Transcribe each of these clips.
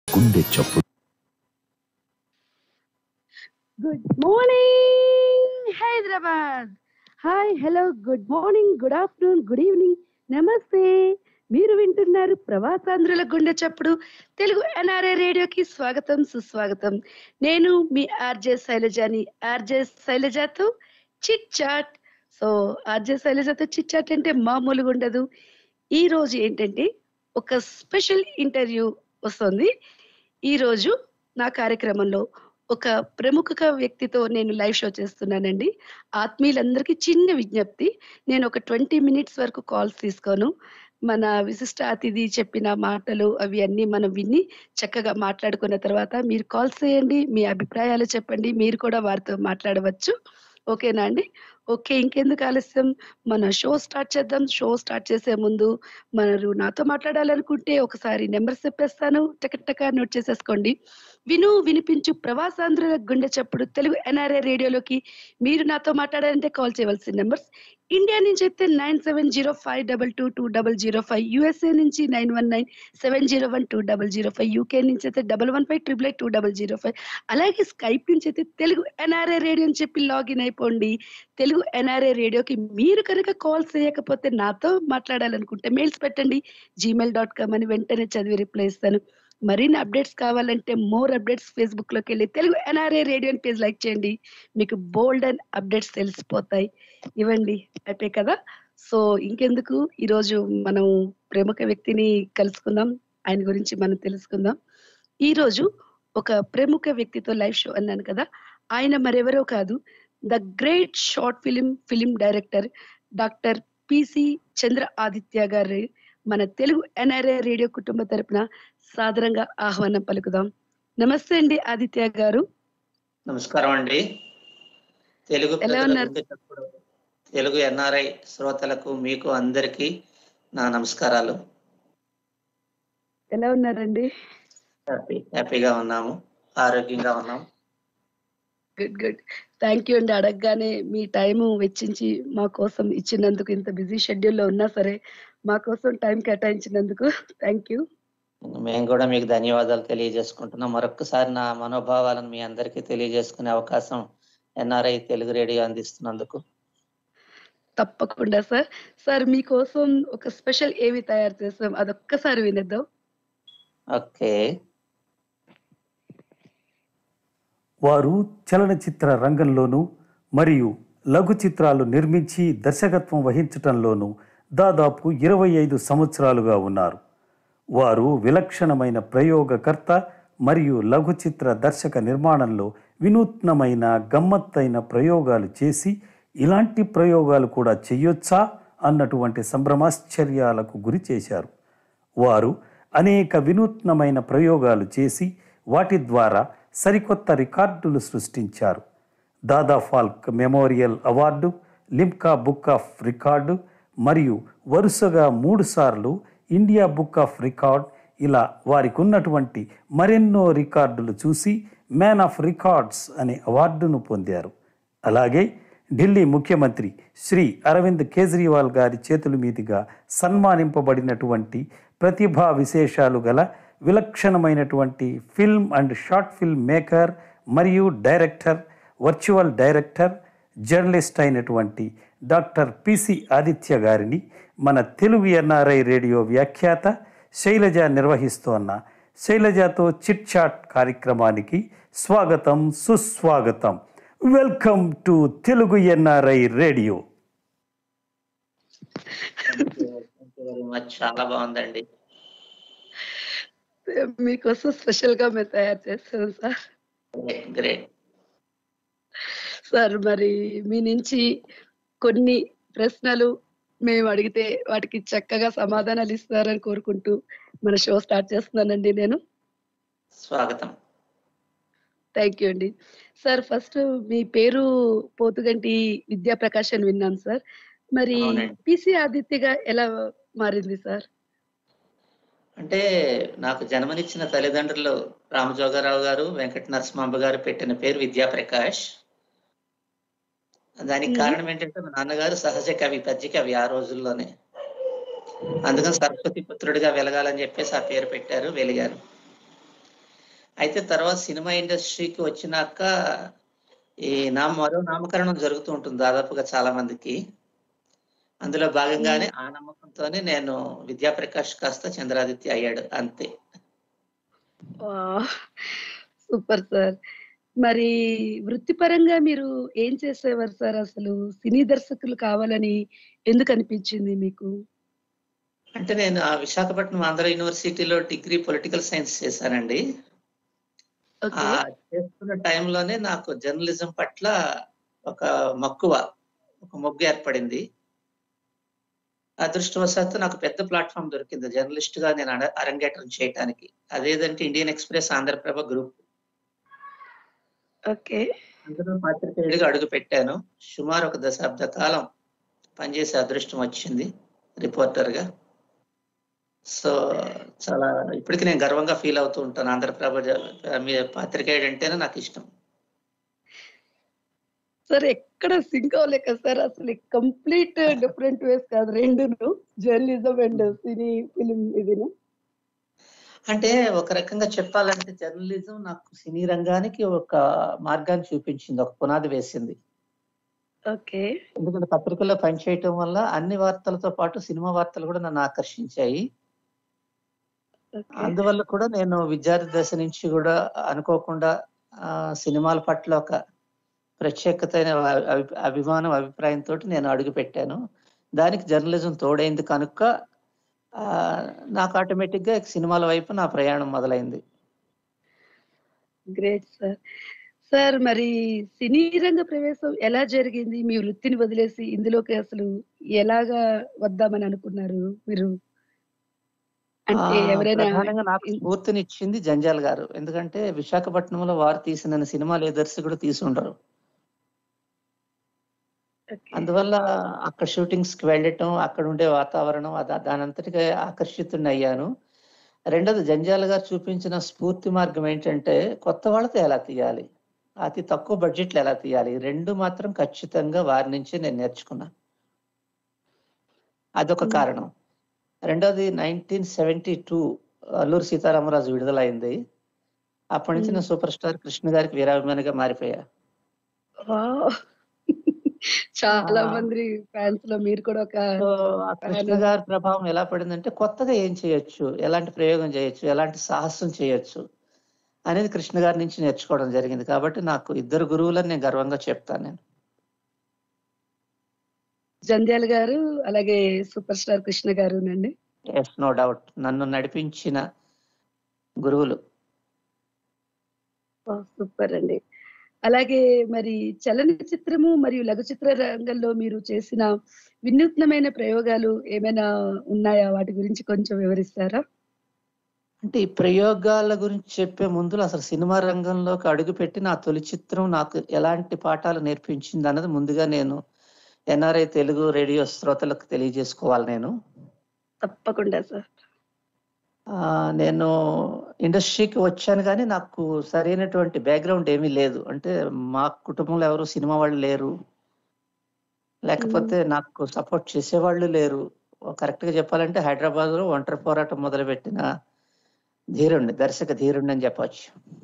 గుండె చప్పుడు good morning Hyderabad hi hello good morning good afternoon good evening నమస్తే మీరు వింటున్నారు ప్రవాసాంధ్రుల గుండె చప్పుడు తెలుగు ఎన్ఆర్ఏ రేడియోకి స్వాగతం సుస్వాగతం నేను మీ ఆర్జే శైలజాని ఆర్జే శైలజాతో చిట్ చాట్ సో ఆర్జే శైలజాతో చిట్ చాట్ అంటే మామూలుగా ఉండదు ఈ రోజు ఏంటంటే ఒక స్పెషల్ ఇంటర్వ్యూ వస్తుంది ఈ రోజు నా కార్యక్రమంలో ఒక ప్రముఖ వ్యక్తితో నేను లైవ్ షో చేస్తున్నానండి ఆత్మీయులందరికీ చిన్న విజ్ఞప్తి నేను ఒక ట్వంటీ మినిట్స్ వరకు కాల్స్ తీసుకోను మన విశిష్ట అతిథి చెప్పిన మాటలు అవి అన్నీ మనం విని చక్కగా మాట్లాడుకున్న తర్వాత మీరు కాల్స్ చేయండి మీ అభిప్రాయాలు చెప్పండి మీరు కూడా వారితో మాట్లాడవచ్చు ఓకేనా అండి ఓకే ఇంకెందుకు ఆలస్యం మన షో స్టార్ట్ చేద్దాం షో స్టార్ట్ చేసే ముందు మనరు నాతో మాట్లాడాలనుకుంటే ఒకసారి నెంబర్ చెప్పేస్తాను టక నోట్ చేసేసుకోండి విను వినిపించు ప్రవాసాంధ్రుల గుండె చప్పుడు తెలుగు ఎన్ఆర్ఏ రేడియోలోకి మీరు నాతో మాట్లాడాలంటే కాల్ చేయవలసిన నెంబర్స్ ఇండియా నుంచి అయితే nine seven zero five double two two double zero five USA నుంచి nine one nine seven zero one two double zero five UK నుంచి అయితే double one five triple eight two double zero five అలాగే Skype నుంచి అయితే Telugu NRI radio అని చెప్పి login అయిపోండి Telugu NRA రేడియోకి మీరు కనుక కాల్ చేయకపోతే నాతో మాట్లాడాలనుకుంటే మెయిల్స్ పెట్టండి జీమెయిల్ డాట్ కామ్ అని వెంటనే చదివి రిప్లై ఇస్తాను మరిన్ని అప్డేట్స్ కావాలంటే మోర్ అప్డేట్స్ ఫేస్బుక్ లోకి వెళ్ళి Telugu NRI radio page like చేయండి మీకు బోల్డ్ అండ్ అప్డేట్స్ తెలిసిపోతాయి ఇవ్వండి అయిపోయి కదా సో ఇంకెందుకు ఈరోజు మనం ప్రముఖ వ్యక్తిని కలుసుకుందాం ఆయన గురించి మనం తెలుసుకుందాం ఈ రోజు ఒక ప్రముఖ వ్యక్తితో లైవ్ షో అన్నాను కదా ఆయన మరెవరో కాదు the great short film film director doctor PC Chandra Aditya గారు మన తెలుగు ఎన్ఆర్ఏ రేడియో కుటుంబ తరపున సాదరంగా ఆహ్వానం పలుకుదాం నమస్తే అండి ఆదిత్య గారు నమస్కారం అండి తెలుగు ఎలా ప్రజల ఉన్నారు? గుండె చప్పుడు తెలుగు ఎన్ఆర్ఐ శ్రోతలకు మీకు అందరికీ నా నమస్కారాలు ఎలా ఉన్నారండి హ్యాపీ హ్యాపీగా ఉన్నాము ఆరోగ్యంగా ఉన్నాం గుడ్ గుడ్ థ్యాంక్ యూ అండి అడగగానే మీ టైం వెచ్చించి మా కోసం ఇచ్చినందుకు ఇంత బిజీ షెడ్యూల్లో ఉన్నా సరే మా కోసం టైం కేటాయించినందుకు థ్యాంక్ యూ మేము కూడా మీకు ధన్యవాదాలు తెలియజేసుకుంటున్నాం మరొకసారి నా మనోభావాలను మీ అందరికీ తెలియజేసుకునే అవకాశం ఎన్ఆర్ఐ తెలుగు రేడియో అందిస్తున్నందుకు తప్పకుండా సార్ సార్ మీకోసం ఒక స్పెషల్ ఏవి తయారు చేస్తాం అదొక్కసారి వినేద్దాం ఓకే వారు చలనచిత్ర రంగంలోనూ మరియు లఘు చిత్రాలు నిర్మించి దర్శకత్వం వహించటంలోనూ దాదాపు ఇరవై ఐదు సంవత్సరాలుగా ఉన్నారు వారు విలక్షణమైన ప్రయోగకర్త మరియు లఘు చిత్ర దర్శక నిర్మాణంలో వినూత్నమైన గమ్మత్తైన ప్రయోగాలు చేసి ఇలాంటి ప్రయోగాలు కూడా చెయ్యొచ్చా అన్నటువంటి సంభ్రమాశ్చర్యాలకు గురి చేశారు వారు అనేక వినూత్నమైన ప్రయోగాలు చేసి వాటి ద్వారా సరికొత్త రికార్డులు సృష్టించారు Dada Phalke memorial award Limca book of record మరియు వరుసగా మూడుసార్లు ఇండియా బుక్ ఆఫ్ రికార్డ్ ఇలా వారికి ఉన్నటువంటి మరెన్నో రికార్డులు చూసి మ్యాన్ ఆఫ్ రికార్డ్స్ అనే అవార్డును పొందారు అలాగే ఢిల్లీ ముఖ్యమంత్రి శ్రీ అరవింద్ కేజ్రీవాల్ గారి చేతుల మీదుగా సన్మానింపబడినటువంటి ప్రతిభా విశేషాలు గల విలక్షణమైనటువంటి film and short film maker మరియు డైరెక్టర్ వర్చువల్ డైరెక్టర్ జర్నలిస్ట్ అయినటువంటి డాక్టర్ పిసి ఆదిత్య గారిని మన తెలుగు ఎన్ఆర్ఐ రేడియో వ్యాఖ్యాత శైలజ నిర్వహిస్తోన్న శైలజతో చిట్ చాట్ కార్యక్రమానికి స్వాగతం సుస్వాగతం welcome to Telugu NRI radio very much చాలా బాగుందండి మీకోసం స్పెషల్ గా మేము తయారు చేస్తాం సార్ గ్రేట్ సార్ మరి మీ నుంచి కొన్ని ప్రశ్నలు మేము అడిగితే వాటికి చక్కగా సమాధానాలు ఇస్తారని కోరుకుంటూ మన షో స్టార్ట్ చేస్తున్నానండి నేను స్వాగతం థ్యాంక్ యూ అండి సార్ ఫస్ట్ మీ పేరు పోతుగంటి విద్యా ప్రకాష్ అని విన్నాను సార్ మరి అవునండి. పిసి ఆదిత్యగా ఎలా మారింది సార్ అంటే నాకు జన్మనిచ్చిన తల్లిదండ్రులు రామజోగారావు గారు వెంకట నరసింహంబ గారు పెట్టిన పేరు విద్యాప్రకాష్ దానికి మ్మ్. కారణం ఏంటంటే మా నాన్నగారు సహజ కవి పద్య కవి ఆ రోజుల్లోనే అందుకని సరస్వతి పుత్రుడిగా వెలగాలని చెప్పేసి ఆ పేరు పెట్టారు వెలిగారు అయితే తర్వాత సినిమా ఇండస్ట్రీకి వచ్చినాక ఈ నా మరో నామకరణం జరుగుతూ ఉంటుంది దాదాపుగా చాలా మందికి అందులో భాగంగానే ఆ నమ్మకంతోనే నేను విద్యాప్రకాష్ కాస్త చంద్రాదిత్య అయ్యాడు అంతే సూపర్ సార్ మరి వృత్తిపరంగా మీరు ఏం చేసేవారు సార్ అసలు సినీ దర్శకులు కావాలని ఎందుకు అనిపించింది మీకు అంటే నేను ఆ విశాఖపట్నం ఆంధ్ర యూనివర్సిటీలో డిగ్రీ పొలిటికల్ సైన్స్ చేశానండి ఆ ఓకే చేస్తున్న టైంలోనే నాకు జర్నలిజం పట్ల ఒక మక్కువ ఒక మొగ్గు ఏర్పడింది అదృష్టవశాత్తు నాకు పెద్ద ప్లాట్ఫామ్ దొరికింది జర్నలిస్ట్ గా నేను అర- అరంగేట్రం చేయటానికి అదేదంటే Indian Express Andhraprabha group okay అందులో పాత్రికేయుడిగా అడుగు పెట్టాను సుమారు ఒక దశాబ్ద కాలం పనిచేసే అదృష్టం వచ్చింది రిపోర్టర్ గా సో చాలా ఇప్పటికీ నేను గర్వంగా ఫీల్ అవుతూ ఉంటాను ఆంధ్రప్రభ జ- మీ పాత్రికేయుడు అంటేనే నాకు ఇష్టం సార్ ఎక్కడ సింక్ అవ్వలేక సార్ అసలు కంప్లీట్ డిఫరెంట్ వేస్ కాదు రెండును జర్నలిజం అండ్ సినీ ఫిలిం ఇదిను అంటే ఒక రకంగా చెప్పాలంటే జర్నలిజం నాకు సినీ రంగానికి ఒక మార్గాన్ని చూపించింది ఒక పునాది వేసింది ఓకే ఎందుకంటే పత్రికల్లో పనిచేయటం వల్ల అన్ని వార్తలతో పాటు సినిమా వార్తలు కూడా నన్ను ఆకర్షించాయి ఓకే అందువల్ల కూడా నేను విద్యార్థి దశ నుంచి కూడా అనుకోకుండా ఆ సినిమాల పట్ల ఒక ప్రత్యేకతైన అభి- అభిమానం అభిప్రాయంతో నేను అడుగు పెట్టాను దానికి జర్నలిజం తోడైంది కనుక ఆ, నాకు ఆటోమేటిక్ గా సినిమాల వైపు నా ప్రయాణం మొదలైంది గ్రేట్ సార్ సార్ మరి సినీ రంగ ప్రవేశం ఎలా జరిగింది మీ వృత్తిని వదిలేసి ఇందులోకి అసలు ఎలాగా వద్దామని అనుకున్నారు మీరు అంటే ఆ, ఎవరైనా ప్రధానంగా నాకు స్ఫూర్తినిచ్చింది జంజాల్ గారు ఎందుకంటే విశాఖపట్నంలో వారు తీసిన సినిమాలు ఏ దర్శకుడు తీసి ఉండరు ఓకే. అందువల్ల అక్కడ షూటింగ్స్ కి వెళ్ళటం అక్కడ ఉండే వాతావరణం అది దానంతటిగా ఆకర్షితుడిని అయ్యాను రెండోది జంజాల గారు చూపించిన స్ఫూర్తి మార్గం ఏంటంటే కొత్త వాళ్ళతో ఎలా తీయాలి అతి తక్కువ బడ్జెట్ లో ఎలా తీయాలి ఈ రెండు మాత్రం ఖచ్చితంగా వారి నుంచే నేను నేర్చుకున్నా అదొక మ్మ్. కారణం రెండోది nineteen seventy two Alluri Sitaramaraju విడుదలైంది అప్పటి నుంచి మ్మ్. నేను సూపర్ స్టార్ కృష్ణ గారికి వీరాభిమానిగా మారిపోయా వావ్. చాలా ఆ. మంది ఫ్యాన్స్ లో మీరు కూడా ఒక సో ఆ కృష్ణ గారి ప్రభావం ఎలా పడిందంటే కొత్తగా ఏం చేయొచ్చు ఎలాంటి ప్రయోగం చేయొచ్చు ఎలాంటి సాహసం చేయొచ్చు అనేది కృష్ణ గారి నుంచి నేర్చుకోవడం జరిగింది కాబట్టి నాకు ఇద్దరు గురువులని నేను గర్వంగా చెప్తాను నేను జంధ్యాల గారు అలాగే సూపర్ స్టార్ కృష్ణ గారు నండి ఎస్ నో డౌట్ నన్ను నడిపించిన గురువులు సూపర్ అండి అలాగే మరి చలనచిత్రము మరియు లఘు చిత్ర రంగంలో మీరు చేసిన వినూత్నమైన ప్రయోగాలు ఏమైనా ఉన్నాయా వాటి గురించి కొంచెం వివరిస్తారా అంటే ఈ ప్రయోగాల గురించి చెప్పే ముందు అసలు సినిమా రంగంలోకి అడుగుపెట్టి నా తొలి చిత్రం నాకు ఎలాంటి పాఠాలు నేర్పించింది అన్నది ముందుగా నేను ఎన్ఆర్ఐ తెలుగు రేడియో శ్రోతలకు తెలియజేసుకోవాలి నేను తప్పకుండా సార్ ఆ, నేను ఇండస్ట్రీకి వచ్చాను కానీ నాకు సరైనటువంటి బ్యాక్గ్రౌండ్ ఏమీ లేదు అంటే మా కుటుంబంలో ఎవరు సినిమా వాళ్ళు లేరు లేకపోతే నాకు సపోర్ట్ చేసేవాళ్ళు లేరు కరెక్ట్ గా చెప్పాలంటే హైదరాబాద్ లో ఒంటరి పోరాటం మొదలుపెట్టిన ధీరుణ్ణి దర్శక ధీరుణ్ణి అని చెప్పొచ్చు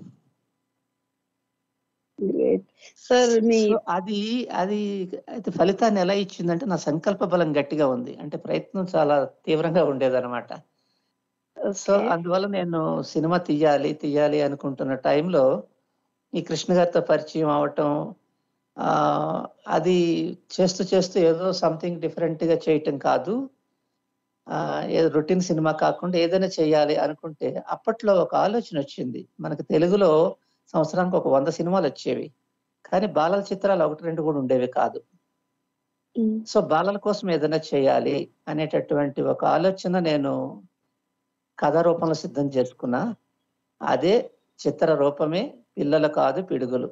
గ్రేట్ సార్ మీ సో అది అది అయితే ఫలితాన్ని ఎలా ఇచ్చిందంటే నా సంకల్ప బలం గట్టిగా ఉంది అంటే ప్రయత్నం చాలా తీవ్రంగా ఉండేదన్నమాట సో ఓకే. అందువల్ల నేను సినిమా తీయాలి తీయాలి అనుకుంటున్న టైంలో ఈ కృష్ణ గారితో పరిచయం అవటం ఆ అది చేస్తూ చేస్తూ ఏదో సంథింగ్ డిఫరెంట్ గా చేయటం కాదు ఆ ఏదో రొటీన్ సినిమా కాకుండా ఏదైనా చేయాలి అనుకుంటే అప్పట్లో ఒక ఆలోచన వచ్చింది మనకు తెలుగులో సంవత్సరానికి ఒక వంద సినిమాలు వచ్చేవి కానీ బాలల చిత్రాలు ఒకటి రెండు కూడా ఉండేవి కాదు ఉమ్, సో బాలల కోసం ఏదైనా చేయాలి అనేటటువంటి ఒక ఆలోచన నేను కథ రూపంలో సిద్ధం చేసుకున్నా అదే చిత్ర రూపమే పిల్లలు కాదు పిడుగులు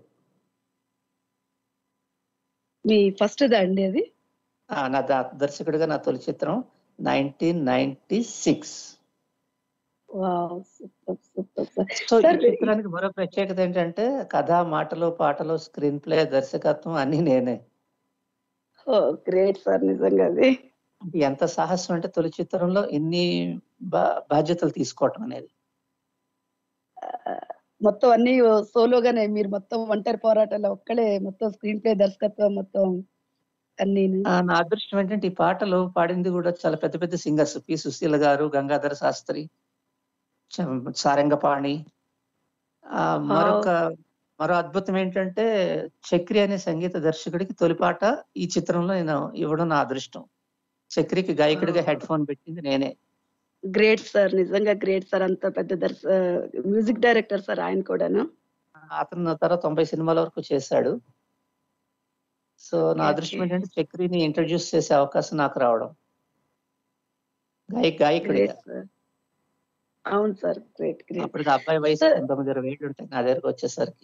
మీ ఫస్ట్ దా అండి అది ఆ, నా దా- దర్శకుడిగా నా తొలి చిత్రం nineteen ninety six wow super super sir so ఈ Sir, చిత్రానికి మరో ప్రత్యేకత ఏంటంటే కథ మాటలు పాటలు స్క్రీన్ ప్లే దర్శకత్వం అన్ని నేనే ఓ గ్రేట్ సార్ నిజంగా అది అంటే ఎంత సాహసం అంటే తొలి చిత్రంలో ఇన్ని బా బాధ్యతలు తీసుకోవటం అనేది మొత్తం అన్ని సోలోగానే మీరు మొత్తం ఒంటరి పోరాటాలు ఒక్కడే మొత్తం స్క్రీన్ ప్లే దర్శకత్వం మొత్తం అన్ని ఆ, నా అదృష్టం ఏంటంటే ఈ పాటలు పాడింది కూడా చాలా పెద్ద పెద్ద సింగర్స్ పి సుశీల గారు గంగాధర శాస్త్రి చ- సారంగపాణి ఆ, మరొక మరో అద్భుతం ఏంటంటే చక్రి అనే సంగీత దర్శకుడికి తొలిపాట ఈ చిత్రంలో నేను ఇవ్వడం నా అదృష్టం చక్రికి గాయకుడిగా హెడ్ ఫోన్ పెట్టింది నేనే గ్రేట్ సార్ నిజంగా గ్రేట్ సార్ అంత పెద్ద దర్శ మ్యూజిక్ డైరెక్టర్ సార్ ఆయన కూడాను అతను నా తర్వాత తొంభై సినిమాల వరకు చేశాడు సో నా Okay, అదృష్టం okay. ఏంటంటే చక్రిని ఇంట్రడ్యూస్ చేసే అవకాశం నాకు రావడం గాయ గాయకుడిగా గ్రేట్ సార్ అవును సార్ గ్రేట్ గ్రేట్ అప్పటికి అబ్బాయి వయసు Sir. పంతొమ్మిది ఇరవై ఏళ్ళు ఉంటాయి నా దగ్గరకు వచ్చేసరికి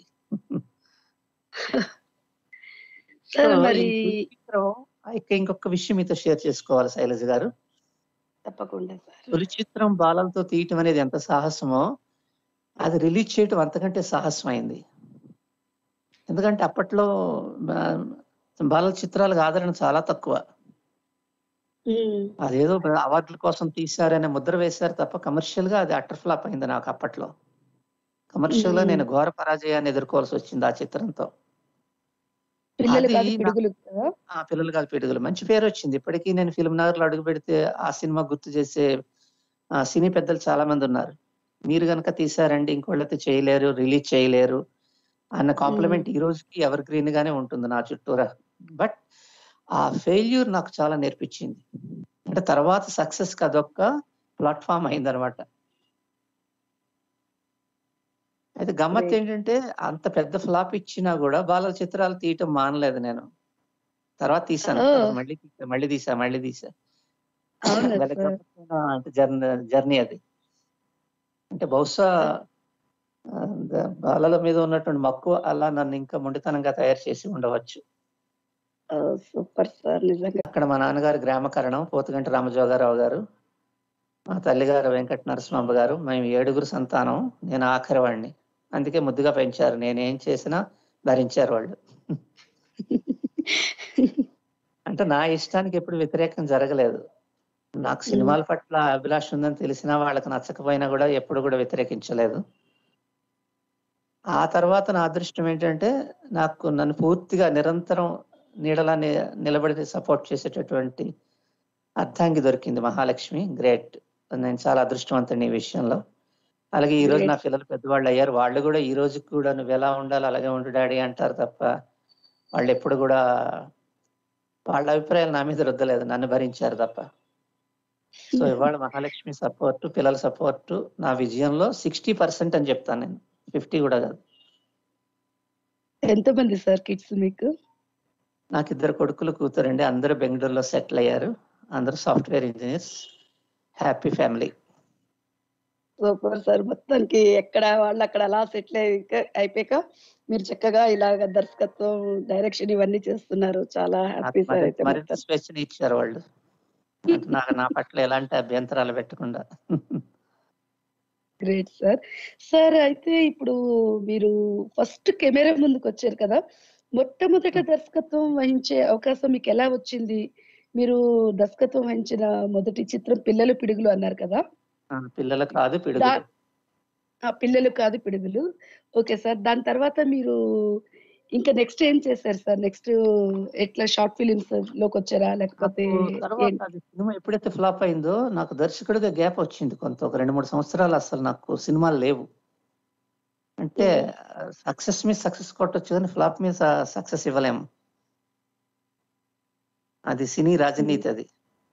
సార్ So, మరి ఈ చిత్రం ఇక ఇంకొక విషయం మీతో షేర్ చేసుకోవాలి శైలజ గారు తప్పకుండా సార్ తొలి చిత్రం బాలలతో తీయటం అనేది ఎంత సాహసమో అది రిలీజ్ చేయటం అంతకంటే సాహసం అయింది ఎందుకంటే అప్పట్లో ఆ, బాలల చిత్రాలకు ఆదరణ చాలా తక్కువ ఉమ్, అదేదో అవార్డుల కోసం తీశారనే ముద్ర వేశారు తప్ప కమర్షియల్ గా అది అటర్ ఫ్లాప్ అయింది నాకు అప్పట్లో కమర్షియల్ గా మ్మ్. నేను ఘోర పరాజయాన్ని ఎదుర్కోవాల్సి వచ్చింది ఆ చిత్రంతో పిల్లలు అది కాదు నా- పిడుగులు కదా ఆ పిల్లలు కాదు పిడుగులు మంచి పేరు వచ్చింది ఇప్పటికీ నేను ఫిల్మ్ నగర్ లో అడుగు పెడితే ఆ సినిమా గుర్తు చేసే ఆ, సినీ పెద్దలు చాలా మంది ఉన్నారు మీరు గనక తీసారండి ఇంకోళ్ళైతే చేయలేరు రిలీజ్ చేయలేరు అన్న కాంప్లిమెంట్ ఈ రోజుకి ఎవర్ గ్రీన్ గానే ఉంటుంది నా చుట్టూరా బట్ ఆ ఫెయిల్యూర్ నాకు చాలా నేర్పించింది అంటే తర్వాత సక్సెస్ కి అదొక్క ప్లాట్ఫామ్ అయిందనమాట అయితే గమ్మత్ Great. ఏంటంటే అంత పెద్ద ఫ్లాప్ ఇచ్చినా కూడా బాలల చిత్రాలు తీయటం మానలేదు నేను తర్వాత తీసాను Oh. తర్వాత మళ్ళీ తీసా మళ్ళీ తీసా మళ్ళీ తీసా అవునా భలే సార్ గమ్మత్తైన అంటే జర్నీ జర్నీ అది అంటే బహుశా ఆ, ద- బాలల మీద ఉన్నటువంటి మక్కువ అలా నన్ను ఇంకా మొండితనంగా తయారు చేసి ఉండవచ్చు సూపర్ సార్ నిజంగా అక్కడ మా నాన్నగారు గ్రామకరణం పోతుగంటి రామజోగారావు గారు మా తల్లిగారు వెంకట నరసింహమ్మ గారు మేము ఏడుగురు సంతానం నేను ఆఖరి వాడిని అందుకే ముద్దుగా పెంచారు నేనేం చేసినా భరించారు వాళ్ళు అంటే నా ఇష్టానికి ఎప్పుడు వ్యతిరేకం జరగలేదు నాకు సినిమాల పట్ల అభిలాష ఉందని తెలిసినా వాళ్ళకి నచ్చకపోయినా కూడా ఎప్పుడు కూడా వ్యతిరేకించలేదు ఆ తర్వాత నా అదృష్టం ఏంటంటే నాకు నన్ను పూర్తిగా నిరంతరం నీడలా ని- నిలబడి సపోర్ట్ చేసేటటువంటి అర్థాంగి దొరికింది మహాలక్ష్మి గ్రేట్ నేను చాలా అదృష్టవంతుని ఈ విషయంలో అలాగే ఈ రోజు Great. నా పిల్లలు పెద్దవాళ్ళు అయ్యారు వాళ్ళు కూడా ఈ రోజు కూడా నువ్వు ఎలా ఉండాలి అలాగే ఉండు డాడీ అంటారు తప్ప వాళ్ళు ఎప్పుడు కూడా వాళ్ళ అభిప్రాయాలు నా మీద రుద్దలేదు నన్ను భరించారు తప్ప సో ఇవాళ మహాలక్ష్మి సపోర్ట్ పిల్లల సపోర్ట్ నా విజయంలో సిక్స్టీ పర్సెంట్ అని చెప్తాను నేను ఫిఫ్టీ కూడా కాదు ఎంతమంది సార్ కిడ్స్ మీకు నాకు ఇద్దరు కొడుకులు కూతురండి అందరూ బెంగళూరులో సెటిల్ అయ్యారు అందరూ software engineers happy family super sir మొత్తానికి ఎక్కడ వాళ్ళు అక్కడ అలా సెటిల్ అయిపోయాక మీరు చక్కగా ఇలాగ దర్శకత్వం డైరెక్షన్ ఇవన్నీ చేస్తున్నారు చాలా హ్యాపీ సార్ అయితే మరింత మొత్తం. స్వేచ్ఛని ఇచ్చారు వాళ్ళు అంటే నాకు నా పట్ల ఎలాంటి అభ్యంతరాలు పెట్టకుండా గ్రేట్ సార్ సార్ అయితే ఇప్పుడు మీరు ఫస్ట్ కెమెరా ముందుకు వచ్చారు కదా మొట్టమొదట దర్శకత్వం వహించే అవకాశం మీకు ఎలా వచ్చింది మీరు దర్శకత్వం వహించిన మొదటి చిత్రం పిల్లలు పిడుగులు అన్నారు కదా ఆ, పిల్లలు కాదు పిడుగులు దా- ఆ పిల్లలు కాదు పిడుగులు ఓకే సార్ దాని తర్వాత మీరు ఇంకా నెక్స్ట్ ఏం చేశారు సార్ నెక్స్ట్ ఎట్లా షార్ట్ ఫిలిమ్స్ లోకి వచ్చారా లేకపోతే నాకు తర్వాత ఏంటి? అది సినిమా ఎప్పుడైతే ఫ్లాప్ అయిందో నాకు దర్శకుడిగా గ్యాప్ వచ్చింది కొంత ఒక రెండు మూడు సంవత్సరాలు అసలు నాకు సినిమాలు లేవు అంటే సక్సెస్ మీద సక్సెస్ కొట్టొచ్చు కానీ ఫ్లాప్ మీద సక్సెస్ ఇవ్వలేము అది సినీ రాజనీతి అది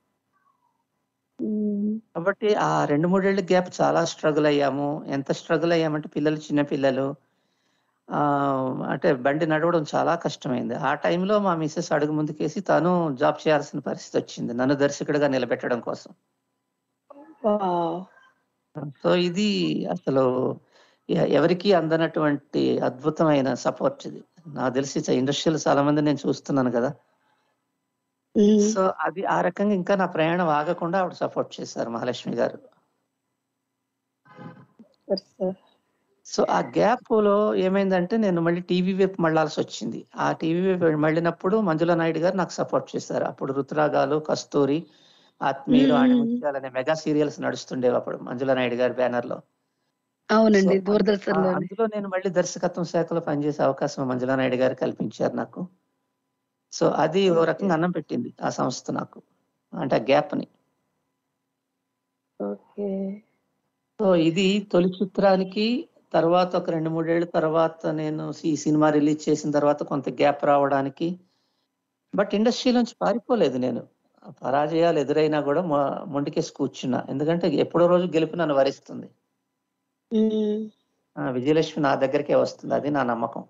మ్మ్. కాబట్టి ఆ రెండు మూడేళ్ల గ్యాప్ చాలా స్ట్రగుల్ అయ్యాము ఎంత స్ట్రగుల్ అయ్యామంటే పిల్లలు చిన్న పిల్లలు ఆ అంటే బండి నడవడం చాలా కష్టమైంది ఆ టైంలో మా మిస్సెస్ అడుగు ముందుకేసి తను జాబ్ చేయాల్సిన పరిస్థితి వచ్చింది నన్ను దర్శకుడిగా నిలబెట్టడం కోసం వావ్. సో ఇది అసలు ఎ- ఎవరికీ అందనటువంటి అద్భుతమైన సపోర్ట్ ఇది నాకు తెలిసి ఇండస్ట్రీలో చాలా మంది నేను చూస్తున్నాను కదా మ్మ్. సో అది ఆ రకంగా ఇంకా నా ప్రయాణం ఆగకుండా ఆవిడ సపోర్ట్ చేశారు మహాలక్ష్మి గారు సూపర్ సార్ సో ఆ గ్యాప్ లో ఏమైందంటే నేను మళ్ళీ టీవీ వైపు మళ్ళాల్సి వచ్చింది ఆ టీవీ వైపు మళ్ళినప్పుడు మంజుల నాయుడు గారు నాకు సపోర్ట్ చేశారు అప్పుడు రుతురాగాలు కస్తూరి ఆత్మీయులు మ్మ్. ఆణిముత్యాలు అనే మెగా సీరియల్స్ నడుస్తుండేవి అప్పుడు మంజుల నాయుడు గారి బ్యానర్ లో అవునండి సో దూరదర్శన్ లోనే అందులో నేను మళ్ళీ దర్శకత్వం శాఖలో పనిచేసే అవకాశం మంజులా నాయుడు గారు కల్పించారు నాకు సో అది ఓ ఓకే రకంగా అన్నం పెట్టింది ఆ సంస్థ నాకు అంటే ఆ గ్యాప్ ని ఓకే సో ఇది తొలి చిత్రానికి తర్వాత ఒక రెండు మూడేళ్ల తర్వాత నేను ఈ సినిమా రిలీజ్ చేసిన తర్వాత కొంత గ్యాప్ రావడానికి బట్ ఇండస్ట్రీ నుంచి పారిపోలేదు నేను పరాజయాలు ఎదురైనా కూడా మొ- మొండికేసి కూర్చున్నా ఎందుకంటే ఎప్పుడో రోజు గెలుపు నన్ను వరిస్తుంది మ్మ్. ఆ, విజయలక్ష్మి నా దగ్గరికే వస్తుంది అది నా నమ్మకం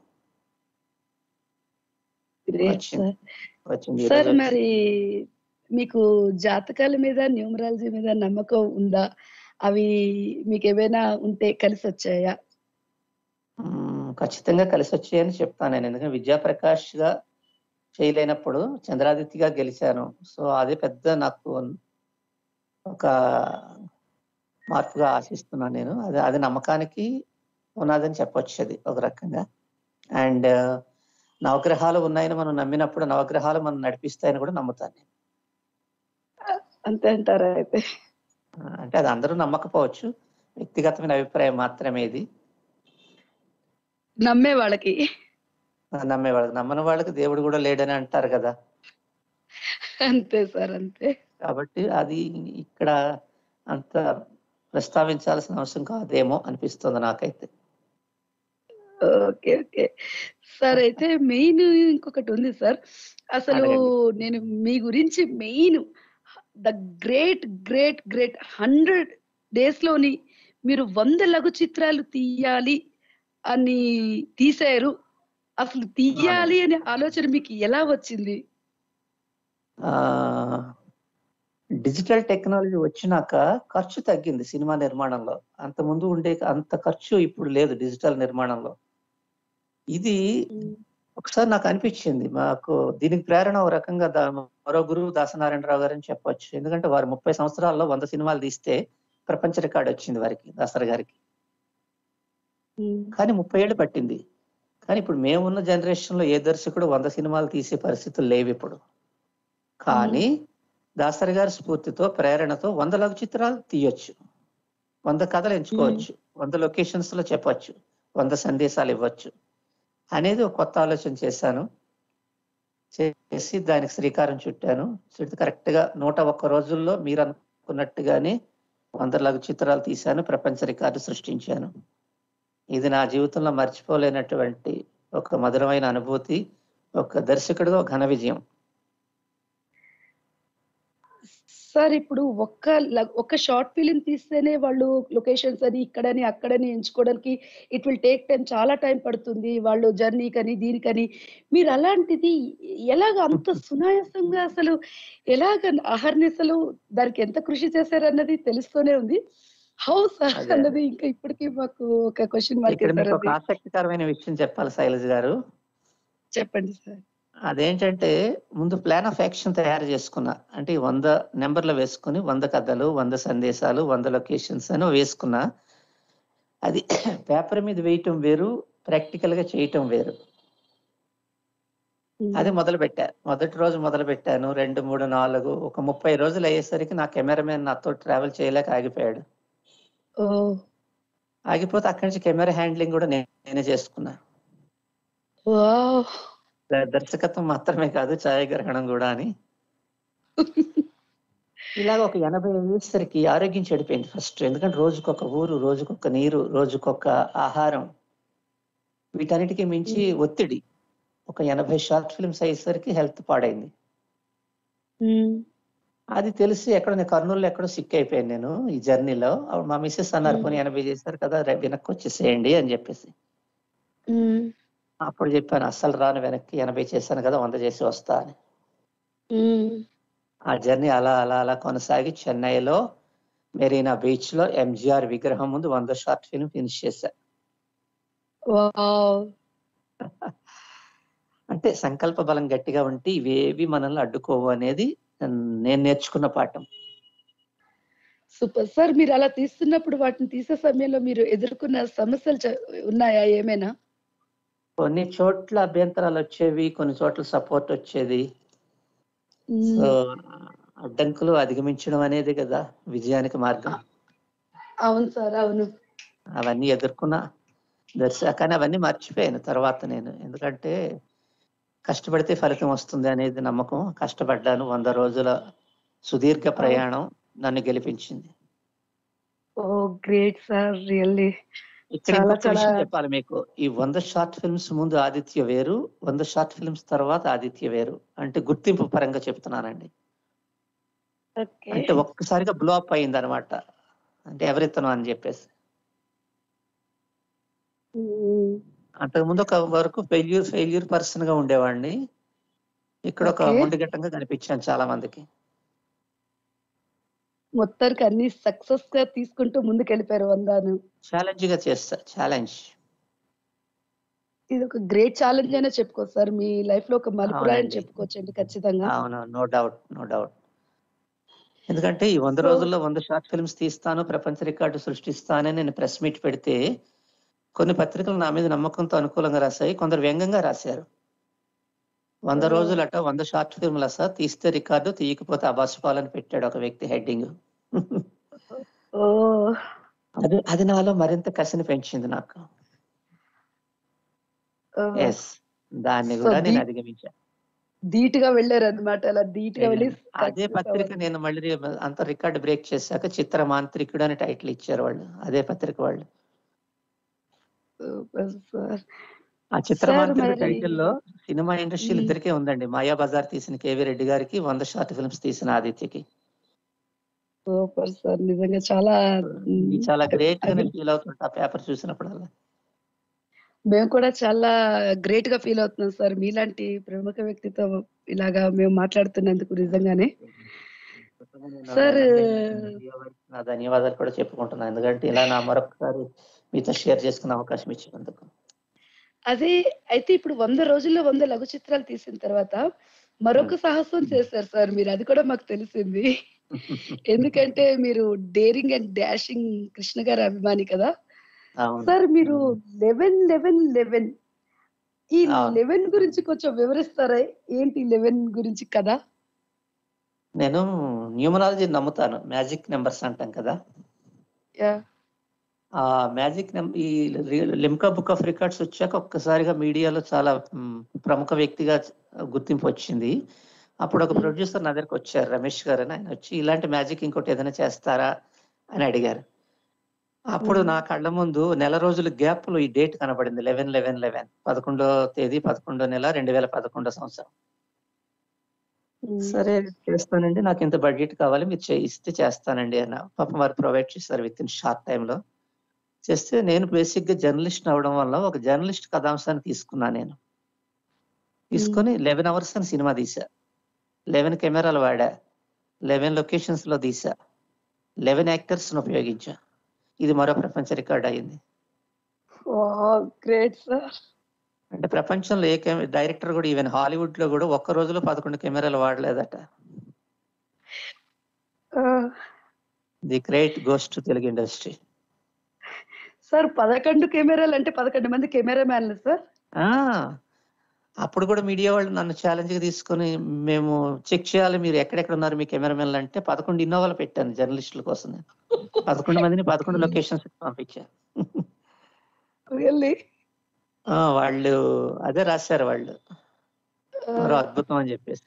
గ్రేట్ వచ్చింది సార్ వచ్చింది ఈ సార్ రోజు మరి మీకు జాతకాల మీద న్యూమరాలజీ మీద నమ్మకం ఉందా అవి మీకు ఏమైనా ఉంటే కలిసి వచ్చాయా మ్మ్, ఖచ్చితంగా కలిసి వచ్చాయని చెప్తాను నేను ఎందుకంటే విద్యాప్రకాష్ గా చేయలేనప్పుడు చంద్రాదిత్యగా గెలిచాను సో అదే పెద్ద నాకు ఒక మార్పుగా ఆశిస్తున్నాను నేను అది అది నమ్మకానికి ఉన్నదని చెప్పొచ్చు అది ఒక రకంగా అండ్ నవగ్రహాలు ఉన్నాయని మనం నమ్మినప్పుడు నవగ్రహాలు మనం నడిపిస్తాయని కూడా నమ్ముతాను నేను అంతే అంటారా అయితే ఆ, అంటే అది అందరూ నమ్మకపోవచ్చు వ్యక్తిగతమైన అభిప్రాయం మాత్రమే ఇది నమ్మే వాళ్ళకి నమ్మే వాళ్ళకి నమ్మని వాళ్ళకి దేవుడు కూడా లేడని అంటారు కదా అంతే సార్ అంతే కాబట్టి అది ఇక్కడ అంత ప్రస్తావించాల్సిన అవసరం కాదేమో అనిపిస్తుంది నాకైతే ఓకే ఓకే సార్ అయితే మెయిన్ ఇంకొకటి ఉంది సార్ అసలు అడగండి. నేను మీ గురించి main the great great great hundred days లోని మీరు వంద లఘు చిత్రాలు తీయాలి అని తీశారు అసలు తీయాలి అనే ఆలోచన మీకు ఎలా వచ్చింది ఆ డిజిటల్ టెక్నాలజీ వచ్చినాక ఖర్చు తగ్గింది సినిమా నిర్మాణంలో అంత ముందు ఉండే అంత ఖర్చు ఇప్పుడు లేదు డిజిటల్ నిర్మాణంలో ఇది ఒకసారి నాకు అనిపించింది మాకు దీనికి ప్రేరణ ఒక రకంగా దా- మరో గురువు దాసనారాయణరావు గారు అని చెప్పొచ్చు ఎందుకంటే వారు ముప్పై సంవత్సరాల్లో వంద సినిమాలు తీస్తే ప్రపంచ రికార్డు వచ్చింది వారికి దాసర్ గారికి కానీ ముప్పై ఏళ్ళు పట్టింది కానీ ఇప్పుడు మేమున్న జనరేషన్ లో ఏ దర్శకుడు వంద సినిమాలు తీసే పరిస్థితులు లేవు ఇప్పుడు కానీ దాసరి గారి స్ఫూర్తితో ప్రేరణతో వంద లఘు చిత్రాలు తీయొచ్చు వంద కథలు ఎంచుకోవచ్చు వంద లొకేషన్స్ లో చెప్పొచ్చు వంద సందేశాలు ఇవ్వచ్చు అనేది ఒక కొత్త ఆలోచన చేశాను చేసి దానికి శ్రీకారం చుట్టాను చుట్టి కరెక్ట్ గా నూట ఒక్క రోజుల్లో మీరు అనుకున్నట్టుగానే వంద లఘు చిత్రాలు తీశాను ప్రపంచ రికార్డు సృష్టించాను ఇది నా జీవితంలో మర్చిపోలేనటువంటి ఒక మధురమైన అనుభూతి ఒక దర్శకుడిగా ఒక ఘన విజయం సార్ ఇప్పుడు ఒక్క ల- ఒక్క షార్ట్ ఫిలిం తీస్తేనే వాళ్ళు లొకేషన్స్ అని ఇక్కడని అక్కడని ఎంచుకోవడానికి ఇట్ విల్ టేక్ టైం చాలా టైం పడుతుంది వాళ్ళు జర్నీ కని దీనికని మీరు అలాంటిది ఎలాగ అంత సునాయాసంగా అసలు ఎలాగ అహర్నిశలు దానికి ఎంత కృషి చేశారన్నది తెలుస్తూనే ఉంది హౌ సార్ అదే. అన్నది ఇంకా ఇప్పటికీ మాకు ఒక క్వశ్చన్ మార్క్ ఇక్కడ మీకు సార్ ఒక అది ఆసక్తికరమైన విషయం చెప్పాలి శైలజ్ గారు చెప్పండి సార్ అదేంటంటే ముందు ప్లాన్ ఆఫ్ యాక్షన్ తయారు చేసుకున్నా అంటే ఈ వంద నెంబర్లు వేసుకుని వంద కథలు వంద సందేశాలు వంద లొకేషన్స్ అని వేసుకున్నా అది పేపర్ మీద వేయటం వేరు ప్రాక్టికల్ గా చేయటం వేరు అది మొదలు పెట్టా మొదటి రోజు మొదలు పెట్టాను రెండు మూడు నాలుగు ఒక ముప్పై రోజులు అయ్యేసరికి నా కెమెరామెన్ నాతో ట్రావెల్ చేయలేక ఆగిపోయాడు ఓ ఆగిపోతే అక్కడి నుంచి కెమెరా హ్యాండ్లింగ్ కూడా నే- నేనే చేసుకున్నా వావ్ ద- దర్శకత్వం మాత్రమే కాదు ఛాయాగ్రహణం కూడా అని ఇలాగ ఒక ఎనభై అయ్యేసరికి ఆరోగ్యం చెడిపోయింది ఫస్ట్ ఎందుకంటే రోజుకొక ఊరు రోజుకొక నీరు రోజుకొక ఆహారం వీటన్నిటికీ మించి ఒత్తిడి ఒక ఎనభై షార్ట్ ఫిల్మ్స్ అయ్యేసరికి హెల్త్ పాడైంది ఉమ్, అది తెలిసి ఎక్కడ నేను కర్నూలులో ఎక్కడో సిక్ అయిపోయాను నేను ఈ జర్నీలో అప్పుడు మా మిస్సెస్ అన్నారు మ్మ్. పోనీ ఎనభై చేశారు కదా రే- వెనక్కి వచ్చేసేయండి అని చెప్పేసి ఉమ్, అప్పుడు చెప్పాను అస్సలు రాను వెనక్కి ఎనభై చేశాను కదా వంద చేసి వస్తా అని ఉమ్. ఆ జర్నీ అలా అలా అలా కొనసాగి చెన్నైలో మెరీనా బీచ్ లో ఎంజిఆర్ విగ్రహం ముందు వంద షార్ట్ ఫిల్మ్ ఫినిష్ చేశా వావ్ అంటే సంకల్ప బలం గట్టిగా ఉంటే ఇవేవి మనల్ని అడ్డుకోవు అనేది నేను నేర్చుకున్న పాఠం సూపర్ సార్ మీరు అలా తీస్తున్నప్పుడు వాటిని తీసే సమయంలో మీరు ఎదుర్కొన్న సమస్యలు చ- ఉన్నాయా ఏమైనా కొన్ని చోట్ల అభ్యంతరాలు వచ్చేవి కొన్ని చోట్ల సపోర్ట్ వచ్చేది ఉమ్, సో అడ్డంకులు అధిగమించడం అనేది కదా విజయానికి మార్గం అవును సార్ అవును అవన్నీ ఎదుర్కొన్నా దర్శ కానీ అవన్నీ మర్చిపోయాను తర్వాత నేను ఎందుకంటే కష్టపడితే ఫలితం వస్తుంది అనేది నమ్మకం కష్టపడ్డాను వంద రోజుల సుదీర్ఘ ప్రయాణం నన్ను గెలిపించింది ఓ గ్రేట్ సార్ రియల్లీ ఇక్కడ చాలా, ఇంకొక విషయం చాలా- చెప్పాలి మీకు ఈ వంద షార్ట్ ఫిల్మ్స్ ముందు ఆదిత్య వేరు వంద షార్ట్ ఫిల్మ్స్ తర్వాత ఆదిత్య వేరు అంటే గుర్తింపు పరంగా చెప్తున్నానండి ఓకే అంటే ఒక్కసారిగా బ్లో అప్ అయింది అనమాట అంటే ఎవరితను అని చెప్పేసి అంతకుముందు ఒక వరకు ఫెయిల్యూర్ ఫెయిల్యూర్ పర్సన్ గా ఉండేవాడిని ఇక్కడ ఒక Okay. మొండిగట్టంగా కనిపించాను చాలా మందికి మొత్తానికి అన్ని సక్సెస్ గా తీసుకుంటూ ముందుకు వెళ్ళిపోయారు వందాను ఛాలెంజ్ గా చేస్తా ఛాలెంజ్ ఇది ఒక గ్రేట్ ఛాలెంజ్ అయినా చెప్పుకోవచ్చు సార్ మీ లైఫ్ లో ఒక మలుపురాయని అవునండి. చెప్పుకోవచ్చు అండి ఖచ్చితంగా అవును నో డౌట్ నో డౌట్ ఎందుకంటే ఈ వంద So- రోజుల్లో వంద షార్ట్ ఫిల్మ్స్ తీస్తాను ప్రపంచ రికార్డు సృష్టిస్తానని నేను ప్రెస్ మీట్ పెడితే కొన్ని పత్రికలు నా మీద నమ్మకంతో అనుకూలంగా రాశాయి కొందరు వ్యంగ్యంగా రాశారు వంద Oh. రోజులట వంద షార్ట్ ఫిల్మ్లు అసలు తీస్తే రికార్డు తీయకపోతే అబాసుపాలని పెట్టాడు ఒక వ్యక్తి హెడ్డింగ్ ఓ అది అది నాలో మరింత కసిని పెంచింది నాకు ఎస్ దాన్ని So కూడా నేను the- అధిగమించాను ధీటుగా వెళ్ళారు అనమాట అలా ధీటుగా వెళ్ళి అదే పత్రిక నేను మళ్ళీ అంత రికార్డ్ బ్రేక్ చేశాక చిత్ర మాంత్రికుడు అని టైటిల్ ఇచ్చారు వాళ్ళు అదే పత్రిక వాళ్ళు సార్ ఆ చిత్ర Sir, మాంత్రికుడు మరి- టైటిల్ లో సినిమా ఇండస్ట్రీ మ్మ్. ఇద్దరికే ఉందండి మాయా బజార్ తీసిన కేవీ రెడ్డి గారికి వంద షార్ట్ ఫిల్మ్స్ తీసిన ఆదిత్యకి సూపర్ సార్ నిజంగా చాలా ఇది చాలా గ్రేట్ గా అది- నేను ఫీల్ అవుతుంటా ఆ పేపర్ చూసినప్పుడల్లా మేము కూడా చాలా గ్రేట్ గా ఫీల్ అవుతున్నాం సార్ మీలాంటి ప్రముఖ వ్యక్తితో ఇలాగా మేము మాట్లాడుతున్నందుకు నిజంగానే Sir, నా ధన్యవాదాలు కూడా చెప్పుకుంటున్నాను ఎందుకంటే ఇలా నా మరొకసారి మీతో షేర్ చేసుకునే అవకాశం ఇచ్చినందుకు అదే అయితే ఇప్పుడు వంద రోజుల్లో వంద లఘు చిత్రాలు తీసిన తర్వాత మరొక సాహసం చేశారు సార్ మీరు అది కూడా మాకు తెలిసింది ఎందుకంటే మీరు డేరింగ్ అండ్ డాషింగ్ కృష్ణ గారి అభిమాని కదా అవును సార్ మీరు లెవెన్ లెవెన్ లెవెన్ ఈ అవును. లెవెన్ గురించి కొంచెం వివరిస్తారా ఏంటి లెవెన్ గురించి కదా నేను న్యూమరాలజీ నమ్ముతాను మ్యాజిక్ నెంబర్స్ అంటాం కదా ఆ మ్యాజిక్ ఈ లిమ్కా బుక్ ఆఫ్ రికార్డ్స్ వచ్చాక ఒక్కసారిగా మీడియాలో చాలా మ్, ప్రముఖ వ్యక్తిగా గుర్తింపు వచ్చింది అప్పుడు ఒక మ్. ప్రొడ్యూసర్ నా దగ్గరకు వచ్చారు రమేష్ గారు అని ఆయన వచ్చి ఇలాంటి మ్యాజిక్ ఇంకోటి ఏదైనా చేస్తారా అని అడిగారు అప్పుడు మ్. నా కళ్ళ ముందు నెల రోజుల గ్యాప్ లో ఈ డేట్ కనబడింది లెవెన్ లెవెన్ లెవెన్ పదకొండో తేదీ పదకొండో నెల రెండు వేల పదకొండో సంవత్సరం సరే చేస్తానండి నాకు ఇంత బడ్జెట్ కావాలి మీరు చేయిస్తే చేస్తానండి అన్న పాపం వారు ప్రొవైడ్ చేశారు విత్ ఇన్ షార్ట్ టైంలో చేస్తే నేను బేసిక్ గా జర్నలిస్ట్ అవడం వల్ల ఒక జర్నలిస్ట్ కథాంశాన్ని తీసుకున్నా నేను తీసుకొని లెవెన్ అవర్స్ అని సినిమా తీసా లెవెన్ కెమెరాలు వాడా లెవెన్ లొకేషన్స్ లో తీసా లెవెన్ యాక్టర్స్ ఉపయోగించా ఇది మరో ప్రపంచ రికార్డ్ అయింది గ్రేట్ సార్ అంటే ప్రపంచంలో ఏ డైరెక్టర్ కూడా ఈవెన్ హాలీవుడ్ లో కూడా ఒక్క రోజులో పదకొండు కెమెరాలు వాడలేదట the great ghost Telugu industry sir పదకొండు కెమెరాలు అంటే పదకొండు మంది కెమెరా మ్యాన్లు సార్ ఆ అప్పుడు కూడా మీడియా వాళ్ళు నన్ను ఛాలెంజ్ గా తీసుకొని మేము చెక్ చేయాలి మీరు ఎక్కడెక్కడ ఉన్నారు మీ కెమెరామెన్లు అంటే పదకొండు ఇన్నోవాలు పెట్టాను జర్నలిస్టుల కోసం నేను పదకొండు మందిని పదకొండు లొకేషన్స్ పంపించాను రియల్లీ ఆ, వాళ్ళు అదే రాశారు వాళ్ళు మరో అద్భుతం అని చెప్పేసి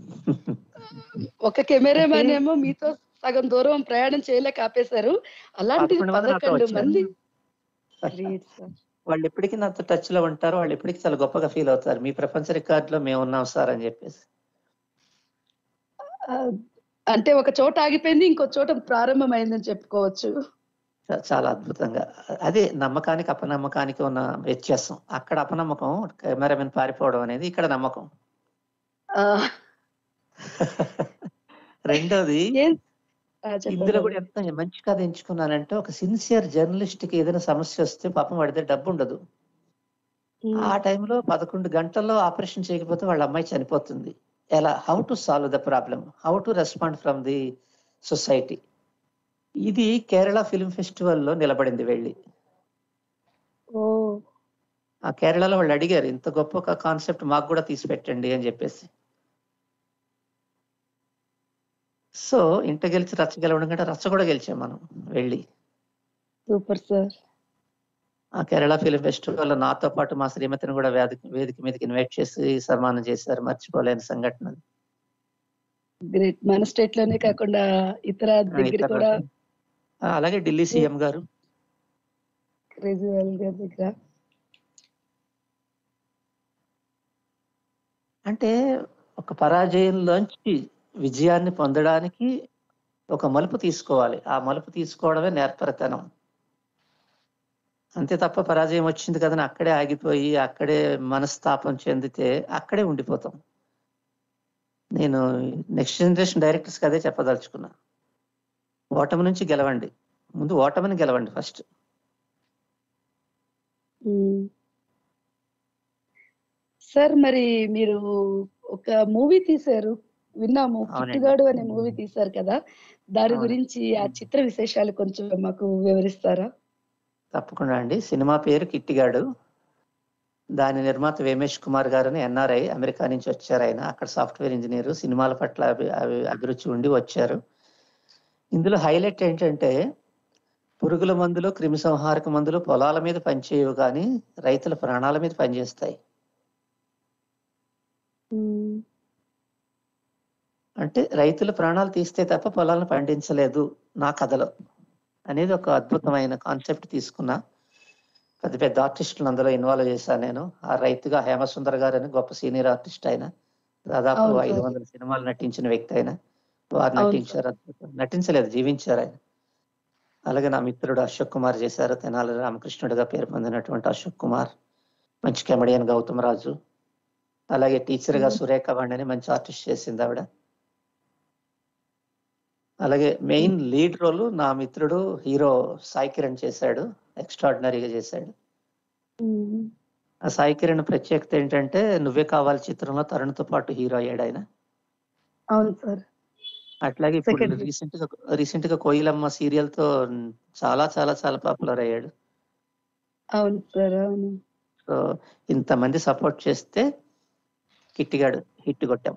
ఒక కెమెరా మ్యాన్ ఏమో మీతో సగం దూరం ప్రయాణం చేయలేక ఆపేశారు అలాంటిది పదకొండు మంది నాతో పదకొండు వచ్చారు. మంది గ్రేట్ సార్ వాళ్ళు ఎప్పటికీ నాతో టచ్ లో ఉంటారు వాళ్ళు ఎప్పటికీ చాలా గొప్పగా ఫీల్ అవుతారు మీ ప్రపంచ రికార్డ్ లో మేము ఉన్నాం సార్ అని చెప్పేసి ఆ, అంటే ఒక చోట ఆగిపోయింది ఇంకో చోట ప్రారంభమైందని చెప్పుకోవచ్చు చా- చాలా అద్భుతంగా అదే నమ్మకానికి అపనమ్మకానికి ఉన్న వ్యత్యాసం అక్కడ అపనమ్మకం కెమెరామెన్ పారిపోవడం అనేది ఇక్కడ నమ్మకం ఆ, రెండోది ఏం ఆ, చెప్పండి. ఇందులో కూడా ఎంత మంచి కథ ఎంచుకున్నానంటే ఒక సిన్సియర్ జర్నలిస్ట్ కి ఏదైనా సమస్య వస్తే పాపం వాడితే డబ్బు ఉండదు ఉమ్, ఆ టైంలో పదకొండు గంటల్లో ఆపరేషన్ చేయకపోతే వాళ్ళ అమ్మాయి చనిపోతుంది ఎలా how to solve the problem how to respond from the society ఇది కేరళ ఫిల్మ్ ఫెస్టివల్ లో నిలబడింది వెళ్ళి ఓ ఆ కేరళలో వాళ్ళు అడిగారు ఇంత గొప్ప ఒక కాన్సెప్ట్ మాకు కూడా తీసి పెట్టండి అని చెప్పేసి సో ఇంట గెలిచి రచ్చ గెలవడం కంటే రచ్చ కూడా గెలిచాం మనం వెళ్ళి సూపర్ సార్ ఆ కేరళ ఫిలిం ఫెస్టివల్ నాతో పాటు మా శ్రీమతిని కూడా వేదిక వేదిక మీదకి ఇన్వైట్ చేసి సన్మానం చేశారు మర్చిపోలేని సంఘటన అది. గ్రేట్ మన స్టేట్ లోనే కాకుండా ఇతర ఆ, దగ్గర ఇతర కూడా ఆ, అలాగే ఢిల్లీ సీఎం గారు కేజ్రీవాల్ గారి దగ్గర అంటే ఒక పరాజయంలోంచి విజయాన్ని పొందడానికి ఒక మలుపు తీసుకోవాలి ఆ మలుపు తీసుకోవడమే నేర్పరితనం అంతే తప్ప పరాజయం వచ్చింది కదని అక్కడే ఆగిపోయి అక్కడే మనస్తాపం చెందితే అక్కడే ఉండిపోతాం నేను నెక్స్ట్ జనరేషన్ డైరెక్టర్స్కి అదే చెప్పదలుచుకున్నా ఓటమి నుంచి గెలవండి ముందు ఓటమిని గెలవండి ఫస్ట్ మ్మ్. సార్ మరి మీరు ఒక మూవీ తీశారు విన్నాము అవునండి. కిట్టుగాడు అనే మూవీ తీశారు కదా దాని అవును. గురించి ఆ చిత్ర విశేషాలు కొంచెం మాకు వివరిస్తారా తప్పకుండా అండి సినిమా పేరు కిట్టిగాడు దాని నిర్మాత వేమేష్ కుమార్ గారని ఎన్ఆర్ఐ అమెరికా నుంచి వచ్చారు ఆయన అక్కడ సాఫ్ట్వేర్ ఇంజనీర్ సినిమాల పట్ల అభి- అభి- అభిరుచి ఉండి వచ్చారు ఇందులో హైలైట్ ఏంటంటే పురుగుల మందులు క్రిమి సంహారక మందులు పొలాల మీద పనిచేయవు కానీ రైతుల ప్రాణాల మీద పనిచేస్తాయి మ్మ్. అంటే రైతుల ప్రాణాలు తీస్తే తప్ప పొలాలను పండించలేదు నా కథలో అనేది ఒక అద్భుతమైన కాన్సెప్ట్ తీసుకున్నా పెద్ద పెద్ద ఆర్టిస్టులు అందులో ఇన్వాల్వ్ చేశాను నేను ఆ రైతుగా హేమసుందర్ గారు అని గొప్ప సీనియర్ ఆర్టిస్ట్ ఆయన దాదాపు అవును ఐదు సార్. వందల సినిమాలు నటించిన వ్యక్తి ఆయన వారు అవును నటించారు అద్భుతం. నటించలేదు జీవించారు ఆయన అలాగే నా మిత్రుడు అశోక్ కుమార్ చేశారు తెనాలి రామకృష్ణుడిగా పేరు పొందినటువంటి అశోక్ కుమార్ మంచి కెమెడియన్ గౌతమ్ రాజు అలాగే టీచర్ గా మ్మ్. సురేఖ వాణి అని మంచి ఆర్టిస్ట్ చేసింది ఆవిడ అలాగే మెయిన్ లీడ్ రోల్ నా మిత్రుడు హీరో సాయి కిరణ్ చేశాడు ఎక్స్ట్రాడినరీగా చేశాడు మ్మ్. ఆ సాయి కిరణ్ ప్రత్యేకత ఏంటంటే నువ్వే కావాలి చిత్రంలో తరుణ్తో పాటు హీరో అయ్యాడు ఆయన అవును సార్ అట్లాగే ఇప్పుడు Second. రీసెంట్ గా రీసెంట్ గా కోయిలమ్మ సీరియల్ తో చాలా చాలా చాలా పాపులర్ అయ్యాడు అవును సార్ అవును సో ఇంతమంది సపోర్ట్ చేస్తే కిట్టిగాడు హిట్ కొట్టాం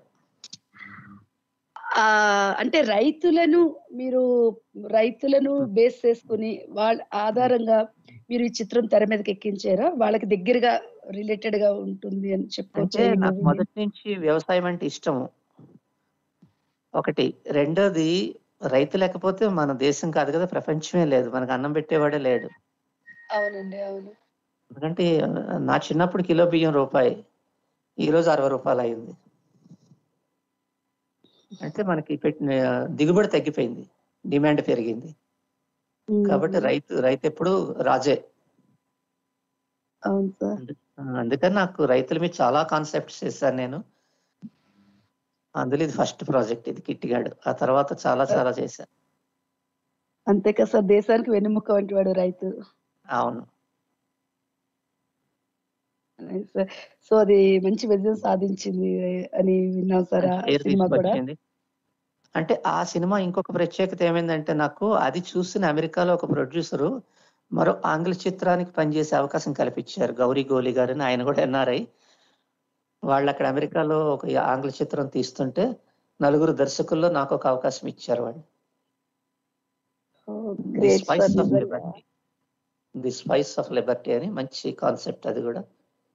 ఆ అంటే రైతులను మీరు రైతులను బేస్ చేసుకుని వాళ్ళ ఆధారంగా మీరు ఈ చిత్రం తెర మీదకి ఎక్కించారా వాళ్ళకి దగ్గరగా రిలేటెడ్ గా ఉంటుంది అని అంటే చెప్పుకోవచ్చు ఈ నాకు movie ని. మొదటి నుంచి వ్యవసాయం అంటే ఇష్టము ఒకటి రెండోది రైతు లేకపోతే మన దేశం కాదు కదా ప్రపంచమే లేదు మనకు అన్నం పెట్టేవాడే లేడు అవునండి అవును ఎందుకంటే నా చిన్నప్పుడు కిలో బియ్యం రూపాయి ఈ రోజు అరవై రూపాయలు అయింది అంటే మనకి పెట్టిన దిగుబడి తగ్గిపోయింది డిమాండ్ పెరిగింది కాబట్టి మ్మ్. రైతు రైతు ఎప్పుడు రాజే అవును సార్ అందు- అందుకని నాకు రైతుల మీద చాలా కాన్సెప్ట్స్ చేశాను నేను అందులో ఇది ఫస్ట్ ప్రాజెక్ట్ ఇది కిట్టిగాడు ఆ తర్వాత చాలా చాలా చేశాను అంతే కదా సార్ దేశానికి వెన్నెముక వంటి వాడు రైతు అవును సార్ సో అది మంచి విజయం సాధించింది అని విన్నాం సార్ ఆ పేరు సినిమా కూడా తీసుకొచ్చింది అంటే ఆ సినిమా ఇంకొక ప్రత్యేకత ఏమైందంటే నాకు అది చూసిన అమెరికాలో ఒక ప్రొడ్యూసరు మరో ఆంగ్ల చిత్రానికి పనిచేసే అవకాశం కల్పించారు గౌరీ గోలి గారు అని ఆయన కూడా ఎన్ఆర్ఐ వాళ్ళు అక్కడ అమెరికాలో ఒక ఆంగ్ల చిత్రం తీస్తుంటే నలుగురు దర్శకుల్లో నాకు ఒక అవకాశం ఇచ్చారు వాళ్ళు the great spice sir of నిజంగా liberty the spice of liberty అని మంచి కాన్సెప్ట్ అది కూడా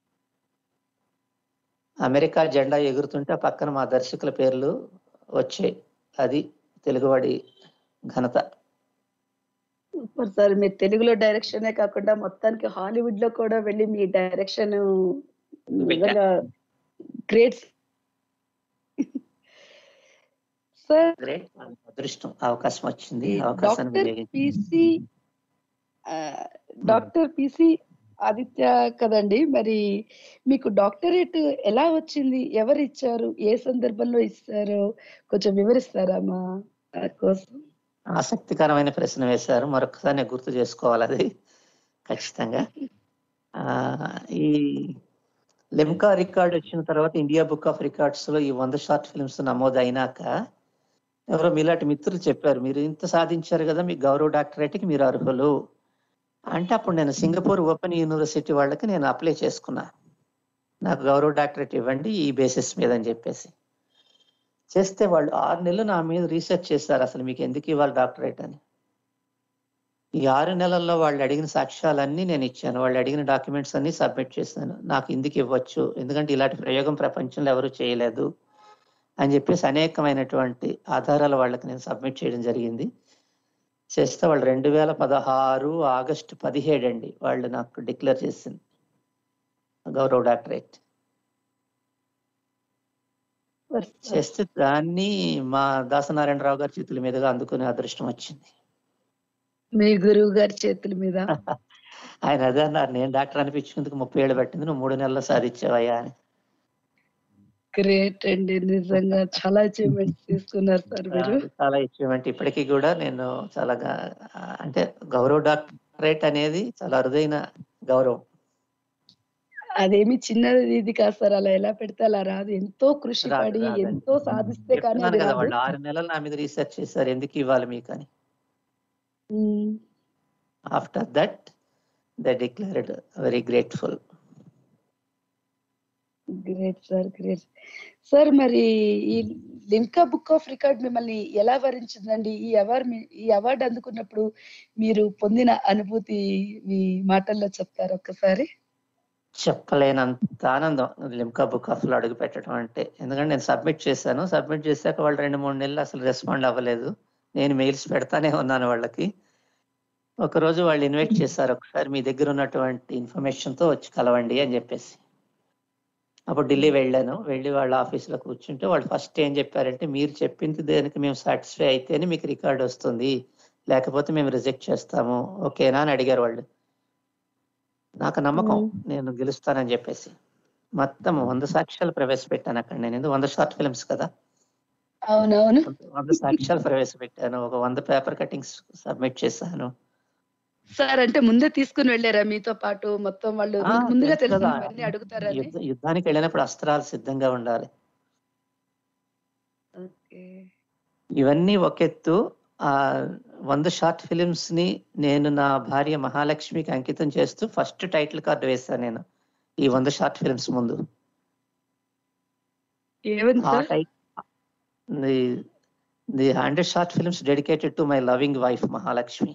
అమెరికా జెండా ఎగురుతుంటే ఆ పక్కన మా దర్శకుల పేర్లు వచ్చాయి అది తెలుగువాడి ఘనత సూపర్ సార్ మీరు తెలుగులో డైరెక్షనే కాకుండా మొత్తానికి హాలీవుడ్ లో కూడా వెళ్ళి మీ డైరెక్షన్ నిజంగా గ్రేట్ సార్ గ్రేట్ అదృష్టం అవకాశం వచ్చింది అవకాశాన్ని డాక్టర్ వినియోగించి పిసి డాక్టర్ పిసి ఆదిత్య కదండి మరి మీకు డాక్టరేట్ ఎలా వచ్చింది ఎవరు ఇచ్చారు ఏ సందర్భంలో ఇస్తారు కొంచెం వివరిస్తారా మా ఆ కోసం ఆసక్తికరమైన ప్రశ్న వేశారు మరొకసారి నేను గుర్తు చేసుకోవాలి అది ఖచ్చితంగా ఆ ఈ లెమ్కా రికార్డ్ వచ్చిన తర్వాత ఇండియా బుక్ ఆఫ్ రికార్డ్స్ లో ఈ వంద షార్ట్ ఫిల్మ్స్ నమోదు అయినాక ఎవరో మీలాంటి మిత్రులు చెప్పారు మీరు ఇంత సాధించారు కదా మీ గౌరవ డాక్టరేట్కి మీరు అర్హులు అంటే అప్పుడు నేను సింగపూర్ ఓపెన్ యూనివర్సిటీ వాళ్ళకి నేను అప్లై చేసుకున్నా నాకు గౌరవ డాక్టరేట్ ఇవ్వండి ఈ బేసిస్ మీద అని చెప్పేసి చేస్తే వాళ్ళు ఆరు నెలలు నా మీద రీసెర్చ్ చేశారు అసలు మీకు ఎందుకు ఇవ్వాలి డాక్టరేట్ అని ఈ ఆరు నెలల్లో వాళ్ళు అడిగిన సాక్ష్యాలన్నీ నేను ఇచ్చాను వాళ్ళు అడిగిన డాక్యుమెంట్స్ అన్ని సబ్మిట్ చేశాను నాకు ఇందుకు ఇవ్వచ్చు ఎందుకంటే ఇలాంటి ప్రయోగం ప్రపంచంలో ఎవరు చేయలేదు అని చెప్పేసి అనేకమైనటువంటి ఆధారాలు వాళ్ళకి నేను సబ్మిట్ చేయడం జరిగింది చేస్తే వాళ్ళు రెండు వేల పదహారు ఆగస్టు పదిహేడు అండి వాళ్ళు నాకు డిక్లేర్ చేసింది గౌరవ డాక్టరేట్ చేస్తే దాన్ని మా దాసనారాయణరావు గారి చేతుల మీదుగా అందుకునే అదృష్టం వచ్చింది మీ గురువు గారి చేతుల మీద ఆయన అదే అన్నారు నేను డాక్టర్ అనిపించుకుందుకు ముప్పై ఏళ్ళు పట్టింది నువ్వు మూడు నెలల్లో సాధించావయ్యా అని గ్రేట్ అండి నిజంగా చాలా అచీవ్మెంట్స్ తీసుకున్నారు సార్ మీరు అది చాలా అచీవ్మెంట్ ఇప్పటికీ కూడా నేను చాలా గా- అంటే గౌరవ డాక్టరేట్ అనేది చాలా అరుదైన గౌరవం అదేమి చిన్నది ఇది కాదు సార్ అలా ఎలా పెడితే అలా రాదు ఎంతో కృషి రాదు, పడి రాదండి. ఎంతో సాధిస్తే కానీ చెప్తున్నాను అది కదా రాదు వాళ్ళు ఆరు నెలలు నా మీద రీసెర్చ్ చేశారు ఎందుకు ఇవ్వాలి మీకు అని um. After that they declared very grateful great sir great sir మరి ఈ లిమ్కా బుక్ ఆఫ్ రికార్డ్ మిమ్మల్ని ఎలా వరించిందండి ఈ అవార్డు ఈ అవార్డు అందుకున్నప్పుడు మీరు పొందిన అనుభూతి మీ మాటల్లో చెప్తారు ఒక్కసారి చెప్పలేనంత ఆనందం లిమ్కా బుక్ ఆఫ్ లో అడుగు పెట్టడం అంటే ఎందుకంటే నేను సబ్మిట్ చేశాను సబ్మిట్ చేశాక వాళ్ళు రెండు మూడు నెలలు అసలు రెస్పాండ్ అవ్వలేదు నేను మెయిల్స్ పెడతానే ఉన్నాను వాళ్ళకి ఒక రోజు వాళ్ళు ఇన్వైట్ చేశారు ఒకసారి మీ దగ్గర ఉన్నటువంటి ఇన్ఫర్మేషన్ తో వచ్చి కలవండి అని చెప్పేసి అప్పుడు ఢిల్లీ వెళ్ళాను వెళ్ళి వాళ్ళ ఆఫీస్లో కూర్చుంటే వాళ్ళు ఫస్ట్ ఏం చెప్పారంటే మీరు చెప్పింది దేనికి మేము సాటిస్ఫై అయితేనే మీకు రికార్డ్ వస్తుంది లేకపోతే మేము రిజెక్ట్ చేస్తాము ఓకేనా అని అడిగారు వాళ్ళు నాకు నమ్మకం మ్మ్. నేను గెలుస్తానని చెప్పేసి మొత్తం వంద సాక్ష్యాలు ప్రవేశపెట్టాను అక్కడ నేను ఎందుకు వంద షార్ట్ ఫిల్మ్స్ కదా అవునవును వంద సాక్ష్యాలు ప్రవేశపెట్టాను ఒక వంద పేపర్ కటింగ్స్ సబ్మిట్ చేశాను సార్ అంటే ముందే తీసుకుని వెళ్ళారా మీతో పాటు మొత్తం వాళ్ళు ఆ, మీకు ముందుగా తెలుసు తెలుసు కదా. ఇవన్నీ అడుగుతారని యుద్ధ- యుద్ధానికి వెళ్ళినప్పుడు అస్త్రాలు సిద్ధంగా ఉండాలి ఓకే ఇవన్నీ ఒక ఎత్తు ఆ వంద షార్ట్ ఫిలిమ్స్ ని నేను నా భార్య మహాలక్ష్మికి అంకితం చేస్తూ ఫస్ట్ టైటిల్ కార్డు వేశాను నేను ఈ వంద షార్ట్ ఫిలిమ్స్ ముందు ఏమని ఆ sir tight the the hundred short films dedicated to my loving wife Mahalakshmi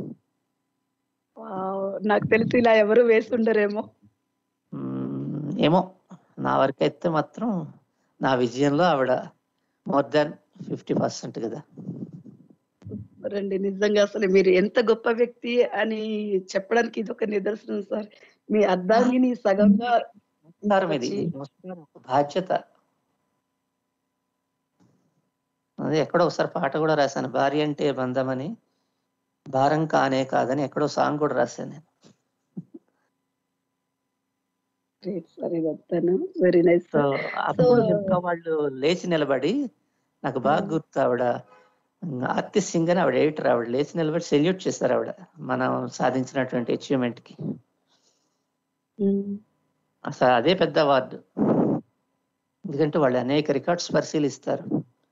wow, నాకు తెలిసి ఇలా ఎవరు వేస్తుండరేమో మ్మ్, ఏమో నా వరకైతే మాత్రం నా విజయంలో ఆవిడ మోర్ దాన్ ఫిఫ్టీ పర్సెంట్ కదా రండి నిజంగా అసలు మీరు ఎంత గొప్ప వ్యక్తి అని చెప్పడానికి ఇది ఒక నిదర్శనం సార్ మీ అర్ధాంగిని సగంగా నమస్కారం ఇది వచ్చి- నమస్కారం ఒక బాధ్యత అదే ఎక్కడో ఒకసారి పాట కూడా రాశాను భార్య అంటే బంధం అని భారం కానే కాదని ఎక్కడో సాంగ్ కూడా రాశాను నేను గ్రేట్ సార్ ఇదంతాను వెరీ నైస్ సో అప్పుడు So- ఇంకా వాళ్ళు లేచి నిలబడి నాకు బాగా Hmm. గుర్తు ఆవిడ ఆర్తి సింగ్ అని ఆవిడ ఎడిటర్ ఆవిడ లేచి నిలబడి సెల్యూట్ చేశారు ఆవిడ మనం సాధించినటువంటి అచీవ్మెంట్ కి అసలు అదే పెద్ద అవార్డు ఎందుకంటే వాళ్ళు అనేక రికార్డ్స్ పరిశీలిస్తారు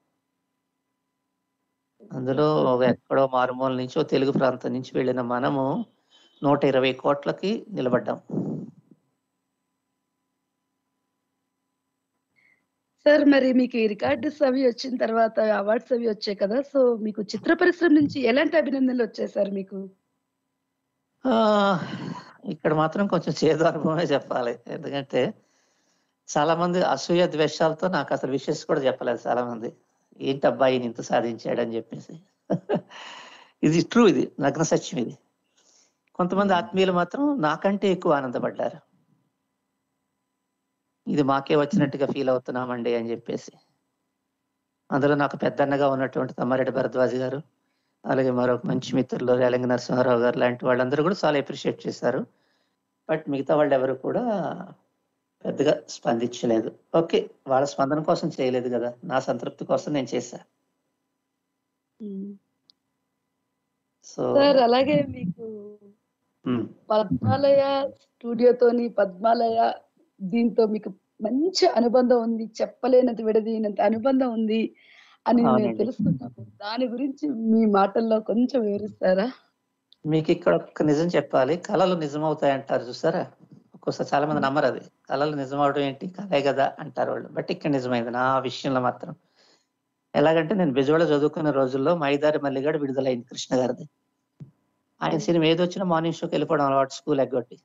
అందులో ఒక ఎక్కడో మారుమూల నుంచి ఓ తెలుగు ప్రాంతం నుంచి వెళ్ళిన మనము నూట ఇరవై కోట్లకి నిలబడ్డాం సార్ మరి మీకు ఈ రికార్డ్స్ అవి వచ్చిన తర్వాత అవార్డ్స్ అవి వచ్చాయి కదా సో మీకు చిత్ర పరిశ్రమ నుంచి ఎలాంటి అభినందనలు వచ్చాయి సార్ మీకు ఆ, ఇక్కడ మాత్రం కొంచెం చేదు అనుభవమే చెప్పాలి ఎందుకంటే చాలా మంది అసూయ ద్వేషాలతో నాకు అసలు విషయస్ కూడా చెప్పలేదు చాలా మంది ఏంటి అబ్బాయి ఈయన ఇంత సాధించాడని చెప్పేసి ఇది ట్రూ ఇది నగ్న సత్యం ఇది కొంతమంది ఆత్మీయులు మాత్రం నాకంటే ఎక్కువ ఆనందపడ్డారు ఇది మాకే వచ్చినట్టుగా ఫీల్ అవుతున్నామండి అని చెప్పేసి అందులో నాకు పెద్దన్నగా ఉన్నటువంటి తమ్మారెడ్డి భరద్వాజ్ గారు అలాగే మరొక మంచి మిత్రులు రేలంగి నరసింహారావు గారు లాంటి వాళ్ళందరూ కూడా చాలా అప్రిషియేట్ చేశారు బట్ మిగతా వాళ్ళు ఎవరు కూడా పెద్దగా స్పందించలేదు ఓకే వాళ్ళ స్పందన కోసం చేయలేదు కదా నా సంతృప్తి కోసం నేను చేశా సో సార్ అలాగే మీకు ఉమ్, పద్మాలయ స్టూడియోతోని పద్మాలయ దీంతో మీకు మంచి అనుబంధం ఉంది చెప్పలేనంత విడదీయనంత అనుబంధం ఉంది అని మేము అవునండి. తెలుసుకున్నాము దాని గురించి మీ మాటల్లో కొంచెం వివరిస్తారా మీకు ఇక్కడ ఒక్క నిజం చెప్పాలి కళలు నిజమవుతాయి అంటారు చూసారా ఒక్కోసారి చాలా మంది నమ్మరు అది కళలు నిజమవడం ఏంటి కలే కదా అంటారు వాళ్ళు బట్ ఇక్కడ నిజమైంది నా విషయంలో మాత్రం ఎలాగంటే నేను బెజవాడ చదువుకున్న రోజుల్లో మైదారి మల్లిగాడు విడుదలైంది కృష్ణ గారిది ఆయన సినిమా ఏది వచ్చినా మార్నింగ్ షోకి వెళ్ళిపోవడం అలవాటు స్కూల్ ఎగ్గొట్టి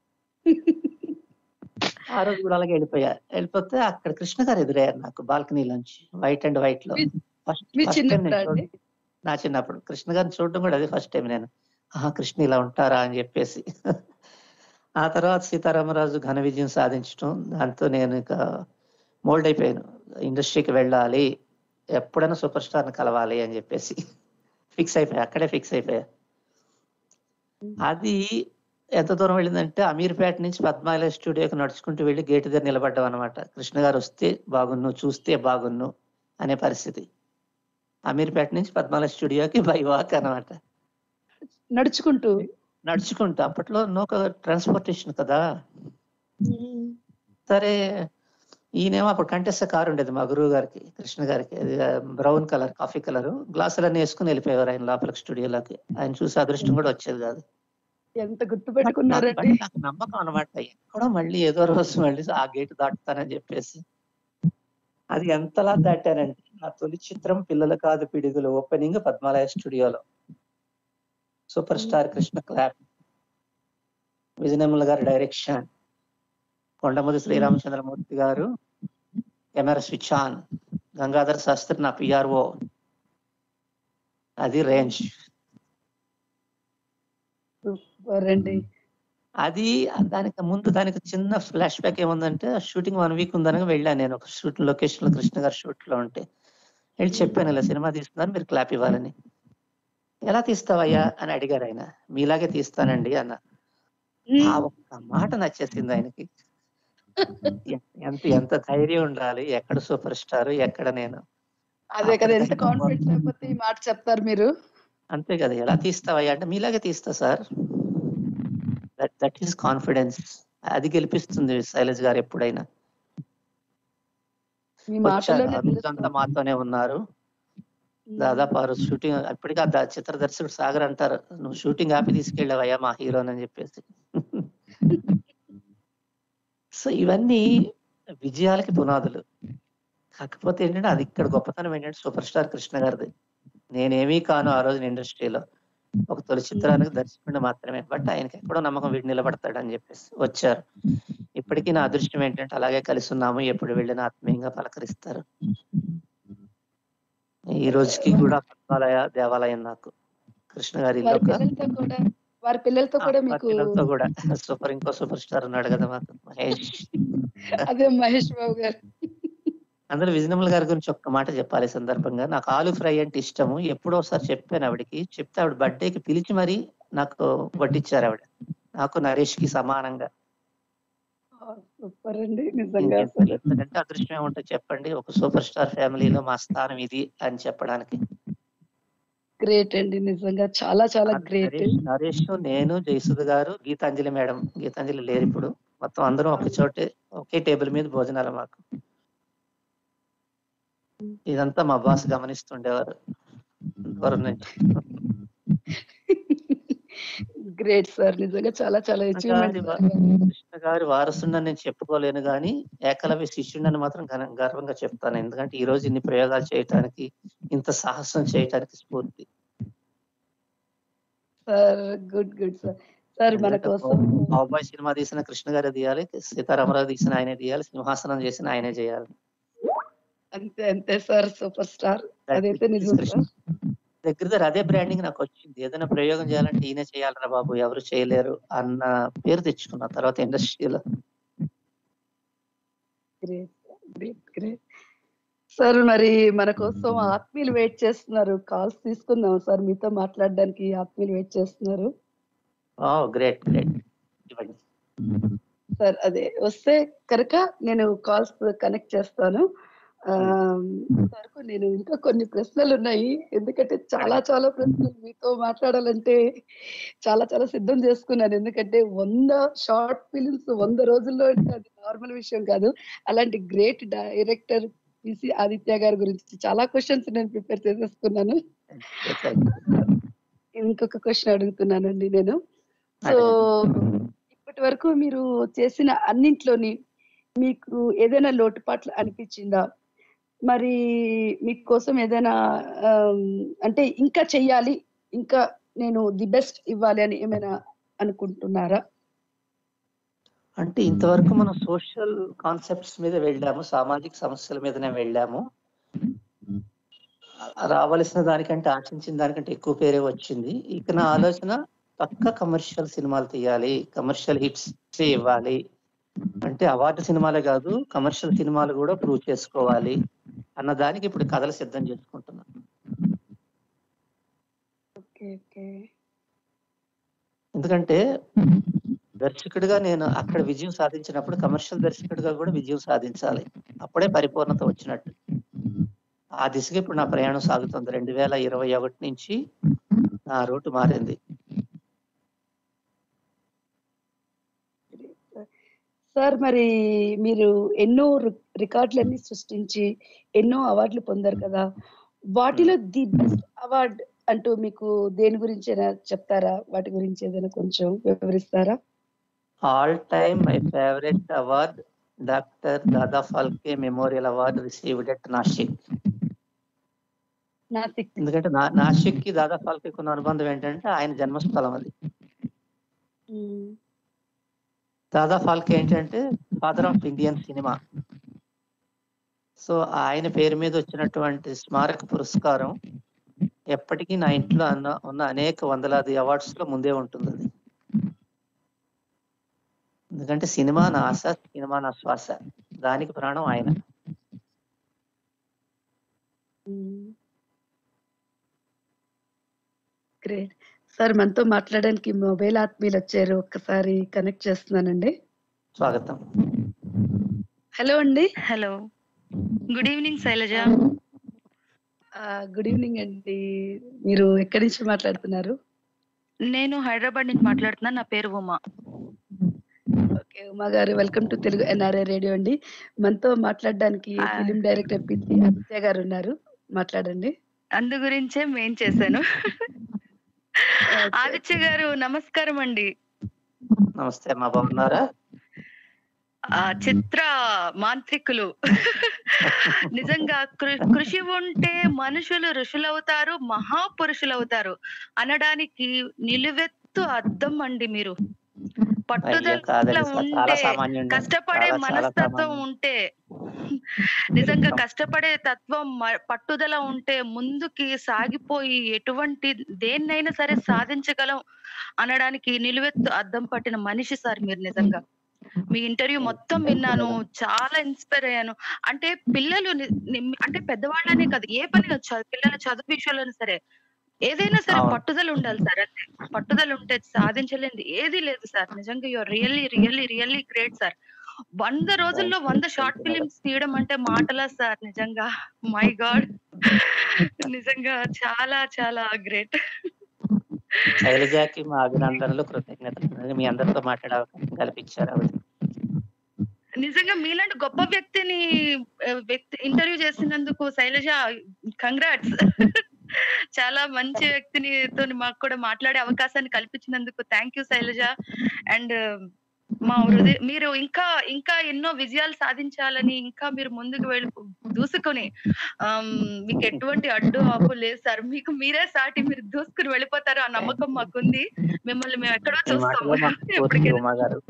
ఆ రోజు కూడా అలాగే వెళ్ళిపోయా వెళ్ళిపోతే అక్కడ కృష్ణ గారు ఎదురయ్యారు నాకు బాల్కనీలోంచి వైట్ అండ్ వైట్ లో మీ- ఫస్ట్ మీ ఫస్ట్ టైం చిన్నప్పుడు నేను అండి చూడడం- నా చిన్నప్పుడు కృష్ణ గారిని చూడడం కూడా అదే ఫస్ట్ టైం నేను ఆహా కృష్ణ ఇలా ఉంటారా అని చెప్పేసి ఆ తర్వాత సీతారామరాజు ఘన విజయం సాధించడం దాంతో నేను ఇక మోల్డ్ అయిపోయాను ఇండస్ట్రీకి వెళ్ళాలి ఎప్పుడైనా సూపర్ స్టార్ని కలవాలి అని చెప్పేసి ఫిక్స్ అయిపోయా అక్కడే ఫిక్స్ అయిపోయా అది ఎంత దూరం వెళ్ళిందంటే అమీర్పేట నుంచి పద్మాలయ స్టూడియోకి నడుచుకుంటూ వెళ్ళి గేట్ దగ్గర నిలబడ్డాం అనమాట కృష్ణ గారు వస్తే బాగున్ను చూస్తే బాగున్ను అనే పరిస్థితి అమీర్పేట నుంచి పద్మాలయ స్టూడియోకి బై వాక్ అనమాట నడుచుకుంటూ నడుచుకుంటూ అప్పట్లో నో ట్రాన్స్పోర్టేషన్ కదా సరే ఈయనేమో అప్పుడు కంటెస్ట కారు ఉండేది మా గురువు గారికి కృష్ణ గారికి అది బ్రౌన్ కలర్ కాఫీ కలర్ గ్లాసులన్నీ వేసుకుని వెళ్ళిపోయేవారు ఆయన లోపలికి స్టూడియోలోకి ఆయన చూసి అదృష్టం కూడా వచ్చేది కాదు ఎంత గుర్తు నాకు పెట్టుకున్నారండి నాకు నమ్మకం అనమాట ఎక్కడో మళ్ళీ ఏదో రోజు మళ్ళీ ఆ గేట్ దాటుతానని చెప్పేసి అది ఎంతలా దాటానంటే నా తొలి చిత్రం పిల్లలు కాదు పిడుగులు ఓపెనింగ్ పద్మాలయ స్టూడియోలో super star Krishna clap Vijayanirmala గారి డైరెక్షన్ కొండముది శ్రీరామచంద్రమూర్తి గారు camera switch on Gangadhar Sastri నా పిఆర్ఓ అది రేంజ్ రండి అది దానికి ముందు దానికి చిన్న ఫ్లాష్ బ్యాక్ ఏముందంటే షూటింగ్ వన్ వీక్ ఉందనగా వెళ్ళాను నేను ఒక షూట్ లొకేషన్ లో కృష్ణ గారి షూట్ లో ఉంటే వెళ్ళి చెప్పాను ఇలా సినిమా తీస్తున్నారు మీరు క్లాప్ ఇవ్వాలని ఎలా తీస్తావయ్యా అని అడిగారు ఆయన మీలాగే తీస్తానండి అన్న ఆ ఒక్క మాట నచ్చేసింది ఆయనకి ఎ- ఎంత ఎంత ధైర్యం ఉండాలి ఎక్కడ సూపర్ స్టార్ ఎక్కడ నేను అదే కదా ఎంత కాన్ఫిడెన్స్ లేకపోతే ఈ మాట చెప్తారు మీరు అంతే కదా ఎలా తీస్తావయ్యా అంటే మీలాగే తీస్తా sir that that is confidence అది గెలిపిస్తుంది శైలజ్ గారు ఎప్పుడైనా మీ వచ్చారు మాటలోనే ఆ రోజంతా మాతోనే ఉన్నారు దాదాపు ఆ రోజు షూటింగ్ ఇప్పటికీ ఆ ద- చిత్ర దర్శకుడు సాగర్ అంటారు నువ్వు షూటింగ్ ఆపి తీసుకెళ్ళావయ్యా మా హీరోని అని చెప్పేసి సో ఇవన్నీ విజయాలకి పునాదులు కాకపోతే ఏంటంటే అది ఇక్కడ గొప్పతనం ఏంటంటే సూపర్ స్టార్ కృష్ణ గారిది నేనేమీ కాను ఆ రోజు ఇండస్ట్రీలో ఒక తొలి చిత్రానికి దర్శకుడు మాత్రమే బట్ ఆయనకి ఎక్కడో నమ్మకం వీడు నిలబడతాడు అని చెప్పేసి వచ్చారు ఇప్పటికీ నా అదృష్టం ఏంటంటే అలాగే కలిసి ఉన్నాము ఎప్పుడు వెళ్ళినా ఆత్మీయంగా పలకరిస్తారు ఈ రోజుకి కూడా పద్మాలయ దేవాలయం నాకు కృష్ణ గారి వారి ఇల్లు ఒక పిల్లలతో కూడా వారి పిల్లలతో ఆ, కూడా మా మీకు పిల్లలతో కూడా సూపర్ ఇంకో సూపర్ స్టార్ ఉన్నాడు కదా మాకు మహేష్ అదే మహేష్ బాబు గారు అందులో విజయనమల గారి గురించి ఒక్క మాట చెప్పాలి ఈ సందర్భంగా నాకు ఆలు ఫ్రై అంటే ఇష్టము ఎప్పుడో ఒకసారి చెప్పాను ఆవిడకి చెప్తే ఆవిడ బర్త్డేకి పిలిచి మరీ నాకు వడ్డిచ్చారు ఆవిడ నాకు నరేష్ కి సమానంగా సూపర్ అండి నిజంగా ఇంకెంత- అసలు ఎంతకంటే అదృష్టం ఏముంటుంది చెప్పండి ఒక సూపర్ స్టార్ ఫ్యామిలీలో మా స్థానం ఇది అని చెప్పడానికి గ్రేట్ అండి నిజంగా చాలా చాలా గ్రేట్ నరేష్ నరేష్ నేను జయసుధ గారు గీతాంజలి మేడం గీతాంజలి లేరు ఇప్పుడు మొత్తం అందరం ఒక చోటే ఒకే టేబుల్ మీద భోజనాలు మాకు ఇదంతా మా బాస్ గమనిస్తుండేవారు దూరం నుంచి గ్రేట్ సార్ నిజంగా చాలా చాలా అచీవ్మెంట్ కృష్ణ గారి వారసుడని నేను చెప్పుకోలేను కానీ ఏకలవ్య శిష్యుడని మాత్రం ఘన- గర్వంగా చెప్తాను ఎందుకంటే ఈ రోజు ఇన్ని ప్రయోగాలు చేయటానికి ఇంత సాహసం చేయటానికి స్ఫూర్తి sir good good sir sir మన కోసం బాబాయ్ సినిమా తీసిన కృష్ణ గారే తీయాలి సీతారామరావు తీసిన ఆయనే తీయాలి సింహాసనం చేసిన ఆయనే చేయాలి అంతే అంతే సార్ సూపర్ స్టార్ అదైతే నిజం కృష్ణ సార్ దగ్గర దగ్గర అదే బ్రాండింగ్ నాకు వచ్చింది ఏదైనా ప్రయోగం చేయాలంటే ఈయన చేయాలరా బాబు ఎవరు చేయలేరు అన్న పేరు తెచ్చుకున్న తర్వాత ఇండస్ట్రీలో గ్రేట్ గ్రేట్ గ్రేట్ సార్ మరి మన కోసం ఆత్మీయులు వెయిట్ చేస్తున్నారు కాల్స్ తీసుకుందాం సార్ మీతో మాట్లాడడానికి ఆత్మీయులు వెయిట్ చేస్తున్నారు ఓ గ్రేట్ గ్రేట్ ఇవ్వండి సార్ అదే వస్తే కనుక నేను కాల్స్ కనెక్ట్ చేస్తాను ఆ, వరకు నేను ఇంకా కొన్ని ప్రశ్నలు ఉన్నాయి ఎందుకంటే చాలా చాలా ప్రశ్నలు మీతో మాట్లాడాలంటే చాలా చాలా సిద్ధం చేసుకున్నాను ఎందుకంటే వంద షార్ట్ ఫిలిమ్స్ వంద రోజుల్లో అంటే అది నార్మల్ విషయం కాదు అలాంటి గ్రేట్ డైరెక్టర్ పిసి ఆదిత్య గారి గురించి చాలా క్వశ్చన్స్ నేను ప్రిపేర్ చేసేసుకున్నాను ఇంకొక క్వశ్చన్ అడుగుతున్నానండి నేను సో ఇప్పటి వరకు మీరు చేసిన అన్నింట్లోని మీకు ఏదైనా లోటుపాట్లు అనిపించిందా మరి మీకోసం ఏదైనా ఆమ్, అంటే ఇంకా చెయ్యాలి ఇంకా నేను ది బెస్ట్ ఇవ్వాలి అని ఏమైనా అనుకుంటున్నారా అంటే ఇంతవరకు మనం సోషల్ కాన్సెప్ట్స్ మీద వెళ్ళాము సామాజిక సమస్యల మీదనే వెళ్ళాము ఆ- రావలసిన దానికంటే ఆశించిన దానికంటే ఎక్కువ పేరే వచ్చింది ఇక నా ఆలోచన పక్క కమర్షియల్ సినిమాలు తీయాలి కమర్షియల్ హిట్స్ ఇవ్వాలి అంటే అవార్డు సినిమాలే కాదు కమర్షియల్ సినిమాలు కూడా ప్రూవ్ చేసుకోవాలి అన్న దానికి ఇప్పుడు కథలు సిద్ధం చేసుకుంటున్నాను ఓకే ఓకే ఎందుకంటే దర్శకుడిగా నేను అక్కడ విజయం సాధించినప్పుడు కమర్షియల్ దర్శకుడిగా కూడా విజయం సాధించాలి అప్పుడే పరిపూర్ణత వచ్చినట్టు ఆ దిశగా ఇప్పుడు నా ప్రయాణం సాగుతుంది రెండు వేల ఇరవై ఒకటి నుంచి నా రూటు మారింది సార్ మరి మీరు ఎన్నో రి- రికార్డులన్నీ సృష్టించి ఎన్నో అవార్డులు పొందారు కదా వాటిలో ది బెస్ట్ అవార్డ్ అంటూ మీకు దేని గురించి అయినా చెప్తారా వాటి గురించి ఏదైనా కొంచెం వివరిస్తారా all time my favourite award doctor Dada Phalke memorial award received at Nashik Nashik ఎందుకంటే నా నాసిక్ కి దాదా ఫాల్కే ఉన్న అనుబంధం ఏంటంటే ఆయన జన్మస్థలం అది ఉమ్, దాదా ఫాల్కే ఏంటంటే father of Indian cinema so ఆయన పేరు మీద వచ్చినటువంటి స్మారక పురస్కారం ఎప్పటికీ నా ఇంట్లో అన్న ఉన్న అనేక వందలాది అవార్డ్స్ లో ముందే ఉంటుంది అది ఎందుకంటే సినిమా నా ఆశ సినిమా నా శ్వాస దానికి ప్రాణం ఆయన గ్రేట్ సార్ మనతో మాట్లాడడానికి మొబైల్ ఆత్మీయులు వచ్చారు ఒక్కసారి కనెక్ట్ చేస్తున్నానండి స్వాగతం హలో అండి hello good evening Shailaja good evening అండి మీరు ఎక్కడి నుంచి మాట్లాడుతున్నారు నేను హైదరాబాద్ నుంచి మాట్లాడుతున్నాను నా పేరు ఉమా ఓకే ఉమా గారు welcome to Telugu NRI radio అండి మనతో మాట్లాడడానికి ఆ. ఫిలిం డైరెక్టర్ పితి ఆదిత్య గారు ఉన్నారు మాట్లాడండి అందు గురించే మేం చేశాను Okay. ఆదిత్య గారు నమస్కారం అండి నమస్తే అమ్మా బాగున్నారా ఆ చిత్ర మాంత్రికులు నిజంగా కృ- కృషి ఉంటే మనుషులు ఋషులవుతారు మహాపురుషులవుతారు అనడానికి నిలువెత్తు అద్దం అండి మీరు అయ్యో పట్టుదల కాదండి సార్, చాలా ఉంటే సామాన్యం కష్టపడే చాలా, చాలా మనస్తత్వం సామాన్యం. ఉంటే నిజంగా కష్టపడే తత్వం మ- పట్టుదల ఉంటే ముందుకి సాగిపోయి ఎటువంటి దేన్నైనా సరే సాధించగలం అనడానికి నిలువెత్తు అద్దం పట్టిన మనిషి సార్ మీరు నిజంగా మీ ఇంటర్వ్యూ మొత్తం విన్నాను చాలా ఇన్స్పైర్ అయ్యాను అంటే పిల్లలు ని- ని- అంటే పెద్దవాళ్ళనే కాదు ఏ పని పిల్లల చదువు విషయంలో సరే ఏదైనా సరే అవును. పట్టుదల ఉండాలి సార్ అంతే పట్టుదల ఉంటే సాధించలేనిది ఏది లేదు సార్ నిజంగా your really really really great sir వంద రోజుల్లో వంద షార్ట్ ఫిలిమ్స్ తీయడం అంటే మాటలా సార్ నిజంగా మై గాడ్ నిజంగా చాలా చాలా గ్రేట్ శైలజాకి మా అభినందనలు కృతజ్ఞతలు మీ అందరితో మాట్లాడే అవకాశం కల్పించారు ఆవిడ నిజంగా మీలాంటి గొప్ప వ్యక్తిని ఆ, వ్యక్తి ఇంటర్వ్యూ చేసినందుకు శైలజ కంగ్రాట్స్ చాలా మంచి వ్యక్తిని తోని మాకు కూడా మాట్లాడే అవకాశాన్ని కల్పించినందుకు థ్యాంక్ యూ శైలజ అండ్ మా హృదయ మీరు ఇంకా ఇంకా ఎన్నో విజయాలు సాధించాలని ఇంకా మీరు ముందుకు వెళ్ళి దూసుకొని ఆమ్, మీకు ఎటువంటి అడ్డు ఆపు లేదు సార్ మీకు మీరే సాటి మీరు దూసుకుని వెళ్ళిపోతారు ఆ నమ్మకం మాకుంది మిమ్మల్ని మేము ఎక్కడో మీ మాటలో చూస్తాము మాకు పూర్తి ఎప్పటికైనా ఉమా గారు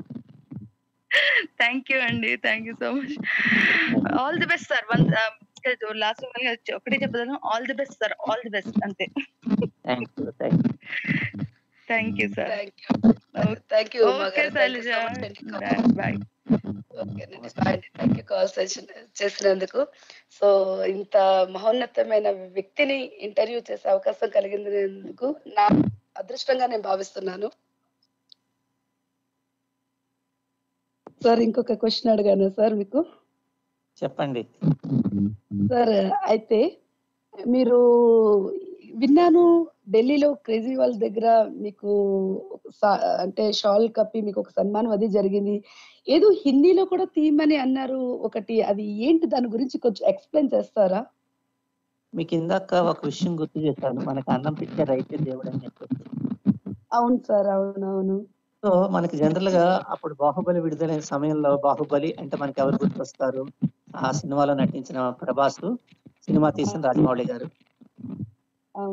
థ్యాంక్ యూ అండి thank you so much all the best sir one last ఒకటే చెప్పదాను all the best sir all the best అంతే thank you thank you thank you sir thank you thank you Uma okay గారు Thank you శైలజ so much for the call. Bye ఓకేనండి bye thank you call చేసినందుకు so ఇంత మహోన్నతమైన వ్యక్తిని interview చేసే అవకాశం కలిగినందుకు నా అదృష్టంగా నేను భావిస్తున్నాను సార్ ఇంకొక క్వశ్చన్ అడిగాను సార్ మీకు చెప్పండి సార్ అయితే మీరు విన్నాను ఢిల్లీలో క్రేజీ వాళ్ళ దగ్గర మీకు సా- అంటే షాల్ కప్పి మీకు ఒక సన్మానం అది జరిగింది ఏదో హిందీలో కూడా తీయమని అన్నారు ఒకటి అది ఏంటి దాని గురించి కొంచెం ఎక్స్ప్లెయిన్ చేస్తారా మీకు ఇందాక ఒక విషయం గుర్తు చేశాను మనకి అన్నం పెట్టే రైతే దేవుడు అని చెప్పేసి అవును సార్ అవును అవును సో మనకి జనరల్ గా అప్పుడు బాహుబలి విడుదలైన సమయంలో బాహుబలి అంటే మనకి ఎవరు గుర్తొస్తారు ఆ సినిమాలో నటించిన ప్రభాస్ సినిమా తీసిన రాజమౌళి గారు అవును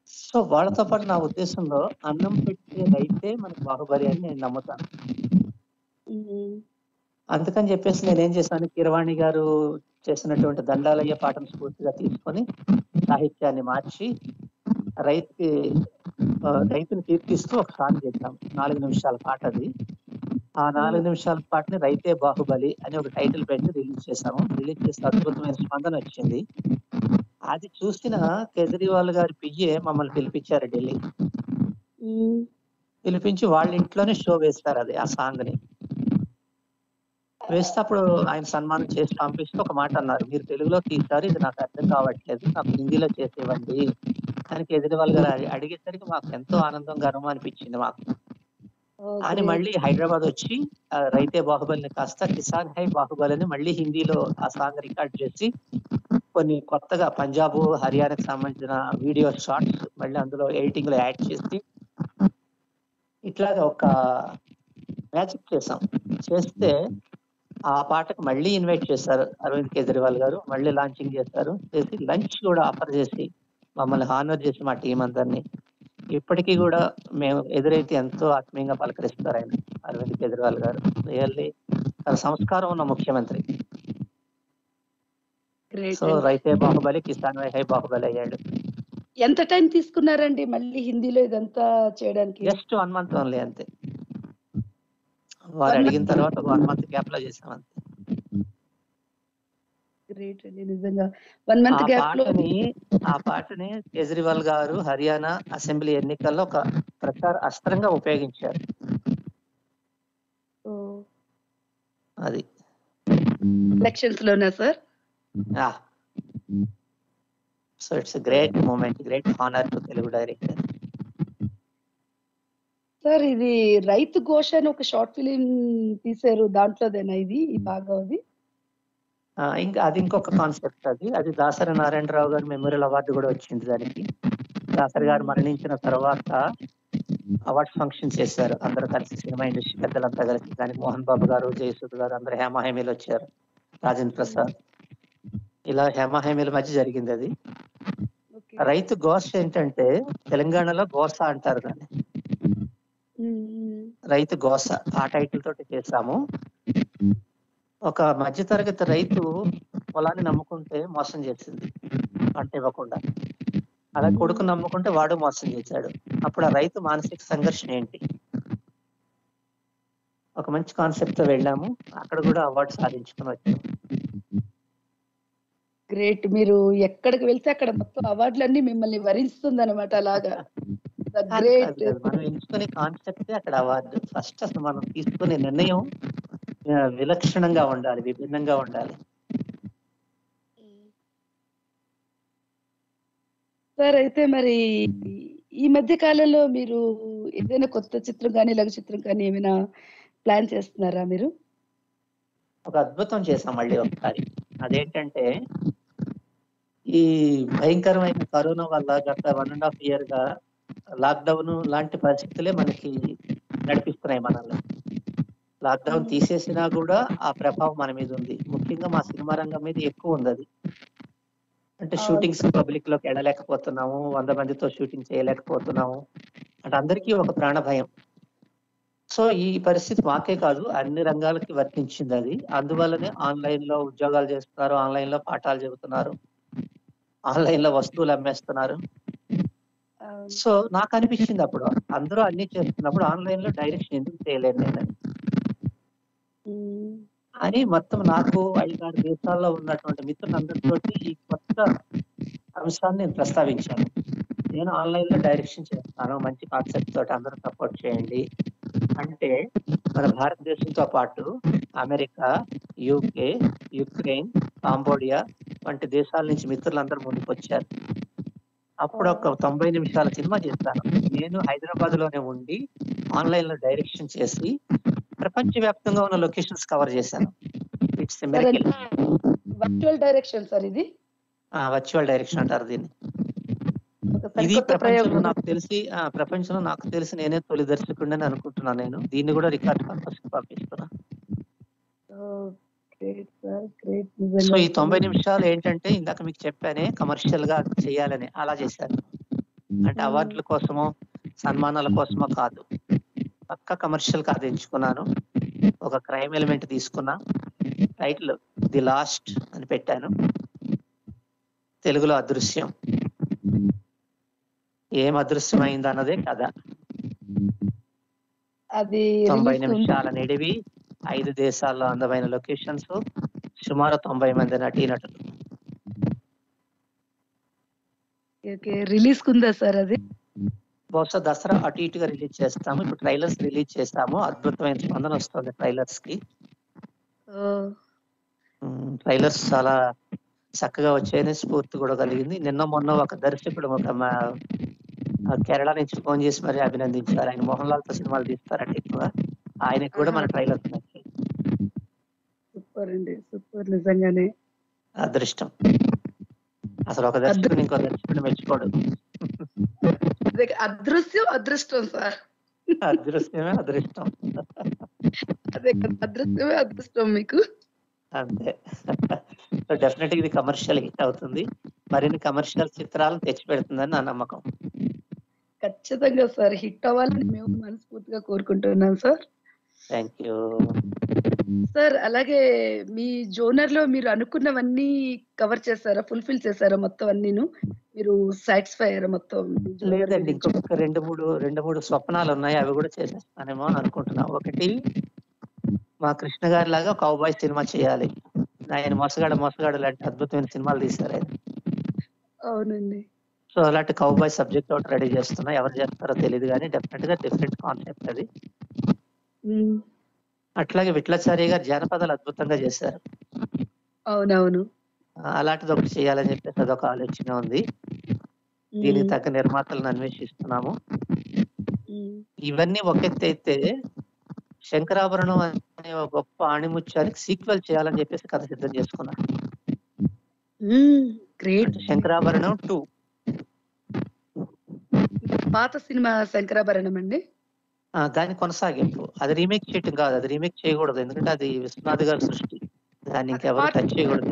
సో వాళ్ళతో పాటు నా ఉద్దేశంలో అన్నం పెట్టే రైతే మనకు బాహుబలి అని నేను నమ్ముతాను ఉమ్, అందుకని చెప్పేసి నేనేం చేశాను కీరవాణి గారు చేసినటువంటి దండాలయ్య పాటను స్ఫూర్తిగా తీసుకొని సాహిత్యాన్ని మార్చి రైతుకి ఆ, రైతుని కీర్తిస్తూ ఒక సాంగ్ చేశాం నాలుగు నిమిషాల పాట అది ఆ నాలుగు నిమిషాల పాటని రైతే బాహుబలి అని ఒక టైటిల్ పెట్టి రిలీజ్ చేశాము రిలీజ్ చేస్తే అద్భుతమైన స్పందన వచ్చింది అది చూసిన కేజ్రీవాల్ గారి పిఏ మమ్మల్ని పిలిపించారు ఢిల్లీ ఉమ్, పిలిపించి వాళ్ళ ఇంట్లోనే షో వేస్తారు అది ఆ సాంగ్ ని వేస్తే అప్పుడు ఆయన సన్మానం చేసి పంపిస్తే ఒక మాట అన్నారు మీరు తెలుగులో తీశారు ఇది నాకు అర్థం కావట్లేదు నాకు హిందీలో చేసేవ్వండి అని కేజ్రీవాల్ గారు అడి- అడిగేసరికి మాకు ఎంతో ఆనందం గర్వం అనిపించింది మాకు ఓ, అని great. మళ్ళీ హైదరాబాద్ వచ్చి ఆ, రైతే బాహుబలిని కాస్త కిసాన్ హై బాహుబలి అని మళ్ళీ హిందీలో ఆ సాంగ్ రికార్డ్ చేసి కొన్ని కొత్తగా పంజాబ్ హర్యానాకి సంబంధించిన వీడియో షార్ట్స్ మళ్ళీ అందులో ఎడిటింగ్ లో యాడ్ చేసి ఇట్లాగా ఒక మ్యాజిక్ చేసాం చేస్తే ఆ పాటకు మళ్ళీ ఇన్వైట్ చేశారు అరవింద్ కేజ్రీవాల్ గారు మళ్ళీ లాంచింగ్ చేశారు చేసి లంచ్ కూడా ఆఫర్ చేసి మమ్మల్ని హానర్ చేసి మా టీం అందరినీ ఇప్పటికీ కూడా మేము ఎదురైతే ఎంతో ఆత్మీయంగా పలకరిస్తారు ఆయన అరవింద్ కేజ్రీవాల్ గారు రియల్లీ తన సంస్కారం ఉన్న ముఖ్యమంత్రి Great సో అండి. రైతే బాహుబలి కిసాన్ వై హై బాహుబలి అయ్యాడు ఎంత టైం తీసుకున్నారండి మళ్ళీ హిందీలో ఇదంతా చేయడానికి జస్ట్ వన్ మంత్ ఓన్లీ అంతే వారు One అడిగిన month. తర్వాత వన్ మంత్ గ్యాప్ లో చేసాం అంతే గ్రేట్ అండి నిజంగా వన్ ఆ మంత్ గ్యాప్ లో పాటని ఆ పాటని కేజ్రీవాల్ గారు హర్యానా అసెంబ్లీ ఎన్నికల్లో ఒక ప్రచార అస్త్రంగా ఉపయోగించారు అది ఎలక్షన్స్ లోనా sir so it's great moment great honour to Telugu director sir ఇది రైతు ఘోష అని ఒక షార్ట్ ఫిలిం తీశారు దాంట్లోదేనా ఇది ఈ భాగం అది ఇంకా అది ఇంకొక కాన్సెప్ట్ అది అది దాసరి నారాయణరావు గారి మెమోరియల్ అవార్డు కూడా వచ్చింది దానికి దాసరి గారు మరణించిన తర్వాత అవార్డ్స్ ఫంక్షన్ చేశారు అందరూ కలిసి సినిమా ఇండస్ట్రీ పెద్దలంతా కలిసి దానికి మోహన్ బాబు గారు జయసూద్ గారు అందరూ హేమాహేమీలు వచ్చారు రాజేంద్ర ప్రసాద్ ఇలా హేమాహేమీల మధ్య జరిగింది అది ఓకే రైతు గోస ఏంటంటే తెలంగాణలో గోస అంటారు దాన్ని రైతు గోస ఆ టైటిల్ తోటి చేశాము ఒక మధ్యతరగతి రైతు పొలాన్ని నమ్ముకుంటే మోసం చేసింది పంట ఇవ్వకుండా అలా కొడుకు నమ్ముకుంటే వాడు మోసం చేశాడు అప్పుడు ఆ రైతు మానసిక సంఘర్షణ ఏంటి ఒక మంచి కాన్సెప్ట్ తో వెళ్ళాము అక్కడ కూడా అవార్డు సాధించుకుని వచ్చాము గ్రేట్ మీరు ఎక్కడికి వెళ్తే అక్కడ మొత్తం అవార్డులన్నీ మిమ్మల్ని వరిస్తుంది అనమాట అలాగా కాదు, గ్రేట్ కాదు, కాదు. మనం ఎంచుకునే కాన్సెప్ట్ అక్కడ అవార్డు ఫస్ట్ అసలు మనం తీసుకునే నిర్ణయం ఆ, విలక్షణంగా ఉండాలి విభిన్నంగా ఉండాలి సార్ అయితే మరి ఈ మధ్య కాలంలో మీరు ఏదైనా కొత్త చిత్రం కానీ లఘు చిత్రం కానీ ఏమైనా ప్లాన్ చేస్తున్నారా మీరు ఒక అద్భుతం చేసాం మళ్ళీ ఒకసారి అదేంటంటే ఈ భయంకరమైన కరోనా వల్ల గత వన్ అండ్ హాఫ్ ఇయర్ గా లాక్డౌన్ లాంటి పరిస్థితులే మనకి నడిపిస్తున్నాయి మనల్ని లాక్డౌన్ తీసేసినా కూడా ఆ ప్రభావం మన మీద ఉంది ముఖ్యంగా మా సినిమా రంగం మీద ఎక్కువ ఉంది అది అంటే అవును. షూటింగ్స్ పబ్లిక్ లోకి వెళ్ళలేకపోతున్నాము వంద మందితో షూటింగ్ చేయలేకపోతున్నాము అంటే అందరికీ ఒక ప్రాణ భయం సో ఈ పరిస్థితి మాకే కాదు అన్ని రంగాలకి వర్తించింది అది అందువల్లనే ఆన్లైన్ లో ఉద్యోగాలు చేస్తున్నారు ఆన్లైన్ లో పాఠాలు చెబుతున్నారు ఆన్లైన్ లో వస్తువులు అమ్మేస్తున్నారు అవును. సో నాకు అనిపించింది అప్పుడు అందరూ అన్ని చేస్తున్నప్పుడు ఆన్లైన్ లో డైరెక్షన్ ఎందుకు చేయలేను నేను అని. ఉమ్. అని మొత్తం నాకు ఐదారు దేశాల్లో ఉన్నటువంటి మిత్రులందరితోటి ఈ కొత్త అంశాన్ని నేను ప్రస్తావించాను నేను ఆన్లైన్ లో డైరెక్షన్ చేస్తాను మంచి కాన్సెప్ట్ తోటి అందరూ సపోర్ట్ చేయండి అంటే మన భారతదేశంతో పాటు అమెరికా యూకే యుక్రెయిన్ కాంబోడియా వంటి దేశాల నుంచి మిత్రులందరూ ముందుకు వచ్చారు అప్పుడు ఒక తొంభై నిమిషాల సినిమా చేస్తాను నేను హైదరాబాద్ లోనే ఉండి ఆన్లైన్ లో డైరెక్షన్ చేసి ప్రపంచవ్యాప్తంగా ఉన్న లొకేషన్స్ కవర్ చేశాను ఇట్స్ సరే వర్చువల్ డైరెక్షన్ సార్ ఇది వర్చువల్ డైరెక్షన్ అంటారు దీన్ని ఒక ఇది సరికొత్త ప్రపంచంలో ప్రయోగం నాకు తెలిసి ఆ, ప్రపంచంలో నాకు తెలిసి నేనే తొలి దర్శకుడిని అనుకుంటున్నాను నేను దీన్ని కూడా రికార్డ్ పర్పస్ పంపిస్తున్నా గ్రేట్ సార్ గ్రేట్ సో ఈ తొంభై నిమిషాలు ఏంటంటే ఇందాక మీకు చెప్పానే కమర్షియల్ గా చేయాలని అలా చేశాను అంటే అవార్డుల కోసమో సన్మానాల కోసమో కాదు పక్క కమర్షియల్ కాదు ఎంచుకున్నాను ఒక క్రైమ్ ఎలిమెంట్ తీసుకున్నా టైటిల్ ది లాస్ట్ అని పెట్టాను తెలుగులో అదృశ్యం ఏం అదృశ్యం అయింది అన్నదే కథ అది తొంభై release ఉంది. నిమిషాల నిడివి ఐదు దేశాల్లో అందమైన లొకేషన్స్ సుమారు తొంభై మంది నటీనటులు ఓకే రిలీజ్ కుందా సార్ అది బహుశా దసరా అటు ఇటుగా రిలీజ్ చేస్తాము ఇప్పుడు ట్రైలర్స్ రిలీజ్ చేస్తాము అద్భుతమైన స్పందన వస్తుంది ట్రైలర్స్ కి ఓ, ట్రైలర్స్ చాలా చక్కగా వచ్చాయని స్ఫూర్తి కూడా కలిగింది నిన్న మొన్న ఒక దర్శకుడు ఒక మా ఆ కేరళ నుంచి ఫోన్ చేసి మరి అభినందించారు ఆయన మోహన్ లాల్ తో సినిమాలు తీస్తారంటే ఎక్కువ ఆయనకి కూడా మన ట్రైలర్స్ నచ్చాయి సూపర్ అండి సూపర్ నిజంగానే అదృష్టం అసలు ఒక దర్శకుడు ఇంకో దర్శకుడు మెచ్చుకోడు అదే అదృశ్యం అదృష్టం సార్ అదృష్టమే అదృష్టం అదే కదా, అదృష్టమే అదృష్టం మీకు అంతే సో డెఫినెట్ ఇది కమర్షియల్ హిట్ అవుతుంది మరిన్ని కమర్షియల్ చిత్రాలను తెచ్చి పెడుతుందని నా నమ్మకం ఖచ్చితంగా సార్ హిట్ అవ్వాలని మేము మనస్ఫూర్తిగా కోరుకుంటున్నాం సార్ థ్యాంక్ యూ సార్ అలాగే మీ జోనర్ లో మీరు అనుకున్నవన్నీ కవర్ చేశారా ఫుల్ఫిల్ చేశారా మొత్తం అన్నీను మీరు సాటిస్ఫై అయ్యారా మొత్తం మీ genre లేదండి గురించి? ఇంకొక రెండు మూడు రెండు మూడు స్వప్నాలు ఉన్నాయి అవి కూడా చేసేస్తానేమో అని అనుకుంటున్నా ఒకటి మా కృష్ణ గారి లాగా కౌబాయ్ సినిమా చేయాలి ఆయన మోసగాడ మోసగాడు లాంటి అద్భుతమైన సినిమాలు తీశారు ఆయన అవునండి సో అలాంటి కౌబాయ్ సబ్జెక్ట్ ఒకటి రెడీ చేస్తున్నా ఎవరు చేస్తారో తెలియదు కానీ డెఫినెట్ గా డిఫరెంట్ కాన్సెప్ట్ అది ఉమ్, అట్లాగే విట్లచారి గారు జానపదాలు అద్భుతంగా చేశారు అవునవును ఆ, అలాంటిది ఒకటి చేయాలని చెప్పేసి అదొక ఆలోచన ఉంది దీనికి ఉమ్, తగ్గ నిర్మాతలను అన్వేషిస్తున్నాము ఉమ్, ఇవన్నీ ఒక ఎత్తు అయితే శంకరాభరణం అనే ఒక గొప్ప ఆణిముత్యానికి సీక్వెల్ చేయాలని చెప్పేసి కథ సిద్ధం చేసుకున్నా ఉమ్, గ్రేట్ అంటే శంకరాభరణం టూ పాత సినిమా శంకరాభరణం అండి దాని కొనసాగింపు అది రీమేక్ చేయటం కాదు అది రీమేక్ చేయకూడదు ఎందుకంటే అది విశ్వనాథ్ గారి సృష్టి దాన్ని ఇంకెవరు టచ్ చేయకూడదు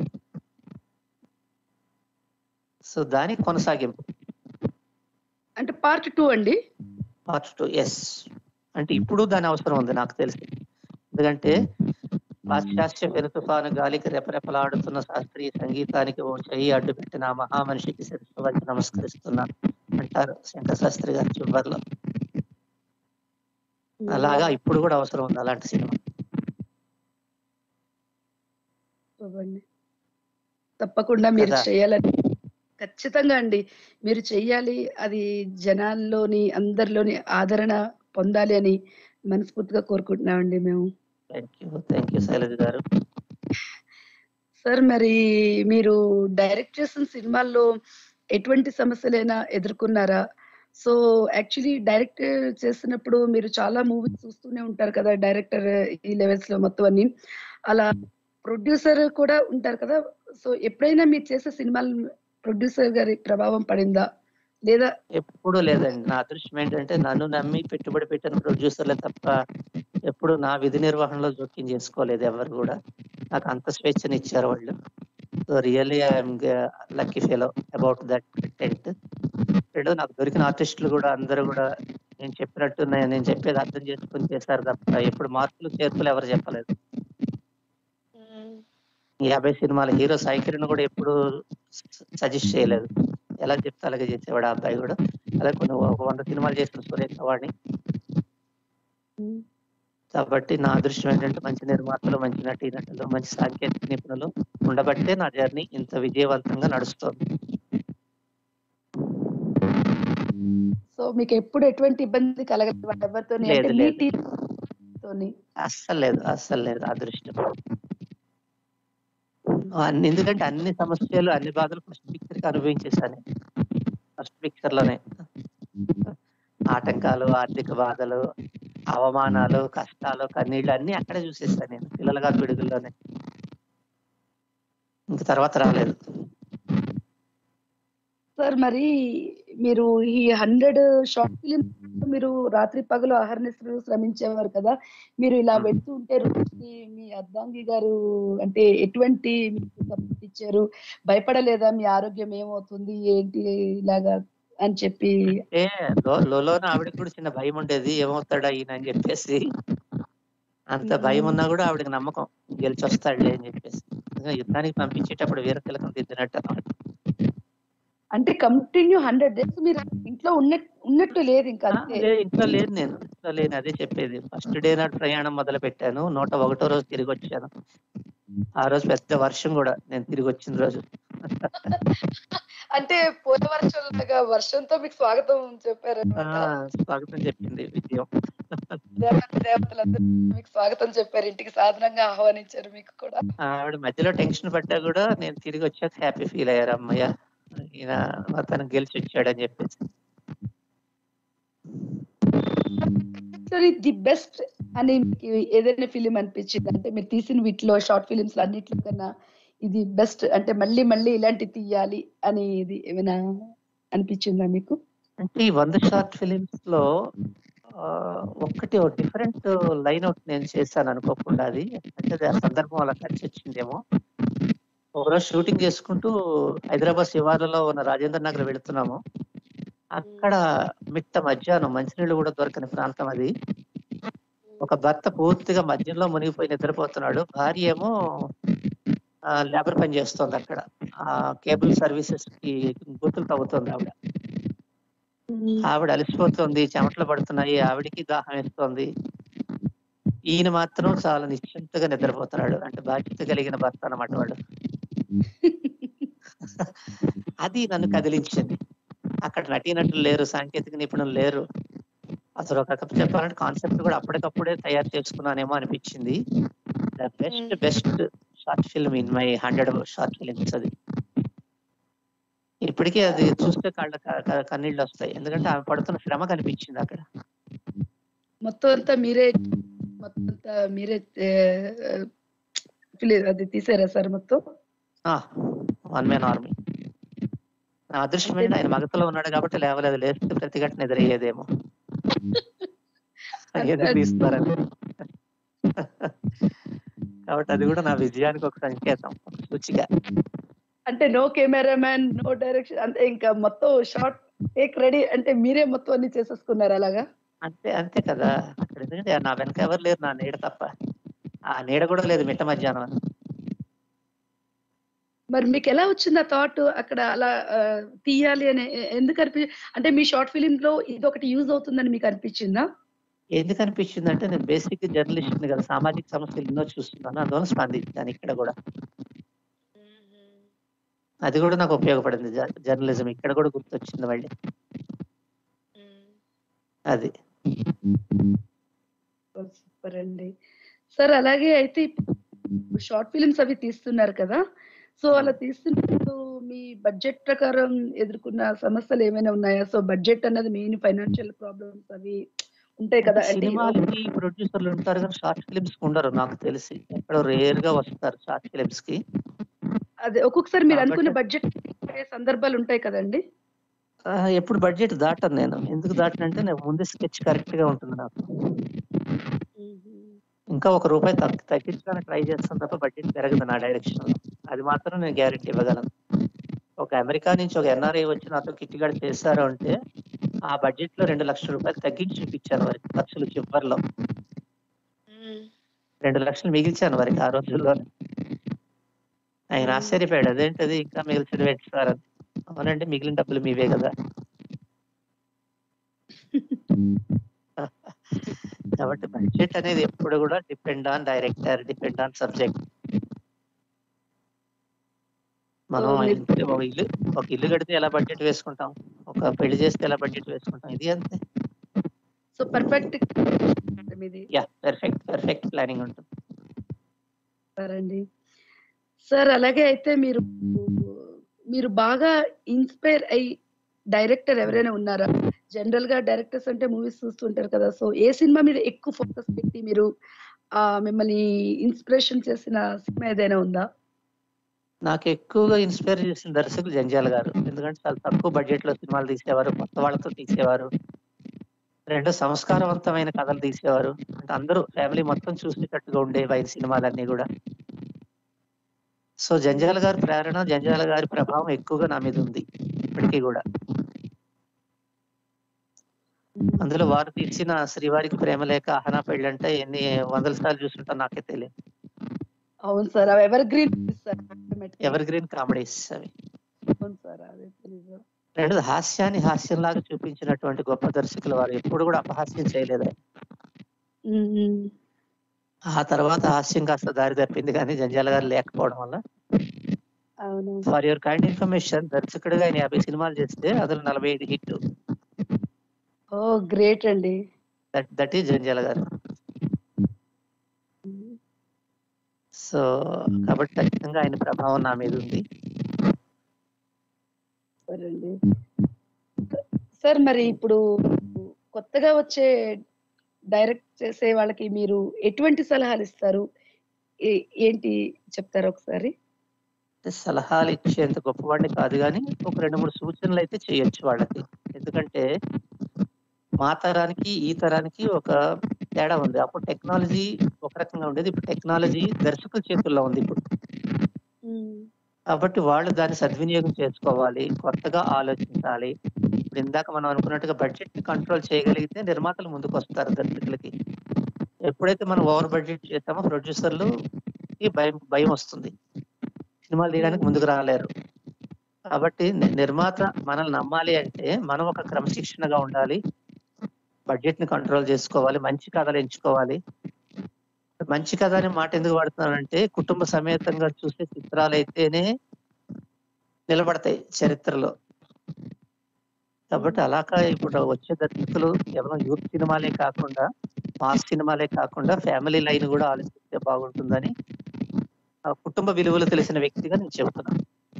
సో దానికి కొనసాగింపు అంటే పార్ట్ టూ అండి పార్ట్ టూ ఎస్ అంటే ఇప్పుడు దాని అవసరం ఉంది నాకు తెలిసి ఎందుకంటే పాశ్చాత్య పెను తుఫాను గాలికి రెపరెపలాడుతున్న శాస్త్రీయ సంగీతానికి ఓ చెయ్యి అడ్డు పెట్టిన ఆ మహామనిషికి శిరస్సు వంచి నమస్కరిస్తున్నాను అంటారు శంకర శాస్త్రి గారి చివరిలో అలాగా ఇప్పుడు కూడా అవసరం ఉంది అలాంటి సినిమా ఇవ్వండి. తప్పకుండా మీరు కదా. చేయాలని ఖచ్చితంగా అండి మీరు చెయ్యాలి అది జనాల్లోని అందరిలోని ఆదరణ పొందాలి అని మనస్ఫూర్తిగా కోరుకుంటున్నామండి మేము thank you thank you Shailaja గారు సార్ మరి మీరు డైరెక్ట్ చేసిన సినిమాల్లో ఎటువంటి సమస్యలైనా ఎదుర్కొన్నారా సో యాక్చువల్లీ డైరెక్ట్ చేసినప్పుడు మీరు చాలా మూవీస్ చూస్తూనే ఉంటారు కదా డైరెక్టర్ ఈ లెవెల్స్ లో మొత్తం అన్ని అలా ప్రొడ్యూసర్ కూడా ఉంటారు కదా సో ఎప్పుడైనా మీరు చేసే సినిమాలు ప్రొడ్యూసర్ గారి ప్రభావం పడిందా లేదా ఎప్పుడూ లేదండి నా అదృష్టం ఏంటంటే నన్ను నమ్మి పెట్టుబడి పెట్టిన ప్రొడ్యూసర్లే తప్ప ఎప్పుడు నా విధి నిర్వహణలో జోక్యం చేసుకోలేదు ఎవరు కూడా నాకు అంత స్వేచ్ఛని ఇచ్చారు వాళ్ళు so really I'm lucky fellow about that content రెండు నాకు దొరికిన ఆర్టిస్టులు కూడా అందరూ కూడా నేను చెప్పినట్టు నేను నేను చెప్పేది అర్థం చేసుకొని చేశారు తప్ప ఎప్పుడు మార్పులు చేర్పులు ఎవరు చెప్పలేదు యాభై సినిమాల హీరో సాయికిరణ్ కూడా ఎప్పుడు సజెస్ట్ చేయలేదు ఎలా చెప్తే అలాగే చేసేవాడు ఆ అబ్బాయి కూడా అలాగే కొన్ని ఒక వంద సినిమాలు చేసిన సురేఖ వాడిని కాబట్టి నా అదృష్టం ఏంటంటే మంచి నిర్మాతలు మంచి నటీ నటులు మంచి సాంకేతిక నిపుణులు ఉండబట్టే నా జర్నీ ఇంత విజయవంతంగా నడుస్తోంది సో మీకు ఎప్పుడు ఎటువంటి ఇబ్బంది కలగదు ఎవరితోని లేదు, అంటే మీ లేదు. team తోని అస్సలు లేదు అస్సలు లేదు అదృష్టం అన్ని ఎందుకంటే అన్ని సమస్యలు అన్ని బాధలు ఫస్ట్ పిక్చర్ కి అనుభవించేసాను ఫస్ట్ పిక్చర్ లోనే ఆటంకాలు ఆర్థిక బాధలు అవమానాలు కష్టాలు కన్నీళ్ళు అన్ని అక్కడే చూసేసాను నేను పిల్లలుగా పిడుగుల్లోనే ఇంక తర్వాత రాలేదు సార్ మరి మీరు ఈ హండ్రెడ్ షార్ట్ ఫిలిం మీరు రాత్రి పగలు అహర్నిశలు శ్రమించేవారు కదా మీరు ఇలా Hmm. వెళ్తూ ఉంటే రోజుకి మీ అర్ధాంగి గారు అంటే ఎటువంటి మీకు సపోర్ట్ ఇచ్చారు భయపడలేదా మీ ఆరోగ్యం ఏమవుతుంది ఏంటి ఇలాగా అని చెప్పి అంటే లో- లోలోన ఆవిడకి కూడా చిన్న భయం ఉండేది ఏమవుతాడా ఈయన అని చెప్పేసి అంత భయం ఉన్నా కూడా ఆవిడకి నమ్మకం గెలిచి వస్తాడులే అని చెప్పేసి ఇంకా యుద్ధానికి పంపించేటప్పుడు వీర తిలకం దిద్దినట్టు అన్నమాట అంటే కంటిన్యూ హండ్రెడ్ డేస్ మీరు ఇంట్లో ఉన్న ఉన్నట్టు లేదు ఇంకా ఆ, అంతే లే- ఇంట్లో లేదు నేను ఇంట్లో లేని అదే చెప్పేది ఫస్ట్ డే నాడు ప్రయాణం మొదలు పెట్టాను నూట ఒకటో రోజు తిరిగి వచ్చాను ఆ రోజు పెద్ద వర్షం కూడా నేను తిరిగి వచ్చిన రోజు అంటే పోయిన వర్షం లాగా వర్షంతో మీకు స్వాగతం చెప్పారు ఆ, స్వాగతం చెప్పింది విజయం దేవత దేవతలందరూ మీకు స్వాగతం చెప్పారు ఇంటికి సాధారణంగా ఆహ్వానించారు మీకు కూడా ఆవిడ మధ్యలో టెన్షన్ పడ్డా కూడా నేను తిరిగి వచ్చాక హ్యాపీ ఫీల్ అయ్యారు అమ్మయ్య ఈయన అతను గెలిచి వచ్చాడని చెప్పేసి ది బెస్ట్ అని మీకు ఏదైనా ఫిలిం అనిపించింది అంటే మీరు తీసిన వీటిలో షార్ట్ ఫిలిమ్స్ అన్నిట్లో కన్నా ఇది బెస్ట్ అంటే మళ్ళీ మళ్ళీ ఇలాంటి తీయాలి అని ఇది ఏమైనా అనిపించిందా మీకు అంటే ఈ వంద షార్ట్ ఫిలిమ్స్ లో ఆ, ఒక్కటి ఒక డిఫరెంట్ లైన్ అవుట్ నేను చేశాను అనుకోకుండా అది అంటే అది ఆ సందర్భం అలా కలిసి వచ్చిందేమో ఒకరోజు షూటింగ్ చేసుకుంటూ హైదరాబాద్ శివార్లలో ఉన్న రాజేంద్ర నగర్ వెళుతున్నాము అక్కడ మిట్ట మధ్యాహ్నం మంచినీళ్ళు కూడా దొరకని ప్రాంతం అది ఒక భర్త పూర్తిగా మధ్యలో మునిగిపోయి నిద్రపోతున్నాడు భార్య ఏమో లేబర్ పని చేస్తుంది అక్కడ ఆ కేబుల్ సర్వీసెస్ కి గుర్తులు తవ్వుతుంది ఆవిడ ఆవిడ అలసిపోతుంది చెమటలు పడుతున్నాయి ఆవిడికి దాహం వేస్తోంది ఈయన మాత్రం చాలా నిశ్చింతగా నిద్రపోతున్నాడు అంటే బాధ్యత కలిగిన భర్త అన్నమాట వాడు అది నన్ను కదిలించింది అక్కడ నటీనటులు లేరు సాంకేతిక నిపుణులు లేరు అసలు ఒక రకం చెప్పాలంటే కాన్సెప్ట్ కూడా అప్పటికప్పుడే తయారు చేసుకున్నానేమో అనిపించింది the best best short film in my hundred short films అది ఇప్పటికీ అది చూస్తే కళ్ళ క- క- కన్నీళ్ళు వస్తాయి ఎందుకంటే ఆమె పడుతున్న శ్రమ కనిపించింది అక్కడ మొత్తం అంతా మీరే మొత్తం అంతా మీరే ఏ, ఫిలి- అది తీసారా సార్ మొత్తం వన్ మ్యాన్ ఆర్మీ నా అదృష్టం ఏంటి ఆయన మగతలో ఉన్నాడు కాబట్టి లేవలేదు లేస్తే ప్రతిఘటన ఎదురయ్యేదేమో ఏదో తీస్తున్నారని కాబట్టి అది కూడా నా విజయానికి ఒక సంకేతం ఒక సూచిక అంటే నో కెమెరామ్యాన్ నో డైరెక్షన్ అంటే ఇంకా మొత్తం షార్ట్ టేక్ రెడీ అంటే మీరే మొత్తం అన్ని చేసేసుకున్నారు అలాగా అంతే అంతే కదా అక్కడ ఎందుకంటే నా వెనక ఎవరు లేరు నా నీడ తప్ప ఆ నీడ కూడా లేదు మిట్ట మధ్యాహ్నం మరి మీకు ఎలా వచ్చింది ఆ థాట్ అక్కడ అలా ఆ, తీయాలి అని ఎ- ఎందుకు అనిపి అంటే మీ షార్ట్ ఫిలిం లో ఇది ఒకటి యూజ్ అవుతుందని మీకు అనిపించిందా ఎందుకు అనిపించింది అంటే నేను బేసిక్ జర్నలిస్ట్ కదా సామాజిక సమస్యలు ఎన్నో చూస్తున్నాను అందువల్ల స్పందించాను ఇక్కడ కూడా అది కూడా నాకు ఉపయోగపడింది జ- జర్నలిజం ఇక్కడ కూడా గుర్తొచ్చింది మళ్ళీ అది సూపర్ అండి సార్ అలాగే అయితే షార్ట్ ఫిలిమ్స్ అవి తీస్తున్నారు కదా సో అలా తీస్తున్నప్పుడు మీ బడ్జెట్ ప్రకారం ఎదుర్కొన్న సమస్యలు ఏమైనా ఉన్నాయా సో బడ్జెట్ అన్నది మెయిన్ ఫైనాన్షియల్ ప్రాబ్లమ్స్ అవి ఉంటాయి కదా అంటే సినిమాలకి ప్రొడ్యూసర్లు ఉంటారు కానీ షార్ట్ ఫిలిమ్స్ ఉండరు నాకు తెలిసి ఎక్కడో రేర్ గా వస్తారు షార్ట్ ఫిలిమ్స్ కి అదే ఒక్కొక్కసారి మీరు అనుకున్న కాబట్టి- బడ్జెట్ సందర్భాలు ఉంటాయి కదండి ఆ, ఎప్పుడు బడ్జెట్ దాటను నేను ఎందుకు దాటనంటే నేను ముందే స్కెచ్ కరెక్ట్ గా ఉంటుంది నాకు ఇంకా ఒక రూపాయి తగ్గి తగ్గించడానికి ట్రై చేస్తాను తప్ప బడ్జెట్ పెరగదు నా డైరెక్షన్ అది మాత్రం నేను గ్యారెంటీ ఇవ్వగలను ఒక అమెరికా నుంచి ఒక ఎన్ఆర్ఐ వచ్చి నాతో కిట్టిగాడ చేశారు అంటే ఆ బడ్జెట్ లో రెండు లక్షల రూపాయలు తగ్గించి చూపించాను వారికి ఖర్చులు చివరిలో రెండు లక్షలు మిగిల్చాను వారికి ఆ రోజుల్లో ఆయన ఆశ్చర్యపోయాడు అదేంటది ఇంకా మిగిల్చడం ఏంటి సార్ అని అవునండి మిగిలిన డబ్బులు మీవే కదా కాబట్టి బడ్జెట్ అనేది ఎప్పుడు కూడా depend on director depend on subject మనం So, మీరు- ఇంటి- ఒక ఇల్లు ఒక ఇల్లు కడితే ఎలా బడ్జెట్ వేసుకుంటాం ఒక పెళ్లి చేస్తే ఎలా బడ్జెట్ వేసుకుంటాం ఇది అంతే సో పర్ఫెక్ట్ మీది యా పర్ఫెక్ట్ పర్ఫెక్ట్ ప్లానింగ్ ఉంటుంది అండి సార్ అలాగే అయితే మీరు మీరు బాగా ఇన్స్పైర్ అయ్యి డైరెక్టర్ ఎవరైనా ఉన్నారా జనరల్ గా డైరెక్టర్స్ అంటే మూవీస్ చూస్తుంటారు కదా సో ఏ సినిమా మీద ఎక్కువ ఫోకస్ పెట్టి మీరు ఆ మిమ్మల్ని ఇన్స్పిరేషన్ చేసిన సినిమా ఏదైనా ఉందా నాకు ఎక్కువగా ఇన్స్పైర్ చేసిన దర్శకులు జంజాల గారు ఎందుకంటే చాలా తక్కువ బడ్జెట్ లో సినిమాలు తీసేవారు కొత్త వాళ్ళతో తీసేవారు రెండు సంస్కారవంతమైన కథలు తీసేవారు అంటే అందరూ ఫ్యామిలీ మొత్తం చూసేటట్టుగా ఉండేవి ఆయన సినిమాలన్నీ కూడా సో జంజాల గారి ప్రేరణ జంజాల గారి ప్రభావం ఎక్కువగా నా మీద ఉంది ఇప్పటికీ కూడా అందులో వారు తీసిన శ్రీవారికి ప్రేమ లేక ఆహనా పెళ్ళి అంటే ఎన్ని వందల సార్లు చూస్తుంటా నాకే తెలియదు అవును సార్ అవి evergreen sir evergreen comedies అవి అవును సార్ అదే తెలీదు రెండు హాస్యాన్ని హాస్యంలాగా చూపించినటువంటి గొప్ప దర్శకులు వారు ఎప్పుడు కూడా అపహాస్యం చేయలేదు ఆ తర్వాత హాస్యం కాస్త దారి తప్పింది కానీ జంజాల గారు లేకపోవడం వల్ల అవును ఫర్ యువర్ కైండ్ ఇన్ఫర్మేషన్ దర్శకుడిగా ఆయన యాభై సినిమాలు చేస్తే అందులో నలభై ఐదు హిట్ ఓ గ్రేట్ అండి దట్ దట్ ఈస్ జంజాల గారు సో కాబట్టి ఖచ్చితంగా ఆయన ప్రభావం నా మీద ఉంది సరే అండి సార్ మరి ఇప్పుడు కొత్తగా వచ్చే డైరెక్ట్ చేసే వాళ్ళకి మీరు ఎటువంటి సలహాలు ఇస్తారు ఏ- ఏంటి చెప్తారు ఒకసారి అంటే సలహాలు ఇచ్చేంత గొప్పవాడిని కాదు కానీ ఒక రెండు మూడు సూచనలు అయితే చేయొచ్చు వాళ్ళకి ఎందుకంటే మా తరానికి ఈ తరానికి ఒక తేడా ఉంది అప్పుడు టెక్నాలజీ ఒక రకంగా ఉండేది ఇప్పుడు టెక్నాలజీ దర్శకుల చేతుల్లో ఉంది ఇప్పుడు కాబట్టి వాళ్ళు దాన్ని సద్వినియోగం చేసుకోవాలి కొత్తగా ఆలోచించాలి ఇప్పుడు ఇందాక మనం అనుకున్నట్టుగా బడ్జెట్ ని కంట్రోల్ చేయగలిగితే నిర్మాతలు ముందుకు వస్తారు దర్శకులకి ఎప్పుడైతే మనం ఓవర్ బడ్జెట్ చేస్తామో ప్రొడ్యూసర్లు ఈ భయం భయం వస్తుంది సినిమాలు తీయడానికి ముందుకు రాలేరు కాబట్టి ని- నిర్మాత మనల్ని నమ్మాలి అంటే మనం ఒక క్రమశిక్షణగా ఉండాలి బడ్జెట్ ని కంట్రోల్ చేసుకోవాలి మంచి కథలు ఎంచుకోవాలి మంచి కథ అనే మాట ఎందుకు వాడుతున్నానంటే కుటుంబ సమేతంగా చూసే చిత్రాలు అయితేనే నిలబడతాయి చరిత్రలో కాబట్టి అలాగా ఇప్పుడు వచ్చే దర్శకులు కేవలం యూత్ సినిమాలే కాకుండా మాస్ సినిమాలే కాకుండా ఫ్యామిలీ లైన్ కూడా ఆలోచిస్తే బాగుంటుందని ఆ కుటుంబ విలువలు తెలిసిన వ్యక్తిగా నేను చెబుతున్నాను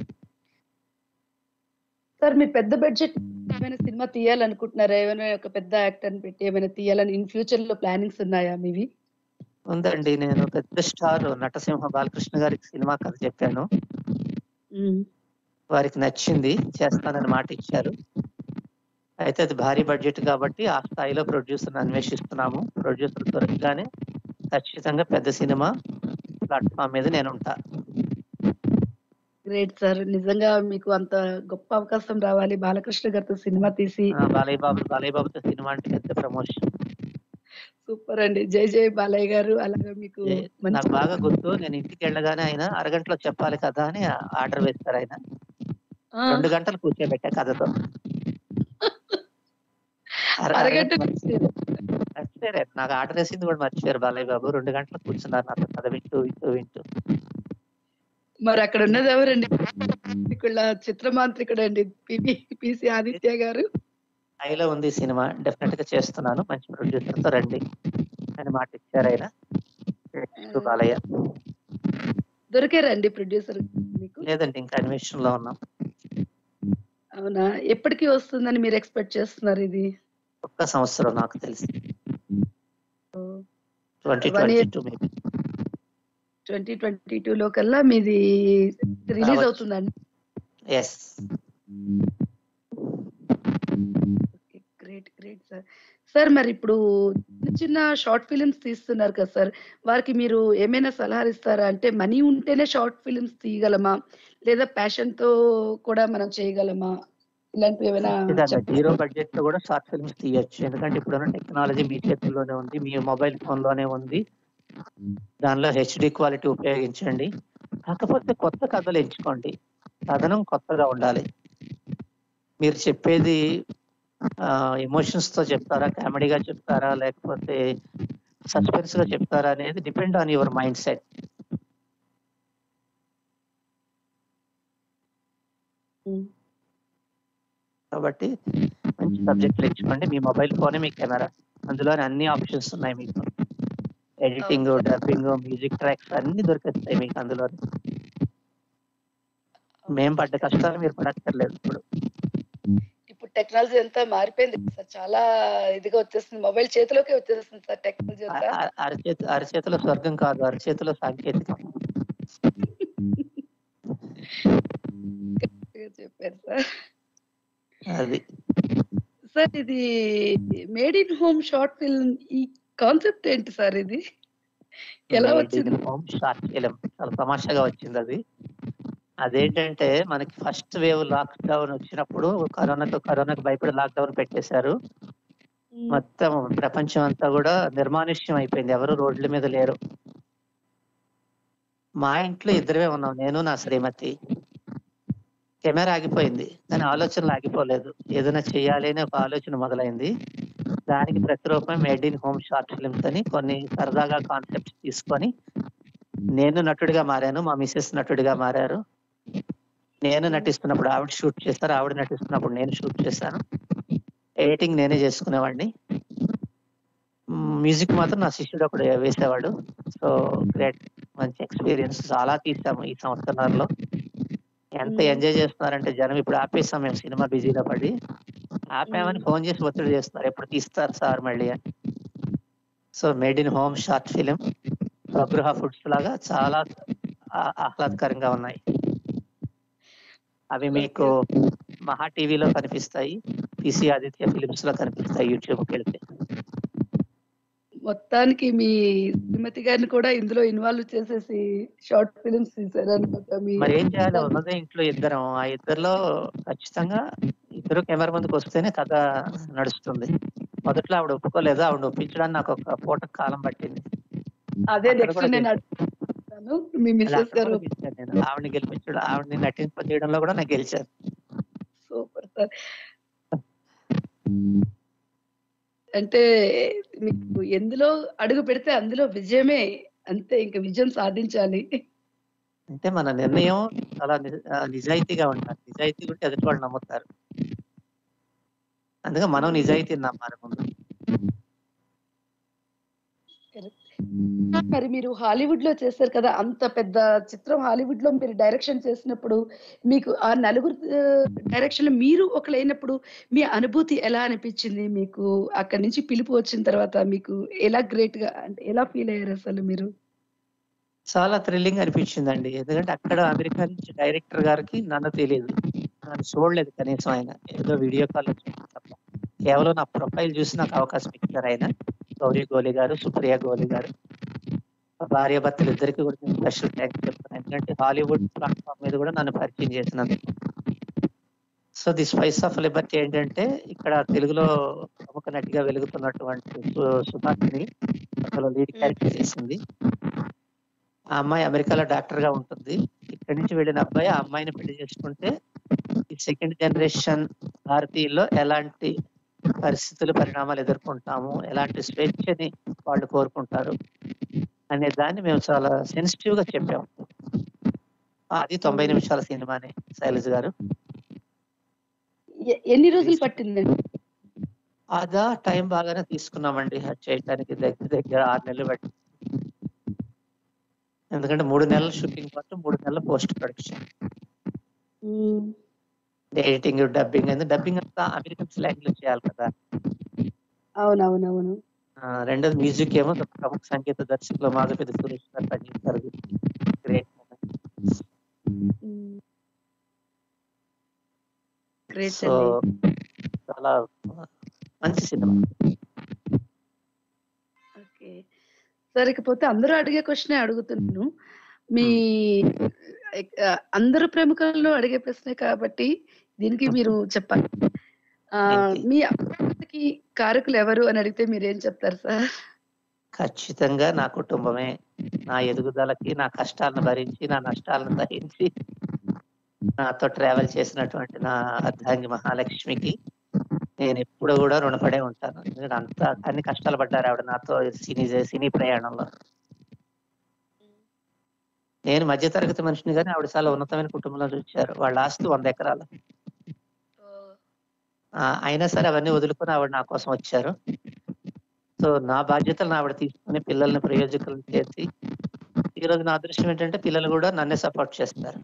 సార్ మీ పెద్ద బడ్జెట్ ఏమైనా సినిమా తీయాలనుకుంటున్నారా ఏమైనా ఒక పెద్ద యాక్టర్ పెట్టి ఏమైనా తీయాలని ఇన్ ఫ్యూచర్ లో ప్లానింగ్స్ ఉన్నాయా మీవి ఉందండి నేను పెద్ద స్టార్ నటసింహ బాలకృష్ణ గారికి సినిమా కథ చెప్పాను వారికి నచ్చింది చేస్తానని మాట ఇచ్చారు అయితే అది భారీ బడ్జెట్ కాబట్టి ఆ స్థాయిలో ప్రొడ్యూసర్ అన్వేషిస్తున్నాము ప్రొడ్యూసర్ దొరకగానే ఖచ్చితంగా పెద్ద సినిమా ప్లాట్ఫామ్ మీద నేను ఉంటా గ్రేట్ సార్ నిజంగా మీకు అంత గొప్ప అవకాశం రావాలి బాలకృష్ణ గారితో సినిమా తీసి ఆ, బాలయ్య బాబు బాలయ్య బాబుతో సినిమా అంటే పెద్ద ప్రమోషన్ సూపర్ అండి జై జై బాలయ్య గారు అలాగే మీకు నాకు మంచి బాగా గుర్తు నేను ఇంటికి వెళ్ళగానే ఆయన అరగంటలో చెప్పాలి కదా అని ఆర్డర్ వేస్తారు ఆయన ఆ, రెండు గంటలు కూర్చోబెట్టా కథతో అర- అరగంట అరగంట కూర్చోరు. మర్చిపోయారు నాకు ఆర్డర్ వేసింది కూడా మర్చిపోయారు బాలయ్య బాబు రెండు గంటలు కూర్చున్నారు నాతో కథ వింటూ వింటూ వింటూ మరి అక్కడ ఉన్నది ఎవరండి ఇక్కడ చిత్రమాంత్రికుడు అండి పిపి పిసి ఆదిత్య గారు ఐలో ఉంది ఈ సినిమా డెఫినెట్ గా చేస్తున్నాను మంచి ప్రొడ్యూసర్ తో రండి అని మాట ఇచ్చారు ఆయన థాంక్యూ బాలయ్య దొరికారండి ప్రొడ్యూసర్ మీకు లేదండి ఇంకా అన్వేషణ లో ఉన్నాం అవునా ఎప్పటికి వస్తుందని మీరు ఎక్స్పెక్ట్ చేస్తున్నారు ఇది ఒక్క సంవత్సరం నాకు తెలిసి twenty One twenty year. Two maybe twenty twenty two లో కల్లా మీది రిలీజ్ రావచ్చు. అవుతుందండి yes great great sir sir మరి ఇప్పుడు చిన్న చిన్న షార్ట్ ఫిలిమ్స్ తీస్తున్నారు కదా సార్ వారికి మీరు ఏమైనా సలహాలు ఇస్తారా అంటే మనీ ఉంటేనే షార్ట్ ఫిలిమ్స్ తీయగలమా లేదా ప్యాషన్ తో కూడా మనం చేయగలమా ఇలాంటివి ఏమైనా చెప్- జీరో బడ్జెట్ లో కూడా షార్ట్ ఫిల్మ్స్ తీయొచ్చు ఎందుకంటే ఇప్పుడున్న టెక్నాలజీ మీ చేతుల్లోనే ఉంది మీ మొబైల్ ఫోన్ లోనే ఉంది దానిలో హెచ్డి క్వాలిటీ ఉపయోగించండి కాకపోతే కొత్త కథలు ఎంచుకోండి కథనం కొత్తగా ఉండాలి మీరు చెప్పేది ఎమోషన్స్ తో చెప్తారా కామెడీగా చెప్తారా లేకపోతే సస్పెన్స్ గా చెప్తారా అనేది depend on your mind set um. కాబట్టి మంచి సబ్జెక్టులు ఎంచుకోండి మీ మొబైల్ ఫోనే మీ కెమెరా అందులోనే అన్ని ఆప్షన్స్ ఉన్నాయి మీకు ఎడిటింగ్ డబ్బింగ్ మ్యూజిక్ ట్రాక్స్ అన్ని దొరికేస్తాయి మీకు అందులో మేం పడ్డ కష్టాలు మీరు పడక్కర్లేదు ఇప్పుడు ఇప్పుడు టెక్నాలజీ అంతా మారిపోయింది సార్ చాలా ఇదిగా వచ్చేస్తుంది మొబైల్ చేతిలోకి వచ్చేస్తుంది సార్ టెక్నాలజీ అంతా అ- అ- అరచేతి అరచేతిలో స్వర్గం కాదు అరచేతిలో సాంకేతికం కరెక్ట్గా చెప్పారు సార్ అది సార్ ఇది made in home short film ఈ కాన్సెప్ట్ ఏంటి సార్ ఇది ఎలా వచ్చింది హోమ్ షార్ట్ ఫిలిం చాలా తమాషాగా వచ్చింది అది అదేంటంటే మనకి ఫస్ట్ వేవ్ లాక్ డౌన్ వచ్చినప్పుడు కరోనాకు కరోనాకు భయపడి లాక్ డౌన్ పెట్టేశారు మొత్తం ప్రపంచం అంతా కూడా నిర్మానుష్యం అయిపోయింది ఎవరు రోడ్ల మీద లేరు మా ఇంట్లో ఇద్దరమే ఉన్నాం నేను నా శ్రీమతి కెమెరా ఆగిపోయింది కానీ ఆలోచనలు ఆగిపోలేదు ఏదైనా చేయాలి అనే ఒక ఆలోచన మొదలైంది దానికి ప్రతిరూపం made in home short films అని కొన్ని సరదాగా కాన్సెప్ట్స్ తీసుకొని నేను నటుడిగా మారాను మా మిసెస్ నటుడిగా మారారు నేను నటిస్తున్నప్పుడు ఆవిడ షూట్ చేస్తారు ఆవిడ నటిస్తున్నప్పుడు నేను షూట్ చేశాను ఎడిటింగ్ నేనే చేసుకునేవాడిని మ్యూజిక్ మాత్రం నా శిష్యుడు ఒకడు వేసేవాడు సో గ్రేట్ మంచి ఎక్స్పీరియన్స్ చాలా తీసాము ఈ సంవత్సరాల్లో ఎంత మ్మ్. ఎంజాయ్ చేస్తున్నారంటే జనం ఇప్పుడు ఆపేసాం మేము సినిమా బిజీలో పడి ఆపామని ఫోన్ చేసి ఒత్తిడి చేస్తున్నారు ఎప్పుడు తీస్తారు సార్ మళ్ళీ అని so made in home short film Swagruha Foods లాగా చాలా ఆ- ఆహ్లాదకరంగా ఉన్నాయి అవి మీకు మహా టీవీలో కనిపిస్తాయి పిసి ఆదిత్య ఫిలిమ్స్ లో కనిపిస్తాయి యూట్యూబ్కి వెళ్తే మొత్తానికి మీ శ్రీమతి గారిని కూడా ఇందులో ఇన్వాల్వ్ చేసేసి షార్ట్ ఫిలిమ్స్ తీసారు అనమాట మీ మరి ఏం చేయాలి ఉన్నదే ఇంట్లో ఇద్దరం ఆ ఇద్దరిలో ఖచ్చితంగా ఇద్దరు కెమెరా ముందుకు వస్తేనే కథ నడుస్తుంది మొదట్లో ఆవిడ ఒప్పుకోలేదు ఆవిడ ఒప్పించడానికి నాకు ఒక పూట కాలం పట్టింది అదే అక్కడ నెక్స్ట్ కూడా నేను అడుగుతాను మీ అలా మిస్సెస్ అక్కడ గారు కూడా గెలిచాను నేను ఆవిడని గెలిపించడం ఆవిడని నటింపజేయడంలో కూడా నాకు గెలిచాను సూపర్ సార్ అంటే మీకు ఎందులో అడుగు పెడితే అందులో విజయమే అంతే ఇంకా విజయం సాధించాలి అంటే మన నిర్ణయం చాలా ని- ఆ, నిజాయితీగా ఉండాలి నిజాయితీ ఉంటే ఎదుటి వాళ్ళు నమ్ముతారు అందుకే మనం నిజాయితీ నమ్మాలి ముందు మరి మీరు హాలీవుడ్ లో చేశారు కదా అంత పెద్ద చిత్రం హాలీవుడ్ లో మీరు డైరెక్షన్ చేసినప్పుడు మీకు ఆ నలుగురు డైరెక్షన్ మీరు ఒక లేనప్పుడు మీ అనుభూతి ఎలా అనిపించింది మీకు అక్కడి నుంచి పిలుపు వచ్చిన తర్వాత మీకు ఎలా గ్రేట్ గా అంటే ఎలా ఫీల్ అయ్యారు అసలు మీరు చాలా థ్రిల్లింగ్ అనిపించిందండి ఎందుకంటే అక్కడ అమెరికా నుంచి డైరెక్టర్ గారికి నన్ను తెలియదు నన్ను చూడలేదు కనీసం ఆయన ఏదో వీడియో కాల్ తప్ప కేవలం నా ప్రొఫైల్ చూసి నాకు అవకాశం ఇచ్చారు ఆయన గౌరీ గోలి గారు సుప్రియ గోలి గారు భార్య భర్తలు ఇద్దరికి కూడా నేను స్పెషల్ థ్యాంక్స్ చెప్తాను ఎందుకంటే హాలీవుడ్ ప్లాట్ఫామ్ మీద కూడా నన్ను పరిచయం చేసినందుకు so the spice of liberty ఏంటంటే ఇక్కడ తెలుగులో ప్రముఖ నటిగా వెలుగుతున్నటువంటి సు- సుభాషిణి అందులో లీడ్ క్యారెక్టర్ చేసింది ఆ అమ్మాయి అమెరికాలో డాక్టర్ గా ఉంటుంది ఇక్కడి నుంచి వెళ్ళిన అబ్బాయి ఆ అమ్మాయిని పెళ్లి చేసుకుంటే ఈ సెకండ్ జనరేషన్ భారతీయుల్లో ఎలాంటి పరిస్థితులు పరిణామాలు ఎదుర్కొంటాము ఎలాంటి స్వేచ్ఛని వాళ్ళు కోరుకుంటారు అనే దాన్ని మేము చాలా సెన్సిటివ్ గా చెప్పాము అది తొంభై నిమిషాల సినిమానే శైలజ్ గారు ఎ- ఎన్ని రోజులు పట్టిందండి అదా టైం బాగానే తీసుకున్నామండి అది చేయడానికి దగ్గర దగ్గర ఆరు నెలలు పట్టి ఎందుకంటే మూడు నెలల షూటింగ్ పాటు మూడు నెలల పోస్ట్ ప్రొడక్షన్ మ్మ్. ఎడిటింగ్ డబ్బింగ్ అనేది డబ్బింగ్ అంతా అమెరికన్ స్లాంగ్ లో చేయాలి కదా అవునవునవును ఆ, రెండోది మ్యూజిక్ ఏమో ప్రముఖ సంగీత దర్శకులు మాధవపతి సురేష్ గారు పనిచేశారు గ్రేట్ గ్రేట్ సో అండి చాలా మంచి సినిమా ఓకే సరే ఇకపోతే అందరూ అడిగే క్వశ్చన్ అడుగుతున్నాను మీ ఆ, అందరు ప్రముఖులను అడిగే ప్రశ్నే కాబట్టి దీనికి మీరు చెప్పాలి ఆ, ఏంటి? మీ అభివృద్ధికి కారకులు ఎవరు అని అడిగితే మీరు ఏం చెప్తారు సార్ ఖచ్చితంగా నా కుటుంబమే నా ఎదుగుదలకి నా కష్టాలను భరించి నా నష్టాలను సహించి నాతో ట్రావెల్ చేసినటువంటి నా అర్ధాంగి మహాలక్ష్మికి నేను ఎప్పుడు కూడా రుణపడే ఉంటాను ఎందుకంటే అంత అన్ని కష్టాలు పడ్డారు ఆవిడ నాతో సినీ సినీ ప్రయాణంలో నేను మధ్యతరగతి మనిషిని కానీ ఆవిడ చాలా ఉన్నతమైన కుటుంబంలో చూచారు వాళ్ళ ఆస్తి వంద ఎకరాలు ఆ, అయినా సరే అవన్నీ వదులుకొని ఆవిడ నా కోసం వచ్చారు సో నా బాధ్యతలను ఆవిడ తీసుకుని పిల్లల్ని ప్రయోజకులను చేసి ఈ రోజు నా అదృష్టం ఏంటంటే పిల్లలు కూడా నన్నే సపోర్ట్ చేస్తారు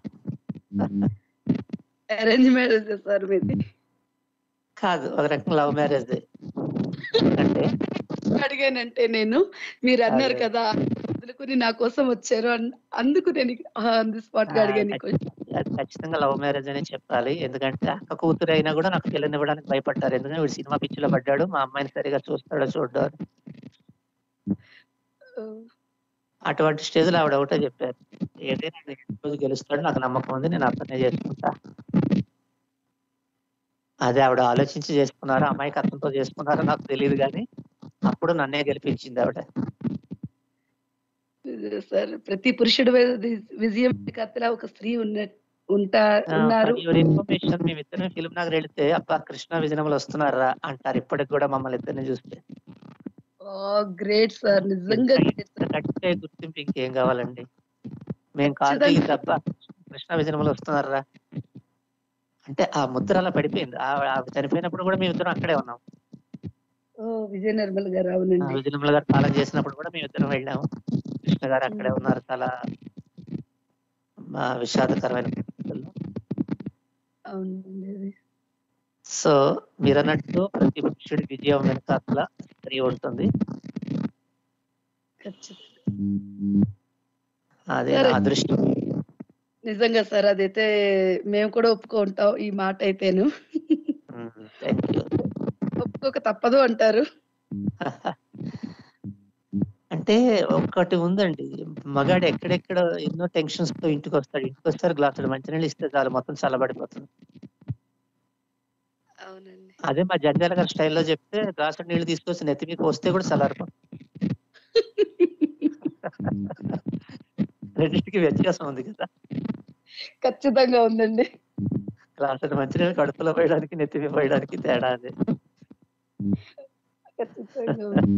అరేంజ్ మ్యారేజ్ సార్ మీది కాదు ఒక రకంగా లవ్ మ్యారేజ్ అంటే అడిగానంటే నేను మీరు అన్నారు అదే. కదా వదులుకుని నా కోసం వచ్చారు అన్- అందుకు నేను ఆన్ ది స్పాట్ గా అడిగాను ఈ question. అది ఖచ్చితంగా లవ్ మ్యారేజ్ అనే చెప్పాలి ఎందుకంటే అక్క కూతురు అయినా కూడా నాకు పిల్లని ఇవ్వడానికి భయపడ్డారు ఎందుకంటే వీడు సినిమా పిచ్చిలో పడ్డాడు మా అమ్మాయిని సరిగా చూస్తాడో చూడ్డో అని. అటువంటి స్టేజ్ లో ఆవిడ ఒకటే చెప్పారు ఏదైనా నేను ఈ రోజు గెలుస్తాడు నాకు నమ్మకం ఉంది నేను అర్థమే చేసుకుంటా అదే ఆవిడ ఆలోచించి చేసుకున్నారో అమాయకత్వంతో చేసుకున్నారో నాకు తెలియదు కానీ అప్పుడు నన్నే గెలిపించింది ఆవిడ సార్ ప్రతి పురుషుడు వి- విజయం కత్తలా ఒక స్త్రీ ఉన్న ఉంటా ఉన్నారు ఇన్ఫర్మేషన్ మేమిద్దరం ఫిల్మ్ నగర్ వెళితే అబ్బా కృష్ణ విజయనగరం వస్తున్నారా అంటారు ఇప్పటికి కూడా మమ్మల్ని ఇద్దరిని చూస్తే గ్రేట్ సార్ నిజంగా great sir. గట్టిగా గుర్తింపు ఇంకేం కావాలండి మేము కాల్ దిగి తప్ప కృష్ణ విజయనగరం వస్తున్నారా అంటే ఆ ముద్ర అలా పడిపోయింది ఆవిడ ఆవిడ చనిపోయినప్పుడు కూడా మేము ఇద్దరం అక్కడే ఉన్నాం ఓ విజయ నిర్మల్ గారు ఆ అవునండి విజయనగరం గారు కాలం చేసినప్పుడు కూడా మేము ఇద్దరం వెళ్ళాము కృష్ణ గారు అక్కడే ఉన్నారు చాలా మా విషాదకరమైన పరిస్థితుల్లో అవునండి అది. సో మీరు అన్నట్టు ప్రతి పురుషుడి విజయం వెనకాతల స్త్రీ ఉంటుంది ఖచ్చితంగా. అదే సరే. నా అదృష్టం నిజంగా సార్ అదైతే మేము కూడా ఒప్పుకుంటాం ఈ మాట అయితేను థ్యాంక్ యూ ఒప్పుకోక తప్పదు అంటారు అంటే ఒక్కటి ఉందండి మగాడు ఎక్కడెక్కడ ఎన్నో టెన్షన్స్ తో ఇంటికి వస్తాడు ఇంటికి వస్తారు గ్లాసులు మంచినీళ్ళు ఇస్తే చాలు మొత్తం చల్లబడిపోతుంది అవునండి అదే మా జంజాల గారి స్టైల్లో చెప్తే గ్లాసు నీళ్లు తీసుకొచ్చి నెత్తి మీకు వస్తే కూడా చల్లారిపోతుంది రెండింటికి వ్యత్యాసం ఉంది కదా ఖచ్చితంగా ఉందండి గ్లాసు మంచినీళ్ళు కడుపులో పోయడానికి నెత్తి మీద పోయడానికి తేడా అదే ఖచ్చితంగా ఉంది.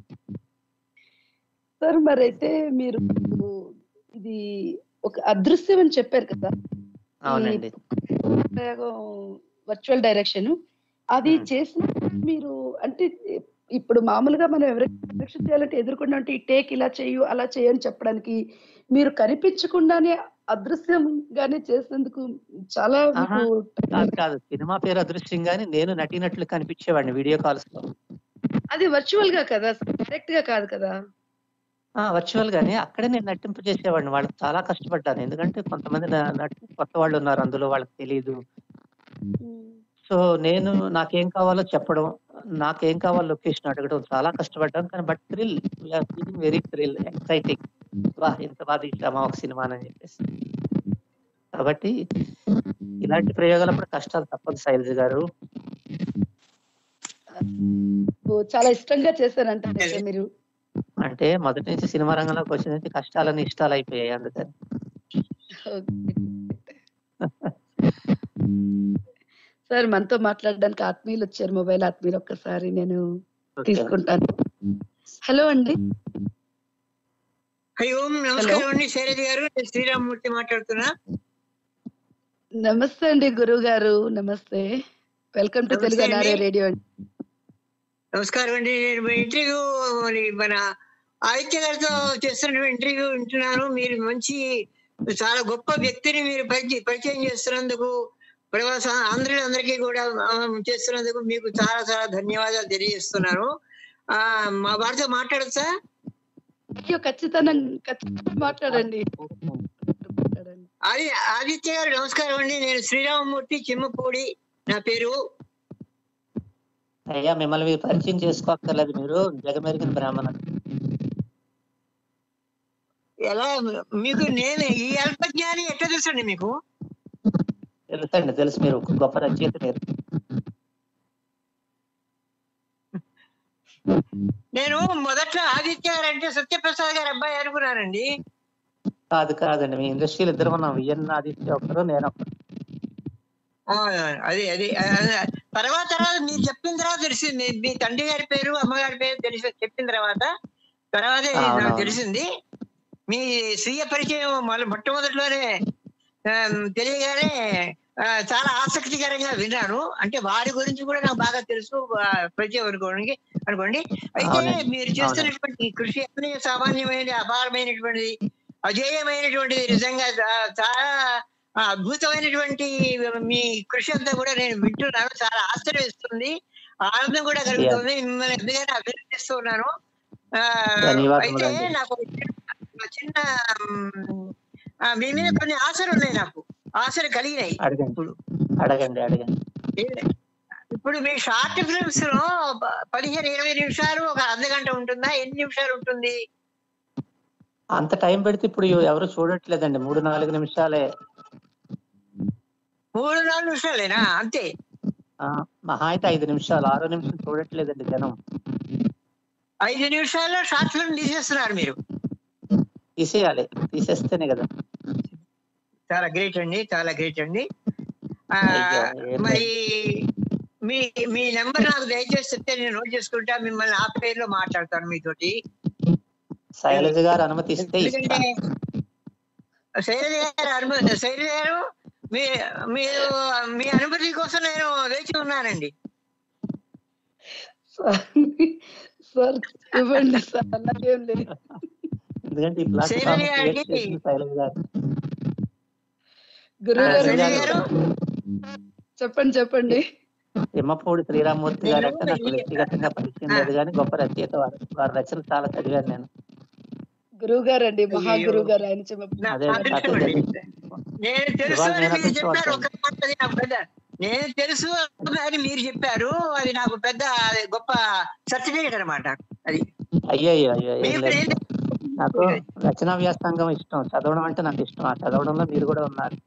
సార్ మరైతే మీరు ఇది ఒక అదృశ్యం అని చెప్పారు కదా అవునండి వర్చువల్ డైరెక్షన్ అది మ్మ్. చేసిన మీరు అంటే ఇప్పుడు మామూలుగా మనం ఎవరైనా డైరెక్షన్ చేయాలంటే ఎదుర్కొండా అంటే ఈ టేక్ ఇలా చేయు అలా చేయు అని చెప్పడానికి మీరు కనిపించకుండానే అదృశ్యంగానే చేసినందుకు చాలా మీకు కాదు కాదు సినిమా పేరు అదృశ్యం గాని నేను నటినట్లు కనిపించేవాడిని వీడియో కాల్స్ లో అది వర్చువల్ గా కదా డైరెక్ట్ గా కాదు కదా వర్చువల్ గానే అక్కడే నేను నటింపు చేసేవాడిని వాళ్ళకి చాలా కష్టపడ్డాను ఎందుకంటే కొంతమంది నా- నటి కొత్త వాళ్ళు ఉన్నారు అందులో వాళ్ళకి తెలియదు సో నేను నాకేం కావాలో చెప్పడం నాకేం కావాలో లొకేషన్ అడగడం చాలా కష్టపడ్డాను కానీ but thrill feeling very thrill exciting వా ఎంత బాగా తీసామా ఒక సినిమా అని చెప్పేసి కాబట్టి ఇలాంటి ప్రయోగాలప్పుడు కష్టాలు తప్పదు శైలజ గారు ఓ, చాలా ఇష్టంగా చేశారంట మీరు అంటే మొదటి నుంచి సినిమా రంగంలోకి వచ్చిన నుంచి కష్టాలని ఇష్టాలు అయిపోయాయి అందుకని సార్ మనతో మాట్లాడడానికి ఆత్మీయులు వచ్చారు మొబైల్ ఆత్మీయులు ఒక్కసారి నేను తీసుకుంటాను హలో అండి హరి ఓం నమస్కారం అండి శైలజ గారు నేను శ్రీరామమూర్తి మాట్లాడుతున్నా నమస్తే అండి గురువు గారు నమస్తే వెల్కమ్ టు నమస్తే తెలుగు అండి. నారే రేడియో అండి నమస్కారం అండి నేను మీ ఇంటర్వ్యూ మరి మన ఆదిత్య గారితో చేస్తున్న ఇంటర్వ్యూ వింటున్నాను మీరు మంచి చాలా గొప్ప వ్యక్తిని మీరు పరిచయం పరిచయం చేస్తున్నందుకు ప్రవాస ఆంధ్రులందరికీ కూడా ఆ, చేస్తున్నందుకు మీకు చాలా చాలా ధన్యవాదాలు తెలియజేస్తున్నాను ఆ మా వారితో మాట్లాడచ్చా అయ్యో ఖచ్చితంగా ఖచ్చితంగా మాట్లాడండి మాట్లాడండి ఆది ఆదిత్య గారు నమస్కారం అండి నేను శ్రీరామమూర్తి చిమ్మపూడి నా పేరు అయ్యా మిమ్మల్ని మీరు పరిచయం చేసుకోక్కర్లేదు మీరు జగమెరిగిన బ్రాహ్మణ ఎలా మీకు నేను ఈ అల్పజ్ఞాని ఎట్లా తెలుసండి మీకు తెలుసండి తెలుసు మీరు ఒక గొప్ప రచయిత మీరు నేను మొదట్లో ఆదిత్య గారు అంటే సత్యప్రసాద్ గారు అబ్బాయి అనుకున్నానండి కాదు కాదండి మీ ఇండస్ట్రీలో ఇద్దరు ఉన్నాం విఎన్ ఆదిత్య ఒకరు నేను ఒకరు ఆ, అదే అదే ఆ, తర్వాత తర్వాత మీరు చెప్పిన తర్వాత తెలిసింది మీ- మీ తండ్రి గారి పేరు అమ్మగారి పేరు తెలిసి చెప్పిన తర్వాత తర్వాతే నాకు అవునవును. తెలిసింది మీ స్వీయ పరిచయం మొదలు మొట్టమొదటిలోనే ఆ, తెలియగానే ఆ, చాలా ఆసక్తికరంగా విన్నాను అంటే వారి గురించి కూడా నాకు బాగా తెలుసు ఆ, పరిచయం అనుకోండి అనుకోండి అయితే అవునండి. మీరు చేస్తున్నటువంటి ఈ కృషి అన్ని సామాన్యమైనది అపారమైనటువంటిది అజేయమైనటువంటిది నిజంగా చా- చాలా ఆ, అద్భుతమైనటువంటి మీ కృషి అంతా కూడా నేను వింటున్నాను చాలా ఆశ్చర్యం వేస్తుంది ఆనందం కూడా కలుగుతుంది మిమ్మల్ని ఎందుకైనా అభినందిస్తూ ఉన్నాను ఆ, అయితే ధన్యవాదములండి. నాకు ఒక చిన్న- చిన్న మ్, ఆ, మీ మీద కొన్ని ఆశలు ఉన్నాయి నాకు ఆశలు కలిగినాయి అడగండి ఇప్పుడు అడగండి అడగండి ఏ- ఇప్పుడు మీ షార్ట్ ఫిల్మ్స్ లో ప- పదిహేను ఇరవై నిమిషాలు ఒక అర్ధ గంట ఉంటుందా ఎన్ని నిమిషాలు ఉంటుంది అంత టైం పెడితే ఇప్పుడు ఎవరు చూడట్లేదండి మూడు నాలుగు నిమిషాలే మూడు నాలుగు నిమిషాలేనా అంతే ఆ, మహా అయితే ఐదు నిమిషాలు ఆరో నిమిషం చూడట్లేదండి జనం ఐదు నిమిషాల్లో షార్ట్ ఫిల్మ్ తీసేస్తున్నారు మీరు తీసేయాలి తీసేస్తేనే కదా చాలా గ్రేట్ అండి చాలా గ్రేట్ అండి ఆ, అయ్యో, ఏం మరి మీ మీ నెంబర్ నాకు దయచేసి చెప్తే నేను నోట్ చేసుకుంటా మిమ్మల్ని ఆ పేరులో మాట్లాడతాను మీతోటి శైలజ గారు అనుమతిస్తే ఇస్తా ఎందుకంటే శైలజ గారు అనుమతి శైలజ గారు మీ మీరు మీ అనుమతి కోసం నేను వేచి ఉన్నానండి సార్ సార్ ఇవ్వండి సార్ అలాగేం లేదు ఎందుకంటే ఈ ప్లాట్ఫామ్ శైలజ క్రియేట్ గారికి- చేసింది శైలజ గారు గురువు ఆ, గారు శైలజ గారు. గారు చెప్పండి చెప్పండి తిమ్మపూడి శ్రీరామూర్తి గారు నేను అంటే నాకు ఈ- వ్యక్తిగతంగా పరిచయం లేదు కానీ గొప్ప రచయిత వారు వారి రచనలు చాలా చదివాను నేను గురువు గారు అండి మహా అయ్యో. గురువు గారు ఆయన చెప్ప నా అదే అదృష్టం అదే అండి. నేను తెలుసు ఇవాళ అని నేను మీరు చెప్పారు అదృష్టవంతుడిని. ఒక మాట అది నాకు పెద్ద నేను తెలుసు అని మీరు చెప్పారు అది నాకు పెద్ద గొప్ప సర్టిఫికేట్ అన్నమాట అది అయ్యో అయ్యో అయ్యో ఏం మీకు లేదు ఏంటి? నాకు రచనా వ్యాసంగం ఇష్టం చదవడం అంటే నాకు ఇష్టం ఆ చదవడంలో మీరు కూడా ఉన్నారు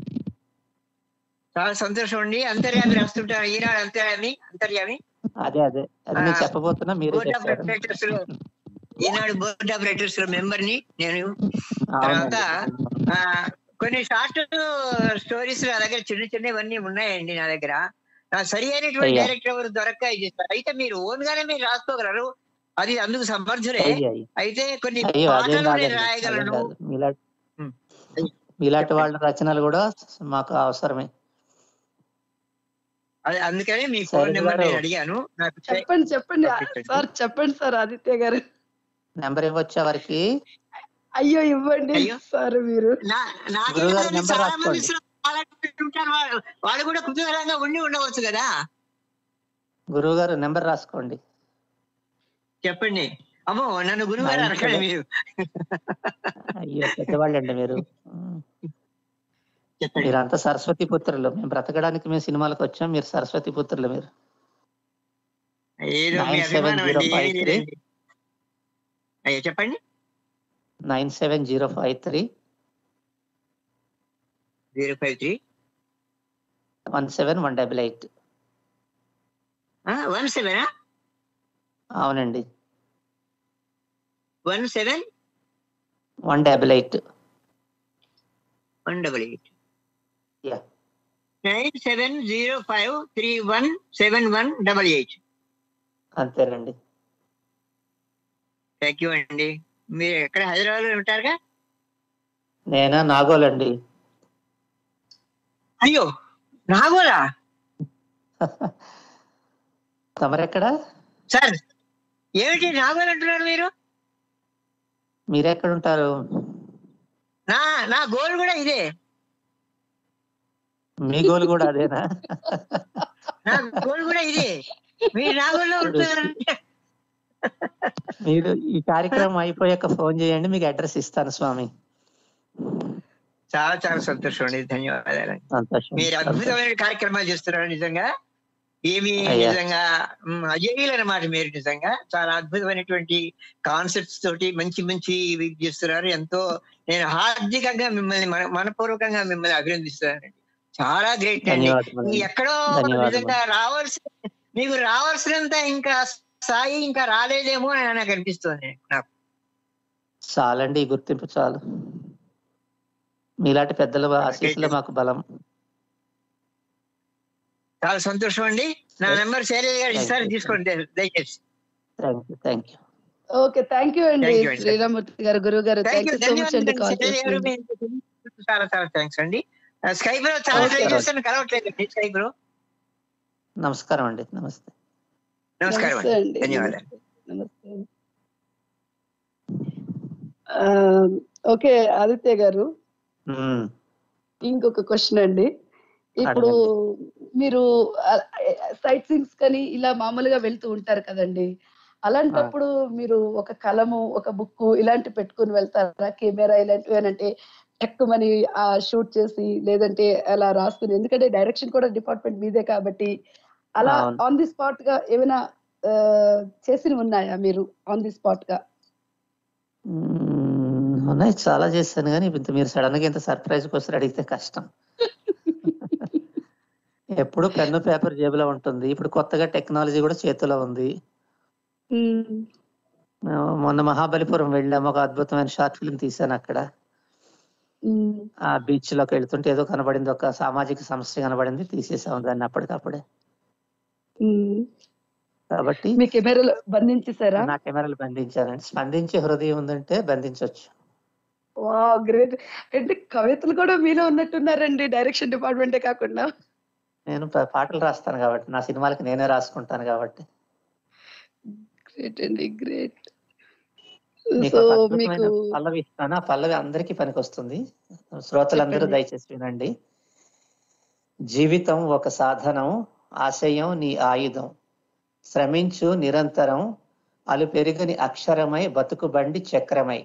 చాలా సంతోషం అండి అంతర్యామి రాస్తుంటారు ఈనాడు అంతర్యామి అంతర్యామి అదే అదే అది నేను ఆ, చెప్పబోతున్నా మీరే బోర్డ్ ఆఫ్ చెప్పారు డైరెక్టర్స్ లో ఈనాడు బోర్డ్ ఆఫ్ డైరెక్టర్స్ లో మెంబర్ ని నేను అవునండి ఆ, కొన్ని షార్ట్ స్టోరీస్ నా దగ్గర చిన్న చిన్నవన్నీ ఉన్నాయండి నా దగ్గర నా సరి అయినటువంటి అయ్యా. డైరెక్టర్ ఎవరు దొరక్క ఇది చేస్తారు. అయితే మీరు ఓన్ గానే మీరు రాసుకోగలరు అది అందుకు సమర్థులే అయ్యో అయ్యో అయితే కొన్ని అయ్యో అదేం పాటలు నేను కాదండి అదేం రాయగలను కాదు మీలాంటి ఉమ్. మీలాంటి వాళ్ళ రచనలు కూడా మాకు అవసరమే అది అందుకనే మీ సరే ఫోన్ నెంబర్ గారు. నేను అడిగాను నాకు చే- చెప్పండి చెప్పండి పంపించండి. సార్ చెప్పండి సార్ ఆదిత్య గారు నెంబర్ ఇవ్వచ్చా వారికి అయ్యో ఇవ్వండి అయ్యో. సార్ మీరు నా- నాకే గురువుగారి కాదు, నెంబర్ చాలా మంది రాసుకోండి. ఇస్తున్నారు. చాలా మంది ఉంటారు. వాళ్ళు వాళ్ళు కూడా కుతూహలంగా ఉండి ఉండవచ్చు కదా గురువు గారు నెంబర్ రాసుకోండి చెప్పండి అమ్మో నన్ను గురువు గారు మా అనకండి ఇంట్లో- మీరు అయ్యో పెద్దవాళ్ళండి మీరు ఉమ్. చెప్పండి మీరంతా సరస్వతి పుత్రులు మేము బ్రతకడానికి మేము సినిమాలకు వచ్చాం మీరు సరస్వతి పుత్రులు మీరు ఏదో మీ Nine seven అభిమానం zero అండి five ఏమీ three. లేదండి. అయ్యో చెప్పండి nine seven zero five three zero five three one seven one double eight one seven అవునండి one seven one double eight one double eight yeah nine seven zero five three one seven one double eight అంతేనండి thank you అండి మీరు ఎక్కడ హైదరాబాద్ లో ఉంటారుగా నేనా నాగోలండి అయ్యో నాగోలా తమరెక్కడా sir ఏమిటి నాగోల్ అంటున్నారు మీరు మీరెక్కడ ఉంటారు నా నా గోల్ కూడా ఇదే మీ గోలు కూడా అదేనా నా గోల్ కూడా ఇదే మీరు నాగోల్లో ఉంటున్నారంటే మీరు ఈ కార్యక్రమం అయిపోయాక ఫోన్ చేయండి మీకు అడ్రస్ ఇస్తాను స్వామి చాలా చాలా సంతోషం అండి ధన్యవాదాలు సంతోషం మీరు సంతోషం. అద్భుతమైన కార్యక్రమాలు చేస్తున్నారు నిజంగా ఏమి అయ్యా. నిజంగా మ్, అజేయులు అన్నమాట మీరు నిజంగా చాలా అద్భుతమైనటువంటి కాన్సెప్ట్స్ తోటి మంచి మంచి ఇవి చేస్తున్నారు ఎంతో నేను హార్దికంగా మిమ్మల్ని మన మనపూర్వకంగా మిమ్మల్ని అభినందిస్తున్నానండి చాలా గ్రేట్ అండి ధన్యవాదములు ఈ ఎక్కడో ధన్యవాదములు. నిజంగా రావాల్సిన మీకు రావాల్సినంత ఇంకా స్థాయి ఇంకా రాలేదేమో అని నాకు అనిపిస్తుంది నాకు చాలండి ఈ గుర్తింపు చాలు మీలాంటి పెద్దల ఆశీస్సులు మాకు బలం చాలా సంతోషం అండి నా నెంబర్ శైలజ గారు ఇస్తారు తీసుకోండి దయ- దయచేసి thank you thank you okay thank you అండి Thank you అండి. శ్రీరామూర్తి గారు గురువు garu thank thank you you so much అండి కాల్ ధన్యవాదాలు శైలజ గారు చేసినందుకు. మీకు చాలా చాలా థ్యాంక్స్ అండి స్కైప్ లో చాలా Okay. ట్రై చేస్తాను కలవట్లేదు స్కైప్ లో నమస్కారం అండి నమస్తే నమస్కారం నమస్తే అండి అండి ధన్యవాదాలు నమస్తే ఆ, ఓకే ఆదిత్య గారు ఉమ్, ఇంకొక క్వశ్చన్ అండి ఇప్పుడు మీరు సైట్ సీన్స్ కానీ ఇలా మామూలుగా వెళ్తూ ఉంటారు కదండి అలాంటప్పుడు మీరు ఒక కలము ఒక బుక్ ఇలాంటి పెట్టుకుని వెళ్తారా కెమెరా ఇలాంటివి అని అంటే ఎక్కువని ఆ షూట్ చేసి లేదంటే అలా రాసుకుని ఎందుకంటే డైరెక్షన్ కూడా డిపార్ట్మెంట్ మీదే కాబట్టి అలా అవును. ఆన్ ది స్పాట్ గా ఏమైనా ఆ, చేసినవి ఉన్నాయా మీరు ఆన్ ది స్పాట్ గా ఉమ్, ఉన్నాయి చాలా చేశాను కానీ ఇంత మీరు సడన్ గా ఇంత సర్ప్రైజ్ కోసం అడిగితే కష్టం ఎప్పుడు పెన్ను పేపర్ జేబులో ఉంటుంది ఇప్పుడు కొత్తగా టెక్నాలజీ కూడా చేతిలో ఉంది ఉమ్, మేము మొన్న మహాబలిపురం వెళ్ళాము ఒక అద్భుతమైన షార్ట్ ఫిల్మ్ తీశాను అక్కడ ఉమ్. ఆ బీచ్ లోకి వెళ్తుంటే ఏదో కనబడింది ఒక సామాజిక సమస్య కనబడింది తీసేసాము దాన్ని అప్పటికప్పుడే ఉమ్. కాబట్టి మీ కెమెరాలో బంధించేసారా నా కెమెరాలు బంధించానండి స్పందించే హృదయం ఉందంటే బంధించవచ్చు వా గ్రేట్ అంటే కవితలు కూడా మీలో ఉన్నట్టున్నారండి డైరెక్షన్ డిపార్ట్మెంటే కాకుండా నేను ప- పాటలు రాస్తాను కాబట్టి నా సినిమాలకి నేనే రాసుకుంటాను కాబట్టి గ్రేట్ అండి గ్రేట్ మీకు సో ఒక మీకు అద్భుతమైన పల్లవి ఇస్తాను ఆ పల్లవి అందరికీ పనికొస్తుంది శ్రోతలందరూ చెప్పండి. దయచేసి వినండి జీవితం ఒక సాధనం ఆశయం నీ ఆయుధం శ్రమించు నిరంతరం అలు పెరుగని అక్షరమై బతుకు బండి చక్రమై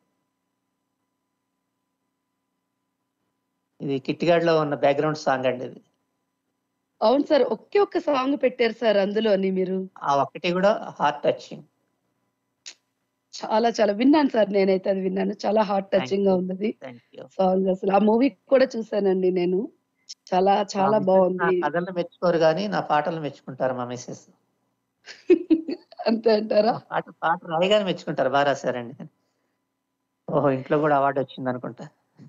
ఇది కిట్టిగాడ్లో ఉన్న బ్యాక్గ్రౌండ్ సాంగ్ అండి ఇది అవును సార్ ఒకే ఒక్క సాంగ్ పెట్టారు సార్ అందులోని మీరు ఆ ఒక్కటి కూడా హార్ట్ టచింగ్ చాలా చాలా విన్నాను సార్ నేనైతే అది విన్నాను చాలా హార్ట్ Thank టచింగ్ గా you. ఉంది థ్యాంక్ యూ సాంగ్ అసలు ఆ మూవీ కూడా చూసానండి నేను చాలా చాలా నా బాగుంది కథలు మెచ్చుకోరు కానీ నా పాటలు మెచ్చుకుంటారు మా మిస్సెస్ అంతే అంటారా పాట పాట రాయగానే మెచ్చుకుంటారు బాగా రాశారండి ఓహో ఇంట్లో కూడా అవార్డు వచ్చింది అనుకుంటా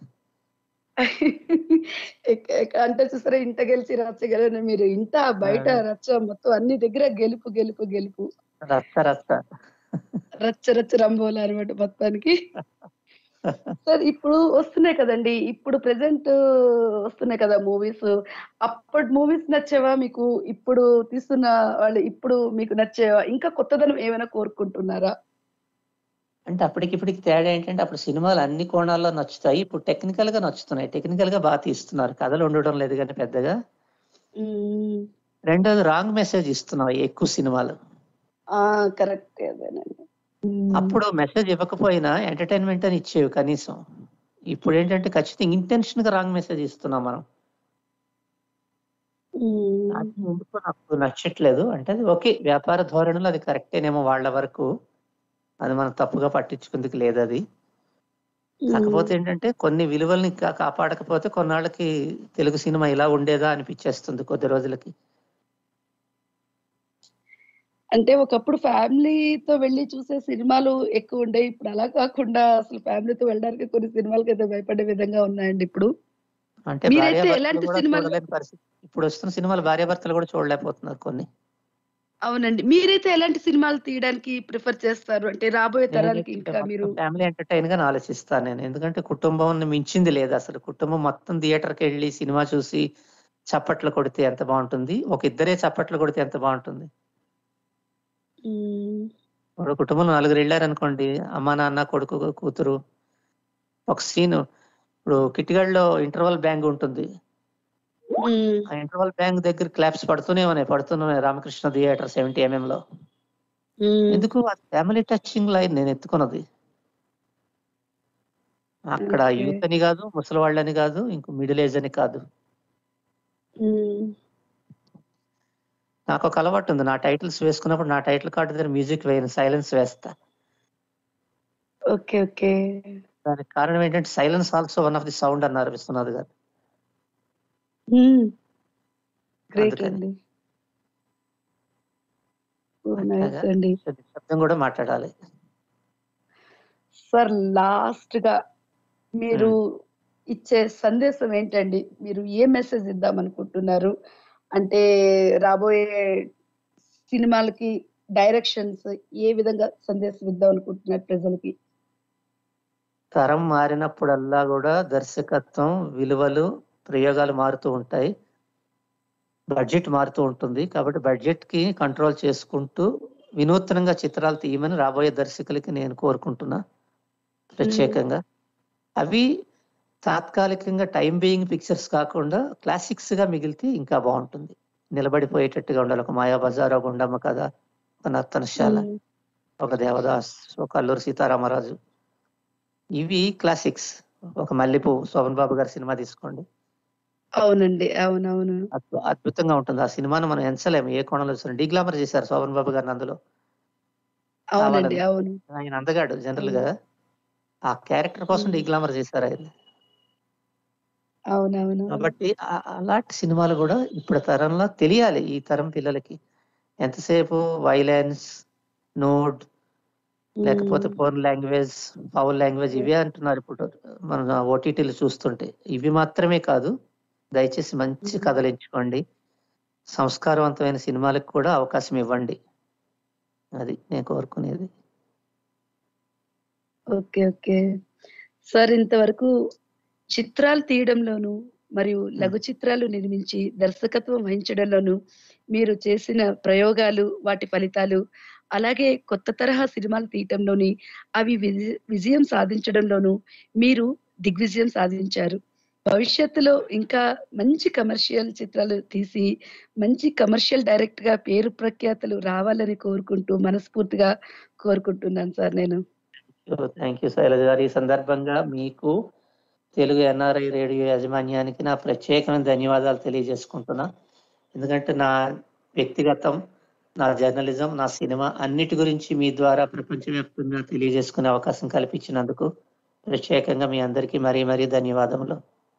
ఎక్క- ఎక్క- అంటే చూసారా ఇంట గెలిచి రచ్చ గెలని మీరు ఇంట బయట ఆ. రచ్చ మొత్తం అన్ని దగ్గర గెలుపు గెలుపు గెలుపు రచ్చ రచ్చ రచ్చ రచ్చ రంబోలు అనమాట మొత్తానికి సార్ ఇప్పుడు వస్తున్నాయి కదండి ఇప్పుడు ప్రెసెంట్ వస్తున్నాయి కదా మూవీస్ అప్పటి మూవీస్ నచ్చేవా మీకు ఇప్పుడు తీస్తున్న వాళ్ళు ఇప్పుడు మీకు నచ్చేవా ఇంకా కొత్తదనం ఏమైనా కోరుకుంటున్నారా అంటే అప్పటికి ఇప్పటికి తేడా ఏంటంటే అప్పుడు సినిమాలు అన్ని కోణాల్లో నచ్చుతాయి ఇప్పుడు టెక్నికల్ గా నచ్చుతున్నాయి టెక్నికల్ గా బాగా తీస్తున్నారు కథలు ఉండడం లేదు కానీ పెద్దగా మ్మ్. రెండోది రాంగ్ మెసేజ్ ఇస్తున్నాయి ఎక్కువ సినిమాలు ఆ కరెక్ట్ అదేనండి మ్మ్. అప్పుడు మెసేజ్ ఇవ్వకపోయినా ఎంటర్టైన్మెంట్ అని ఇచ్చేవి కనీసం ఇప్పుడు ఏంటంటే ఖచ్చితంగా ఇంటెన్షన్ గా రాంగ్ మెసేజ్ ఇస్తున్నాం మనం మ్మ్. అది ఎందుకో నాకు నచ్చట్లేదు అంటే అది ఓకే వ్యాపార ధోరణిలో అది కరెక్టేనేమో వాళ్ళ వరకు అది మనం తప్పుగా పట్టించుకుందుకు లేదు అది కాకపోతే ఏంటంటే కొన్ని విలువల్ని కా- కాపాడకపోతే కొన్నాళ్ళకి తెలుగు సినిమా ఇలా ఉండేదా అనిపించేస్తుంది కొద్ది రోజులకి అంటే ఒకప్పుడు ఫ్యామిలీతో వెళ్ళి చూసే సినిమాలు ఎక్కువ ఉండే ఇప్పుడు అలా కాకుండా అసలు ఫ్యామిలీతో వెళ్ళడానికి కొన్ని సినిమాలకి అయితే భయపడే విధంగా ఉన్నాయండి ఇప్పుడు అంటే మీరైతే భార్యాభర్తలు ఎలాంటి కూడా సినిమాలు- చూడలేని పరిస్థితి ఇప్పుడు వస్తున్న సినిమాలు భార్యాభర్తలు కూడా చూడలేకపోతున్నారు కొన్ని అవునండి మీరైతే ఎలాంటి సినిమాలు తీయడానికి ప్రిఫర్ చేస్తారు అంటే రాబోయే తరానికి ఇంకా మీరు ఫ్యామిలీ ఎంటర్టైన్ గా ఆలోచిస్తాను నేను ఎందుకంటే కుటుంబం మించింది లేదు అసలు కుటుంబం మొత్తం థియేటర్కి వెళ్ళి సినిమా చూసి చప్పట్లు కొడితే ఎంత బాగుంటుంది ఒక ఇద్దరే చప్పట్లు కొడితే ఎంత బాగుంటుంది మ్మ్. ఇప్పుడు కుటుంబంలో నలుగురు వెళ్ళారు అనుకోండి అమ్మ నాన్న కొడుకు కూతురు ఒక సీన్ ఇప్పుడు కిటిగడ్లో ఇంటర్వల్ బ్యాంగ్ ఉంటుంది మ్మ్. ఆ ఇంటర్వల్ బ్యాంక్ దగ్గర క్లాప్స్ పడుతూనే ఉన్నాయి పడుతూనే ఉన్నాయి రామకృష్ణ థియేటర్ సెవెంటీ ఎంఎం లో మ్మ్. ఎందుకు అది ఫ్యామిలీ టచింగ్ లైన్ నేను ఎత్తుకున్నది అక్కడ Okay. యూత్ అని కాదు ముసలి వాళ్ళని కాదు ఇంకో మిడిల్ ఏజ్ అని కాదు మ్మ్. నాకు ఒక అలవాటు ఉంది నా టైటిల్స్ వేసుకున్నప్పుడు నా టైటిల్ కార్డు దగ్గర మ్యూజిక్ వేయను సైలెన్స్ వేస్తా ఓకే ఓకే దానికి కారణం ఏంటంటే silence also one of the sound అన్నారు విశ్వనాథ్ గారు గ్రేట్ అందుకని. అండి అట్లాగా. నైస్ అండి శబ్దం కూడా మాట్లాడాలి సార్ లాస్ట్ గా మీరు ఇచ్చే సందేశం ఏంటండి మీరు ఏ మెసేజ్ ఇద్దాం అనుకుంటున్నారు అంటే రాబోయే సినిమాలకి డైరెక్షన్స్ ఏ విధంగా సందేశం ఇద్దాం అనుకుంటున్నారు ప్రజలకి తరం మారినప్పుడల్లా కూడా దర్శకత్వం విలువలు ప్రయోగాలు మారుతూ ఉంటాయి బడ్జెట్ మారుతూ ఉంటుంది కాబట్టి బడ్జెట్ కి కంట్రోల్ చేసుకుంటూ వినూత్నంగా చిత్రాలు తీయమని రాబోయే దర్శకులకి నేను కోరుకుంటున్నా ప్రత్యేకంగా అవి తాత్కాలికంగా టైం బీయింగ్ పిక్చర్స్ కాకుండా క్లాసిక్స్ గా మిగిలితే ఇంకా బాగుంటుంది నిలబడిపోయేటట్టుగా ఉండాలి ఒక మాయాబజార్ ఒక గుండమ్మ కథ ఒక నర్తనశాల మ్మ్. ఒక దేవదాస్ ఒక అల్లూరి సీతారామరాజు ఇవి క్లాసిక్స్ ఒక మల్లెపూ శోభన్ బాబు గారి సినిమా తీసుకోండి అవునండి అవునవును అద్భు- అద్భుతంగా ఉంటుంది ఆ సినిమాను మనం ఎంచలేము ఏ కోణంలో చూసినా డిగ్లామర్ చేశారు శోభన్ బాబు గారిని అందులో అవునండి కావాలని. అవును ఆయన అందగాడు జనరల్ గా ఆ క్యారెక్టర్ కోసం మ్మ్. డిగ్లామర్ చేశారు ఆయన అవునవును కాబట్టి ఆ- అలాంటి సినిమాలు కూడా ఇప్పుడు తరంలో తెలియాలి ఈ తరం పిల్లలకి ఎంతసేపు వైలెన్స్ నోడ్ లేకపోతే ఫోన్ లాంగ్వేజ్ పవర్ లాంగ్వేజ్ ఇవే అంటున్నారు ఇప్పుడు మన ఓటీటీలు చూస్తుంటే ఇవి మాత్రమే కాదు దయచేసి మంచి మ్మ్. కథలు ఎంచుకోండి సంస్కారవంతమైన సినిమాలకు కూడా అవకాశం ఇవ్వండి అది నేను కోరుకునేది ఓకే ఓకే సార్ ఇంతవరకు చిత్రాలు తీయడంలోను మరియు లఘు చిత్రాలు నిర్మించి దర్శకత్వం వహించడంలోను మీరు చేసిన ప్రయోగాలు వాటి ఫలితాలు అలాగే కొత్త తరహా సినిమాలు తీయటంలోని అవి విజ- విజయం సాధించడంలోను మీరు దిగ్విజయం సాధించారు భవిష్యత్తులో ఇంకా మంచి కమర్షియల్ చిత్రాలు తీసి మంచి కమర్షియల్ డైరెక్ట్ గా పేరు ప్రఖ్యాతలు రావాలని కోరుకుంటూ మనస్ఫూర్తిగా కోరుకుంటున్నాను సార్ నేను థ్యాంక్ యూ శైలజ గారు ఈ సందర్భంగా మీకు తెలుగు ఎన్ఆర్ఐ రేడియో యాజమాన్యానికి నా ప్రత్యేకమైన ధన్యవాదాలు తెలియజేసుకుంటున్నా ఎందుకంటే నా వ్యక్తిగతం నా జర్నలిజం నా సినిమా అన్నిటి గురించి మీ ద్వారా ప్రపంచవ్యాప్తంగా తెలియజేసుకునే అవకాశం కల్పించినందుకు ప్రత్యేకంగా మీ అందరికీ మరీ మరీ ధన్యవాదములు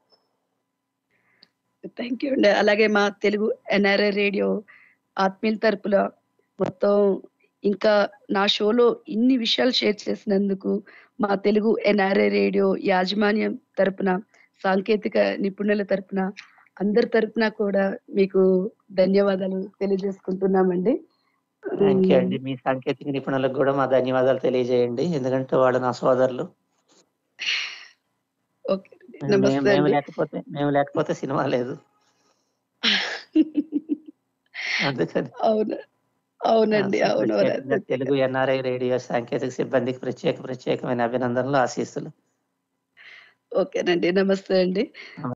థ్యాంక్ యూ అండి అలాగే మా తెలుగు ఎన్ఆర్ఐ రేడియో ఆత్మీయుల తరపున మొత్తం ఇంకా నా షోలో ఇన్ని విషయాలు షేర్ చేసినందుకు మా తెలుగు ఎన్ఆర్ఐ రేడియో యాజమాన్యం తరపున సాంకేతిక నిపుణుల తరపున అందరి తరపున కూడా మీకు ధన్యవాదాలు తెలియజేసుకుంటున్నామండి థ్యాంక్ యూ అండి మీ సాంకేతిక నిపుణులకు కూడా మా ధన్యవాదాలు తెలియజేయండి ఎందుకంటే వాళ్ళు నా సోదరులు ఓకే మేము నమస్తే మేము అండి లేకపోతే మేము లేకపోతే సినిమా లేదు అందుకని అవును అవునండి ఆ, అవును ప్రత్యేకంగా తెలుగు ఎన్ఆర్ఐ రేడియో సాంకేతిక సిబ్బందికి ప్రత్యేక ప్రత్యేకమైన అభినందనలు ఆశీస్సులు ఓకేనండి నమస్తే అండి